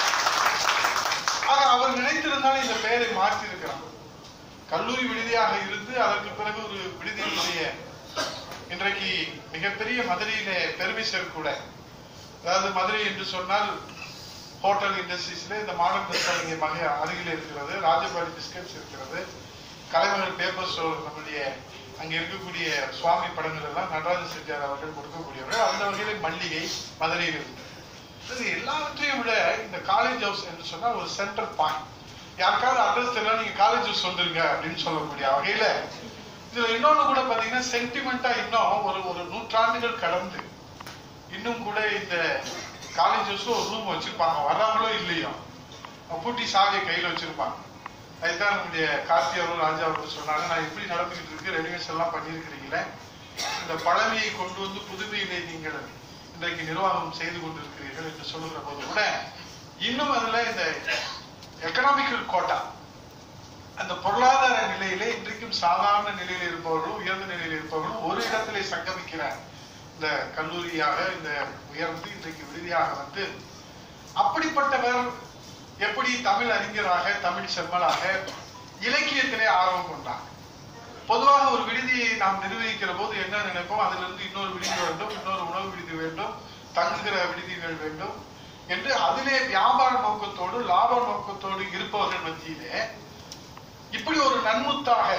ஆக அவர் நினைத்திருந்தால் இந்த பெயரை மாற்றி இருக்கிறார் கல்லூரி விடுதியாக இருந்து அதற்கு பிறகு ஒரு விடுதியினுடைய இன்றைக்கு மிகப்பெரிய மதுரையிலே பெருமை சேர்க்கூட அதாவது மதுரை என்று சொன்னால் ஹோட்டல் இண்டஸ்ட்ரீஸ்ல இந்த மாடர்ன் ரெஸ்டாரண்ட் இங்கே மக அருகில் இருக்கிறது ராஜபாடி பிஸ்கட்ஸ் இருக்கிறது கலைமகள் பேப்பர் ஸ்டோர் நம்முடைய அங்க இருக்கக்கூடிய சுவாமி படங்கள் எல்லாம் நடராஜ செட்டியார் அவர்கள் கொடுக்கக்கூடியவர்கள் அந்த வகையில மல்லிகை மதுரையில் இருந்து இது எல்லாவற்றையும் விட இந்த காலேஜ் ஹவுஸ் என்று சொன்னா ஒரு சென்டர் பாயிண்ட் யாருக்காவது அட்ரஸ் தெரியல நீங்க காலேஜ் ஹவுஸ் வந்துருங்க அப்படின்னு சொல்லக்கூடிய வகையில இதுல இன்னொன்னு கூட பாத்தீங்கன்னா சென்டிமெண்டா இன்னும் ஒரு ஒரு நூற்றாண்டுகள் கடந்து இன்னும் கூட இந்த காலேஜ் ஹவுஸ்ல ஒரு ரூம் வச்சிருப்பாங்க வர்றாங்களோ இல்லையோ பூட்டி சாவியை கையில வச்சிருப்பாங்க அதுதான் நம்முடைய கார்த்தி அவர்கள் ராஜா அவர்கள் சொன்னாங்க நான் எப்படி நடந்துகிட்டு இருக்கு ரெனிவேஷன் எல்லாம் பண்ணியிருக்கிறீங்களே இந்த பழமையை கொண்டு வந்து புதுமையிலே நீங்கள் இன்றைக்கு நிர்வாகம் செய்து கொண்டிருக்கிறீர்கள் என்று சொல்லுகிற போது கூட இன்னும் அதுல இந்த எக்கனாமிக்கல் கோட்டா அந்த பொருளாதார நிலையிலே இன்றைக்கும் சாதாரண நிலையில் இருப்பவர்களும் உயர்ந்த நிலையில் இருப்பவர்களும் ஒரு இடத்திலே சங்கமிக்கிற இந்த கல்லூரியாக இந்த உயர்ந்து இன்றைக்கு விடுதியாக வந்து அப்படிப்பட்டவர் எப்படி தமிழ் அறிஞராக தமிழ் செம்மலாக இலக்கியத்திலே ஆர்வம் கொண்டார் பொதுவாக ஒரு விடுதியை நாம் நிர்வகிக்கிற போது என்ன நினைப்போம் அதிலிருந்து இன்னொரு விடுதி வேண்டும் இன்னொரு உணவு விடுதி வேண்டும் தங்குகிற விடுதிகள் வேண்டும் என்று அதிலே வியாபார நோக்கத்தோடு லாப நோக்கத்தோடு இருப்பவர்கள் மத்தியிலே இப்படி ஒரு நன்முத்தாக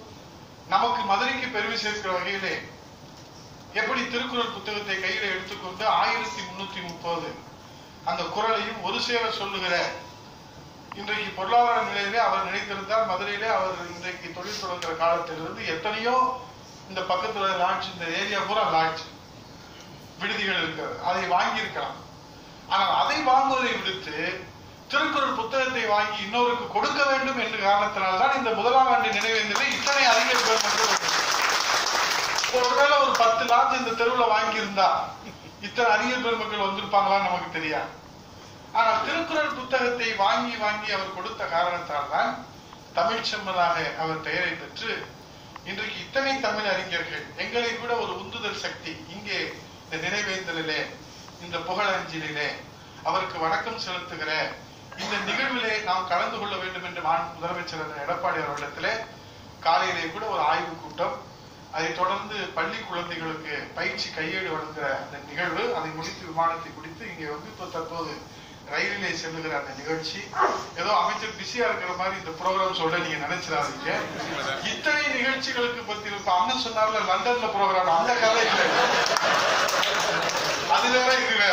நமக்கு மதுரைக்கு பெருமை சேர்க்கிற வகையிலே எப்படி திருக்குறள் புத்தகத்தை கையில எடுத்துக்கொண்டு ஆயிரத்தி முன்னூத்தி முப்பது அந்த குறளையும் ஒரு சேர சொல்லுகிற இன்றைக்கு பொருளாதார நிலையிலே அவர் நினைத்திருந்தால் மதுரையிலே அவர் இன்றைக்கு தொழில் தொடங்குற காலத்திலிருந்து எத்தனையோ இந்த பக்கத்துல லாட்ஜ் இந்த ஏரியா பூரா லாட்ஜ் விடுதிகள் இருக்கிறது அதை வாங்கி இருக்கலாம் ஆனால் அதை வாங்குவதை விடுத்து திருக்குறள் புத்தகத்தை வாங்கி இன்னொருக்கு கொடுக்க வேண்டும் என்ற காரணத்தினால்தான் இந்த முதலாம் ஆண்டு நினைவேந்தலை இத்தனை அறிஞர் பெருமக்கள் வந்திருக்கிறார்கள். ஒருவேளை ஒரு பத்து லாட்ஜ் இந்த தெருவுல வாங்கி இருந்தா இத்தனை அறிஞர் பெருமக்கள் வந்திருப்பாங்களான்னு நமக்கு தெரியாது ஆனால் திருக்குறள் புத்தகத்தை வாங்கி வாங்கி அவர் கொடுத்த காரணத்தால் தான் தமிழ் செம்மலாக அவர் பெயரை பெற்று இன்றைக்கு இத்தனை தமிழ் அறிஞர்கள் எங்களை கூட ஒரு உந்துதல் சக்தி இங்கே இந்த நினைவேந்தலிலே இந்த புகழஞ்சலிலே அவருக்கு வணக்கம் செலுத்துகிற இந்த நிகழ்விலே நாம் கலந்து கொள்ள வேண்டும் என்று மாண்பு முதலமைச்சர் அண்ணன் எடப்பாடி அவர்களிடத்திலே காலையிலே கூட ஒரு ஆய்வு கூட்டம் அதைத் தொடர்ந்து பள்ளி குழந்தைகளுக்கு பயிற்சி கையேடு வழங்குகிற அந்த நிகழ்வு அதை முடித்து விமானத்தை முடித்து இங்கே வந்து இப்போ தற்போது ரயிலிலே செல்லுகிற அந்த நிகழ்ச்சி ஏதோ அமைச்சர் பிஸியா இருக்கிற மாதிரி இந்த ப்ரோக்ராம் சொல்ல நீங்க நினைச்சிடாதீங்க இத்தனை நிகழ்ச்சிகளுக்கு பத்தி இப்ப அண்ணன் சொன்னார்ல லண்டன்ல ப்ரோக்ராம் அந்த கதை இல்லை அது வேற இது வேற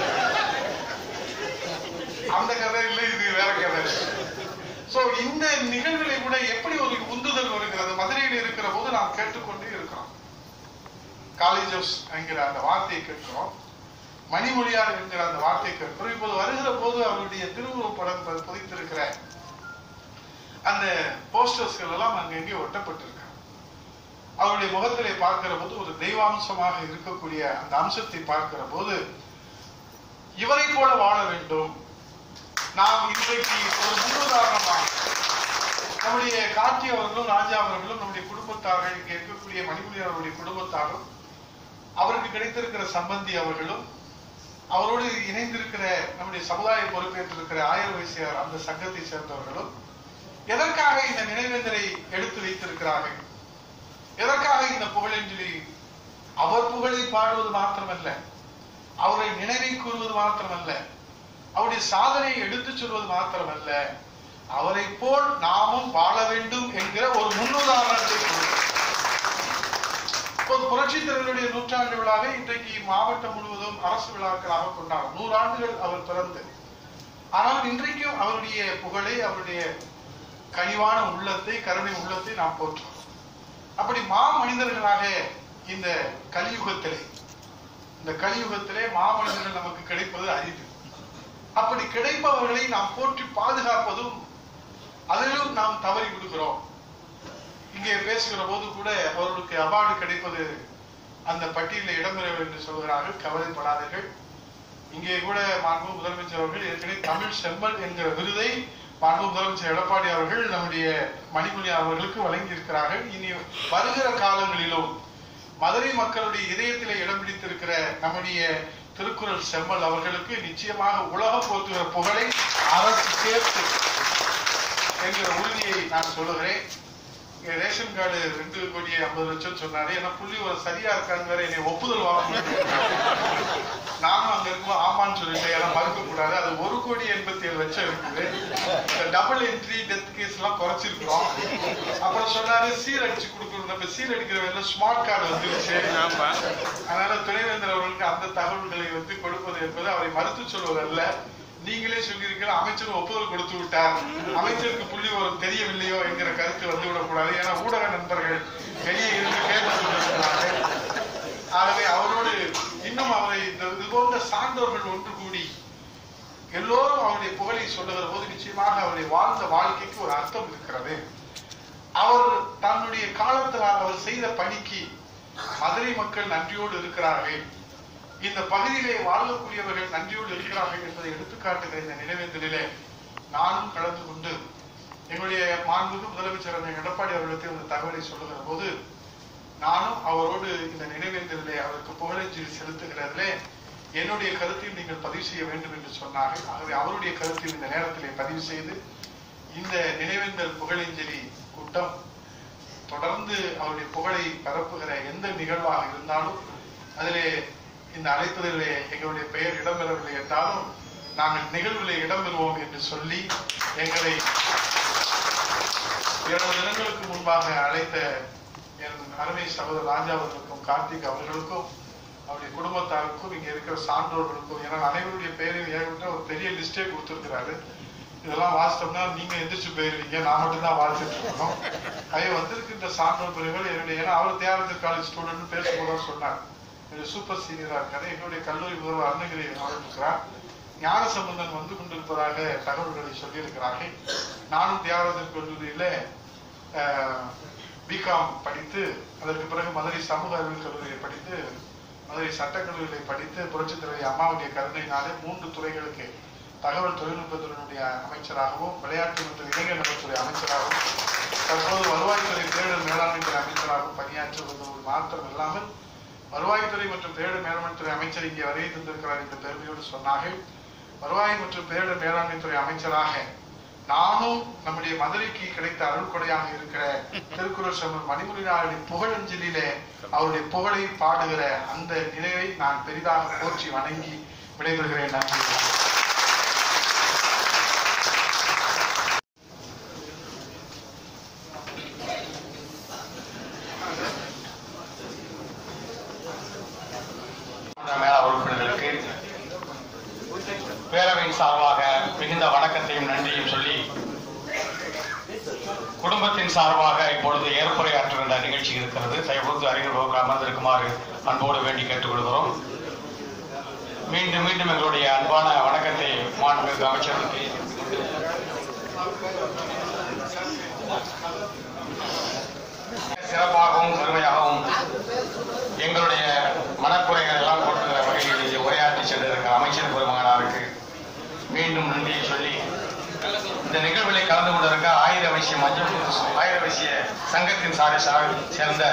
அந்த கதை இல்லை இது வேற கதை சோ இந்த நிகழ்வுகளை கூட எப்படி ஒரு உந்துதல் வருகிறது மதுரையில் இருக்கிற போது நாம் கேட்டுக்கொண்டே இருக்கிறோம் காலேஜ் ஹவுஸ் என்கிற அந்த வார்த்தையை கேட்கிறோம் மணிமொழியார் என்கிற அந்த வார்த்தையை கேட்கிறோம் இப்போது வருகிற போது அவருடைய திருவுருவப் படம் ப- புதைத்திருக்கிற அந்த போஸ்டர்ஸ்கள் எல்லாம் அங்கங்கே ஒட்டப்பட்டிருக்க அவருடைய முகத்திலே பார்க்கிற போது ஒரு தெய்வாம்சமாக இருக்கக்கூடிய அந்த அம்சத்தை பார்க்கிற போது இவரை போல வாழ வேண்டும் நாம் இன்றைக்கு ஒரு முன்னுதாரணமாக நம்முடைய கார்த்தி அவர்களும் ராஜா அவர்களும் நம்முடைய குடும்பத்தார்கள் இங்கே இருக்கக்கூடிய மணிமொழி அவருடைய குடும்பத்தாரும் அவருக்கு கிடைத்திருக்கிற சம்பந்தி அவர்களும் அவரோடு இணைந்திருக்கிற நம்முடைய சமுதாய பொறுப்பேற்றிருக்கிற ஆயிரம் வயசியார் அந்த சங்கத்தை சேர்ந்தவர்களும் எதற்காக இந்த நினைவேந்தலை எடுத்து வைத்திருக்கிறார்கள் எதற்காக இந்த புகழஞ்சலி அவர் புகழை பாடுவது மாத்திரமல்ல அவரை நினைவை கூறுவது மாத்திரமல்ல அவருடைய சாதனையை எடுத்துச் சொல்வது மாத்திரமல்ல அவரை போல் நாமும் வாழ வேண்டும் என்கிற ஒரு முன்னுதாரணத்தை கொடுக்கிறார். இப்போது புரட்சித் தலைவருடைய நூற்றாண்டு விழாவை இன்றைக்கு மாவட்டம் முழுவதும் அரசு விழாக்களாக கொண்டாடும் நூறு ஆண்டுகள் அவர் பிறந்து ஆனால் இன்றைக்கும் அவருடைய புகழை அவருடைய கனிவான உள்ளத்தை கருணை உள்ளத்தை நாம் போற்றோம் அப்படி மாமனிதர்களாக இந்த கலியுகத்திலே இந்த கலியுகத்திலே மாமனிதர்கள் நமக்கு கிடைப்பது அரிது அப்படி கிடைப்பவர்களை நாம் போற்றி பாதுகாப்பதும் அதிலும் நாம் தவறி விடுகிறோம் இங்கே பேசுகிற போது கூட அவர்களுக்கு அவார்டு கிடைப்பது அந்த பட்டியலில் இடம்பெற என்று சொல்கிறார்கள் கவலைப்படாதீர்கள் இங்கே கூட மாண்பு முதலமைச்சர் அவர்கள் ஏற்கனவே தமிழ் செம்மல் என்கிற விருதை மாண்பு முதலமைச்சர் எடப்பாடி அவர்கள் நம்முடைய மணிமொழி அவர்களுக்கு வழங்கி இருக்கிறார்கள் இனி வருகிற காலங்களிலும் மதுரை மக்களுடைய இதயத்திலே இடம் பிடித்திருக்கிற நம்முடைய திருக்குறள் செம்மல் அவர்களுக்கு நிச்சயமாக உலக போற்றுகிற புகழை அரசு சேர்த்து என்கிற உறுதியை நான் சொல்லுகிறேன் இங்க ரேஷன் கார்டு ரெண்டு கோடி ஐம்பது லட்சம் சொன்னாரு ஏன்னா புள்ளி ஒரு சரியா இருக்கான்னு வேற என்னை ஒப்புதல் வாங்க முடியும் நானும் அங்க இருக்கும்போது ஆமான்னு சொல்லிட்டேன் ஏன்னா மறுக்க கூடாது அது ஒரு கோடி எண்பத்தி ஏழு லட்சம் இருக்குது டபுள் என்ட்ரி டெத் கேஸ் எல்லாம் குறைச்சிருக்கிறோம் அப்புறம் சொன்னாரு சீல் அடிச்சு கொடுக்கணும் இப்ப சீல் அடிக்கிற வேலை ஸ்மார்ட் கார்டு வந்துருச்சு அதனால துணைவேந்தர் அவர்களுக்கு அந்த தகவல்களை வந்து கொடுப்பது என்பது அவரை மறுத்து சொல்வதல்ல நீங்களே சொல்லியிருக்கிற அமைச்சர் ஒப்புதல் கொடுத்து விட்டார் அமைச்சருக்கு புள்ளி வரும் தெரியவில்லையோ என்கிற கருத்து வந்து விடக்கூடாது ஏன்னா ஊடக நண்பர்கள் வெளியே இருந்து கேட்டுக் கொண்டிருக்கிறார்கள் ஆகவே அவரோடு இன்னும் அவரை இந்த இது போன்ற சான்றோர்கள் ஒன்று கூடி எல்லோரும் அவருடைய புகழை சொல்லுகிற போது நிச்சயமாக அவருடைய வாழ்ந்த வாழ்க்கைக்கு ஒரு அர்த்தம் இருக்கிறது அவர் தன்னுடைய காலத்தில் அவர் செய்த பணிக்கு மதுரை மக்கள் நன்றியோடு இருக்கிறார்கள் இந்த பகுதியிலே வாழக்கூடியவர்கள் நன்றியோடு இருக்கிறார்கள் என்பதை எடுத்துக்காட்டுகிற இந்த நினைவேந்தலிலே நானும் கலந்து கொண்டு எங்களுடைய மாண்புக்கு முதலமைச்சர் அண்ணன் எடப்பாடி அவர்களுக்கு இந்த தகவலை சொல்லுகிற போது நானும் அவரோடு இந்த நினைவேந்தலிலே அவருக்கு புகழஞ்சலி செலுத்துகிறதிலே என்னுடைய கருத்தையும் நீங்கள் பதிவு செய்ய வேண்டும் என்று சொன்னார்கள் ஆகவே அவருடைய கருத்தையும் இந்த நேரத்திலே பதிவு செய்து இந்த நினைவேந்தல் புகழஞ்சலி கூட்டம் தொடர்ந்து அவருடைய புகழை பரப்புகிற எந்த நிகழ்வாக இருந்தாலும் அதிலே இந்த அழைப்பதிலே எங்களுடைய பெயர் இடம்பெறவில்லை என்றாலும் நாங்கள் நிகழ்விலே இடம்பெறுவோம் என்று சொல்லி எங்களை இரண்டு தினங்களுக்கு முன்பாக அழைத்த என் அருமை சகோதரர் ராஜா அவர்களுக்கும் கார்த்திக் அவர்களுக்கும் அவருடைய குடும்பத்தாருக்கும் இங்க இருக்கிற சான்றோர்களுக்கும் ஏன்னா அனைவருடைய பெயரையும் ஏகப்பட்ட ஒரு பெரிய லிஸ்டே கொடுத்திருக்கிறாரு இதெல்லாம் வாசித்தோம்னா நீங்க எந்திரிச்சு போயிருவீங்க நான் மட்டும்தான் வாசிச்சுட்டு இருக்கணும் அதே வந்திருக்கின்ற சான்றோர் பிரிவுகள் என்னுடைய ஏன்னா அவர் தியாகத்தில் காலேஜ் ஸ்டூடெண்ட் பேசும்போது சொன்னார் என்னுடைய சூப்பர் சீனியரா இருக்காரு எங்களுடைய கல்லூரி முதல்வர் அருணகிரி அவர் இருக்கிறார் ஞான சம்பந்தன் வந்து கொண்டிருப்பதாக தகவல்களை சொல்லியிருக்கிறார்கள் நானும் தியாகராஜர் கல்லூரியில பிகாம் படித்து அதற்கு பிறகு மதுரை சமூக அறிவியல் கல்லூரியை படித்து மதுரை சட்டக்கல்லூரியை படித்து புரட்சித் தலைவி அம்மாவுடைய கருணையினாலே மூன்று துறைகளுக்கு தகவல் தொழில்நுட்பத்துறையினுடைய அமைச்சராகவும் விளையாட்டு மற்றும் இளைஞர் நலத்துறை அமைச்சராகவும் தற்போது வருவாய்த்துறை பேரிடர் மேலாண்மைத்துறை அமைச்சராகவும் பணியாற்றுவது மாத்திரம் இல்லாமல் வருவாய்த்துறை மற்றும் பேரிடர் மேலாண்மைத்துறை அமைச்சர் இங்கே வருகை தந்திருக்கிறார் என்ற பெருமையோடு சொன்னார்கள் வருவாய் மற்றும் பேரிடர் மேலாண்மைத்துறை அமைச்சராக நானும் நம்முடைய மதுரைக்கு கிடைத்த அருள்கொடையாக இருக்கிற திருக்குறள் செல்வன் மணிமுடிநாளின் புகழஞ்சலிலே அவருடைய புகழை பாடுகிற அந்த நிலையை நான் பெரிதாக போற்றி வணங்கி விடைபெறுகிறேன் நன்றி மேல உறுப்பினர்களுக்கு பேரவையின் சார்பாக மிகுந்த வணக்கத்தையும் நன்றியும் சொல்லி குடும்பத்தின் சார்பாக இப்பொழுது ஏற்புரையாற்றுகின்ற நிகழ்ச்சி இருக்கிறது தயவுக்கு அறிஞர் வகுப்பு அமர்ந்திருக்குமாறு அன்போடு வேண்டி கேட்டுக்கொள்கிறோம் மீண்டும் மீண்டும் எங்களுடைய அன்பான வணக்கத்தை மாண்புமிகு அமைச்சருக்கு சிறப்பாகவும் பெருமையாகவும் எங்களுடைய மனக்குறைகள் எல்லாம் போட்டுகிற வகையில் இங்கே உரையாற்றி சென்றிருக்கிற அமைச்சர் பெருமகனாருக்கு மீண்டும் நன்றியை சொல்லி இந்த நிகழ்வில் கலந்து கொண்டிருக்க ஆயிர வைசிய மஞ்சள் ஆயிர வைசிய சங்கத்தின் சாரை சார் சேர்ந்த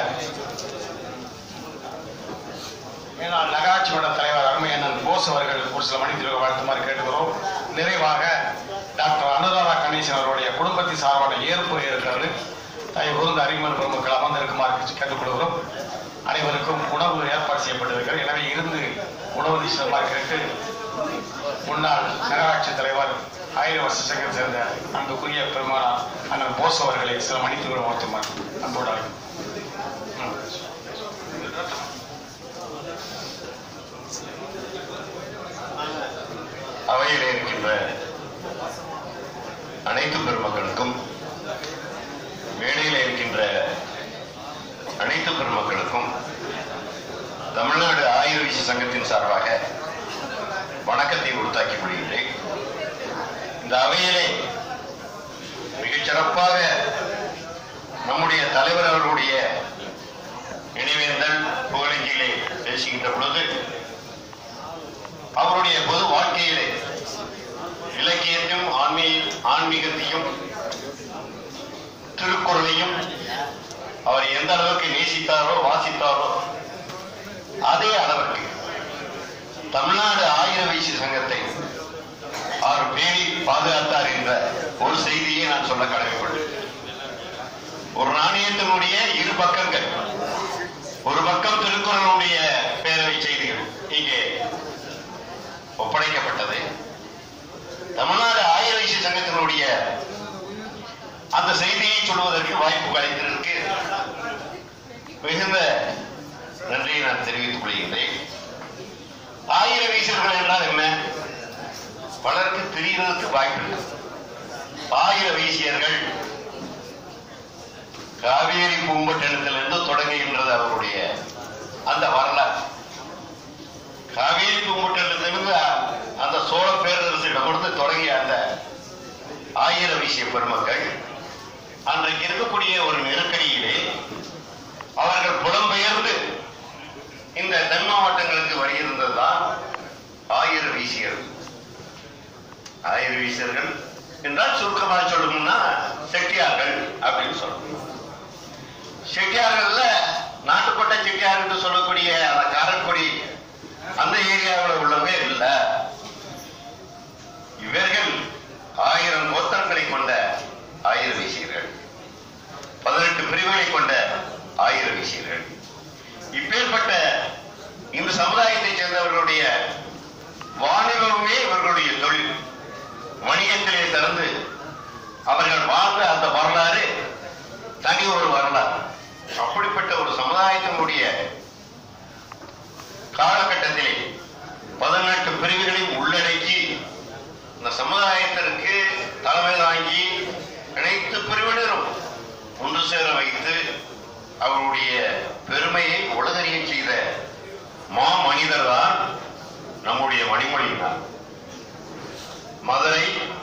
மேலாள் நகராட்சி மன்ற தலைவர் அருமை அண்ணன் போஸ் அவர்கள் ஒரு சில மணித்திற்கு வாழ்த்துமாறு கேட்டுக்கிறோம் நிறைவாக டாக்டர் அனுராதா கணேசன் அவருடைய குடும்பத்தின் சார்பான ஏற்பு இருக்கிறது தாய் கூர்ந்த அறிமுக பெருமக்கள் அமர்ந்திருக்குமாறு கேட்டுக்கொள்கிறோம் அனைவருக்கும் உணவு ஏற்பாடு செய்யப்பட்டிருக்கிறது எனவே இருந்து உணவு நிச்சயமாக கேட்டு முன்னாள் நகராட்சி தலைவர் ஆயிரம் வருஷ சங்கம் சேர்ந்த அன்புக்குரிய பெருமானார் அண்ணன் போஸ் அவர்களை சில மணித்துகள் வாழ்த்துமாறு அன்போடு அழைக்கிறேன். அவையில் இருக்கின்ற அனைத்து பெருமக்களுக்கும் மேடையில் இருக்கின்ற அனைத்து பெருமக்களுக்கும் தமிழ்நாடு ஆயுர் வீசி சங்கத்தின் சார்பாக வணக்கத்தை உறுத்தாக்கிக் கொள்கின்றேன் இந்த அவையிலே மிகச் சிறப்பாக நம்முடைய தலைவர் அவர்களுடைய நினைவேந்தல் புகழஞ்சியிலே பேசுகின்ற பொழுது அவருடைய பொது வாழ்க்கையிலே இலக்கியத்தையும் ஆன்மீக ஆன்மீகத்தையும் திருக்குறளையும் அவர் எந்த அளவுக்கு நேசித்தாரோ வாசித்தாரோ அதே அளவுக்கு தமிழ்நாடு ஆயிர வயசு சங்கத்தை அவர் பேணி பாதுகாத்தார் என்ற ஒரு செய்தியை நான் சொல்ல கடமைப்பட்டேன் ஒரு நாணயத்தினுடைய இரு பக்கங்கள் ஒரு பக்கம் திருக்குறளுடைய பேரவை செய்திகள் இங்கே ஒப்படைக்கப்பட்டது தமிழ்நாடு ஆயிர வயசு சங்கத்தினுடைய அந்த செய்தியை சொல்வதற்கு வாய்ப்பு கிடைத்திருக்கு மிகுந்த நன்றியை நான் தெரிவித்துக் கொள்கின்றேன் ஆயிர வீசர்கள் என்றால் என்ன பலருக்கு தெரியறதுக்கு வாய்ப்பு இல்லை ஆயிர வீசியர்கள் காவேரி பூம்பட்டினத்திலிருந்து தொடங்குகின்றது அவருடைய அந்த வரலாறு காவேரி பூம்பட்டினத்திலிருந்து அந்த சோழ பேரரசிடம் கொடுத்து தொடங்கிய அந்த ஆயிர வீசிய பெருமக்கள் அன்றைக்கு இருக்கக்கூடிய ஒரு நெருக்கடியிலே அவர்கள் புலம்பெயர்ந்து இந்த தென் மாவட்டங்களுக்கு வருகிறதுதான் ஆயிர வீசியர்கள் ஆயிர வீசியர்கள் என்றால் சுருக்கமாக சொல்லணும்னா செட்டியார்கள் அப்படின்னு சொல்லணும் செட்டியார்கள்ல நாட்டுப்பட்ட செட்டியார் என்று சொல்லக்கூடிய அந்த காரைக்குடி அந்த ஏரியாவில் உள்ளவங்க இல்ல இவர்கள் ஆயிரம் கோத்திரங்களை கொண்ட ஆயிர வீசியர்கள் பதினெட்டு பிரிவுகளை கொண்ட ஆயிர வீசியர்கள் இப்பேற்பட்ட இந்த சமுதாயத்தைச் சேர்ந்தவர்களுடைய வாணிபமே இவர்களுடைய தொழில் வணிகத்திலே திறந்து அவர்கள் வாழ்ந்த அந்த வரலாறு தனி ஒரு வரலாறு அப்படிப்பட்ட ஒரு சமுதாயத்தினுடைய காலகட்டத்திலே பதினெட்டு பிரிவுகளையும் உள்ளடக்கி இந்த சமுதாயத்திற்கு தலைமை தாங்கி அனைத்து பிரிவினரும் ஒன்று சேர வைத்து அவருடைய பெருமையை உலகறிய செய்த மா மனிதர் தான் நம்முடைய மணிமொழியினார் மதுரை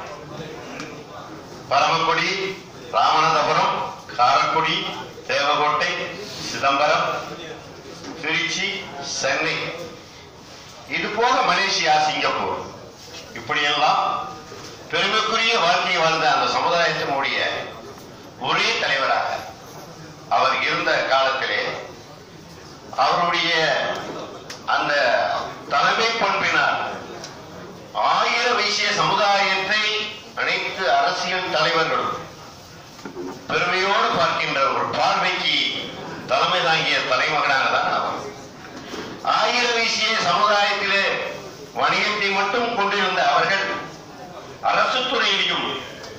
பரமக்குடி ராமநாதபுரம் காரக்குடி தேவகோட்டை சிதம்பரம் திருச்சி சென்னை இது போக மலேசியா சிங்கப்பூர் இப்படியெல்லாம் பெருமைக்குரிய வாழ்க்கை வாழ்ந்த அந்த சமுதாயத்தினுடைய ஒரே தலைவராக அவர் இருந்த காலத்திலே அவருடைய அந்த தலைமை பண்பினால் ஆயிர வைசிய சமுதாயத்தை அனைத்து அரசியல் தலைவர்களும் பெருமையோடு பார்க்கின்ற ஒரு பார்வைக்கு தலைமை தாங்கிய தலைமகனாக தான் அவர் ஆயிர வைசிய சமுதாயத்திலே வணிகத்தை மட்டும் கொண்டிருந்த அவர்கள் அரசு துறையிலும்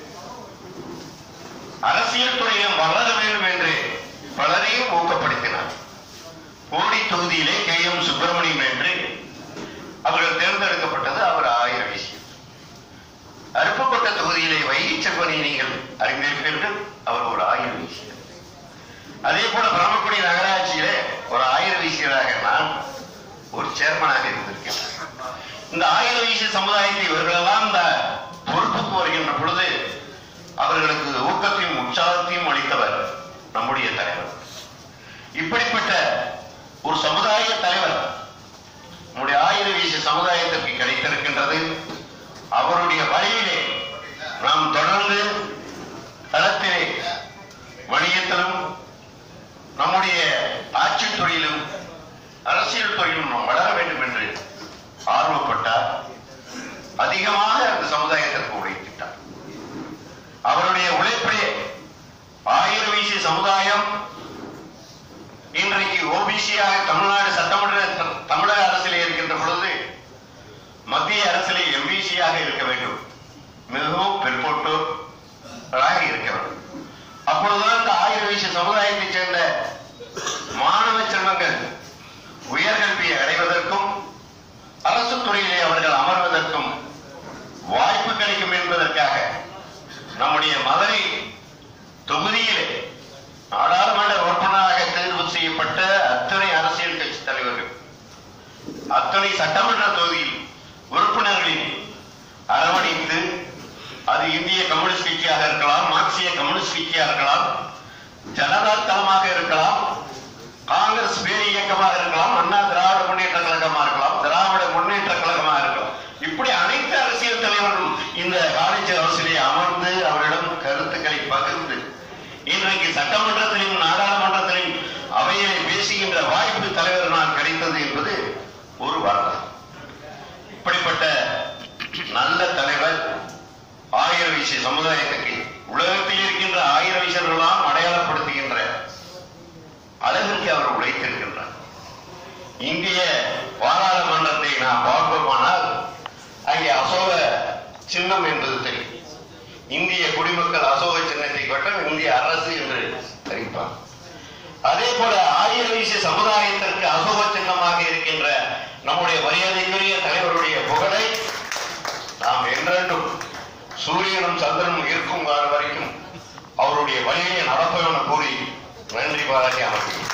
அரசியல் துறையிலும் வளர வேண்டும் என்று பலரையும் ஊக்கப்படுத்தினார் கோடி தொகுதியிலே கே எம் சுப்பிரமணியம் என்று அவர்கள் தேர்ந்தெடுக்கப்பட்டது அவர் ஆயிர விஷயம் அருப்பப்பட்ட தொகுதியிலே வைகை செல்வனை நீங்கள் அறிந்திருப்பீர்கள் அவர் ஒரு ஆயிர வீசியர் அதே போல பரமக்குடி நகராட்சியிலே ஒரு ஆயிர வீசியராக நான் ஒரு சேர்மனாக இருந்திருக்கிறேன் இந்த ஆயிர வீசிய சமுதாயத்தை இவர்களெல்லாம் இந்த பொறுப்புக்கு வருகின்ற பொழுது அவர்களுக்கு ஊக்கத்தையும் உற்சாகத்தையும் அளித்தவர் நம்முடைய தலைவர் இப்படிப்பட்ட ஒரு சமுதாய தலைவர் நம்முடைய ஆயிர வீச சமுதாயத்திற்கு கிடைத்திருக்கின்றது அவருடைய வழியிலே நாம் தொடர்ந்து களத்திலே வணிகத்திலும் நம்முடைய ஆட்சித் துறையிலும் அரசியல் துறையிலும் நாம் வளர வேண்டும் என்று ஆர்வப்பட்டார் அதிகமாக அந்த சமுதாயத்திற்கு உழைத்திட்டார் அவருடைய உழைப்பிலே ஆயிர வீசி சமுதாயம் இன்றைக்கு ஓபிசியாக தமிழ்நாடு சட்டமன்ற தமிழக அரசிலே இருக்கின்ற பொழுது மத்திய அரசிலே எம்பிசியாக இருக்க வேண்டும் மிகவும் பிற்போட்டோராக இருக்க வேண்டும் அப்பொழுதுதான் இந்த ஆயிர வயசு சமுதாயத்தைச் சேர்ந்த மாணவ செல்வங்கள் உயர்கல்வியை அடைவதற்கும் அரசு துறையிலே அவர்கள் அமர்வதற்கும் வாய்ப்பு கிடைக்கும் என்பதற்காக நம்முடைய மதுரை தொகுதியிலே நாடாளுமன்ற உறுப்பினராக தேர்வு செய்யப்பட்ட அத்தனை அரசியல் கட்சி தலைவர்கள் அத்தனை சட்டமன்ற தொகுதியில் உறுப்பினர்களின் அரவணைத்து அது இந்திய கம்யூனிஸ்ட் கட்சியாக இருக்கலாம் மார்க்சிய கம்யூனிஸ்ட் கட்சியாக இருக்கலாம் ஜனதா தளமாக இருக்கலாம் காங்கிரஸ் பேர் இயக்கமாக இருக்கலாம் அண்ணா திராவிட முன்னேற்ற கழகமாக இருக்கலாம் திராவிட முன்னேற்ற கழகமாக இருக்கலாம் இப்படி அனைத்து அரசியல் தலைவர்களும் இந்த காலேஜ் அரசிலே அமர்ந்து சட்டமன்றத்திலும் நாடாளுமன்றத்திலும் அவையிலே பேசுகின்ற வாய்ப்பு தலைவரினால் கிடைத்தது என்பது ஒரு வரலாறு இப்படிப்பட்ட நல்ல தலைவர் ஆயிர வயசு சமுதாயத்துக்கு உலகத்தில் இருக்கின்ற ஆயிர வயசர்களெல்லாம் அடையாளப்படுத்துகின்ற அளவிற்கு அவர் உழைத்திருக்கின்றார் இந்திய பாராளுமன்றத்தை நாம் பார்ப்போமானால் அங்கே அசோக சின்னம் என்பது தெரியும் இந்திய குடிமக்கள் அசோக சின்னத்தை பெற்ற இந்திய அரசு என்று அறிவிப்பார் அதே போல ஆயிர வயசு சமுதாயத்திற்கு அசோக சின்னமாக இருக்கின்ற நம்முடைய மரியாதைக்குரிய தலைவருடைய புகழை நாம் என்றென்றும் சூரியனும் சந்திரனும் இருக்கும் காலம் வரைக்கும் அவருடைய வழியை நடப்பவன் கூறி நன்றி பாராட்டி அமைக்கிறோம்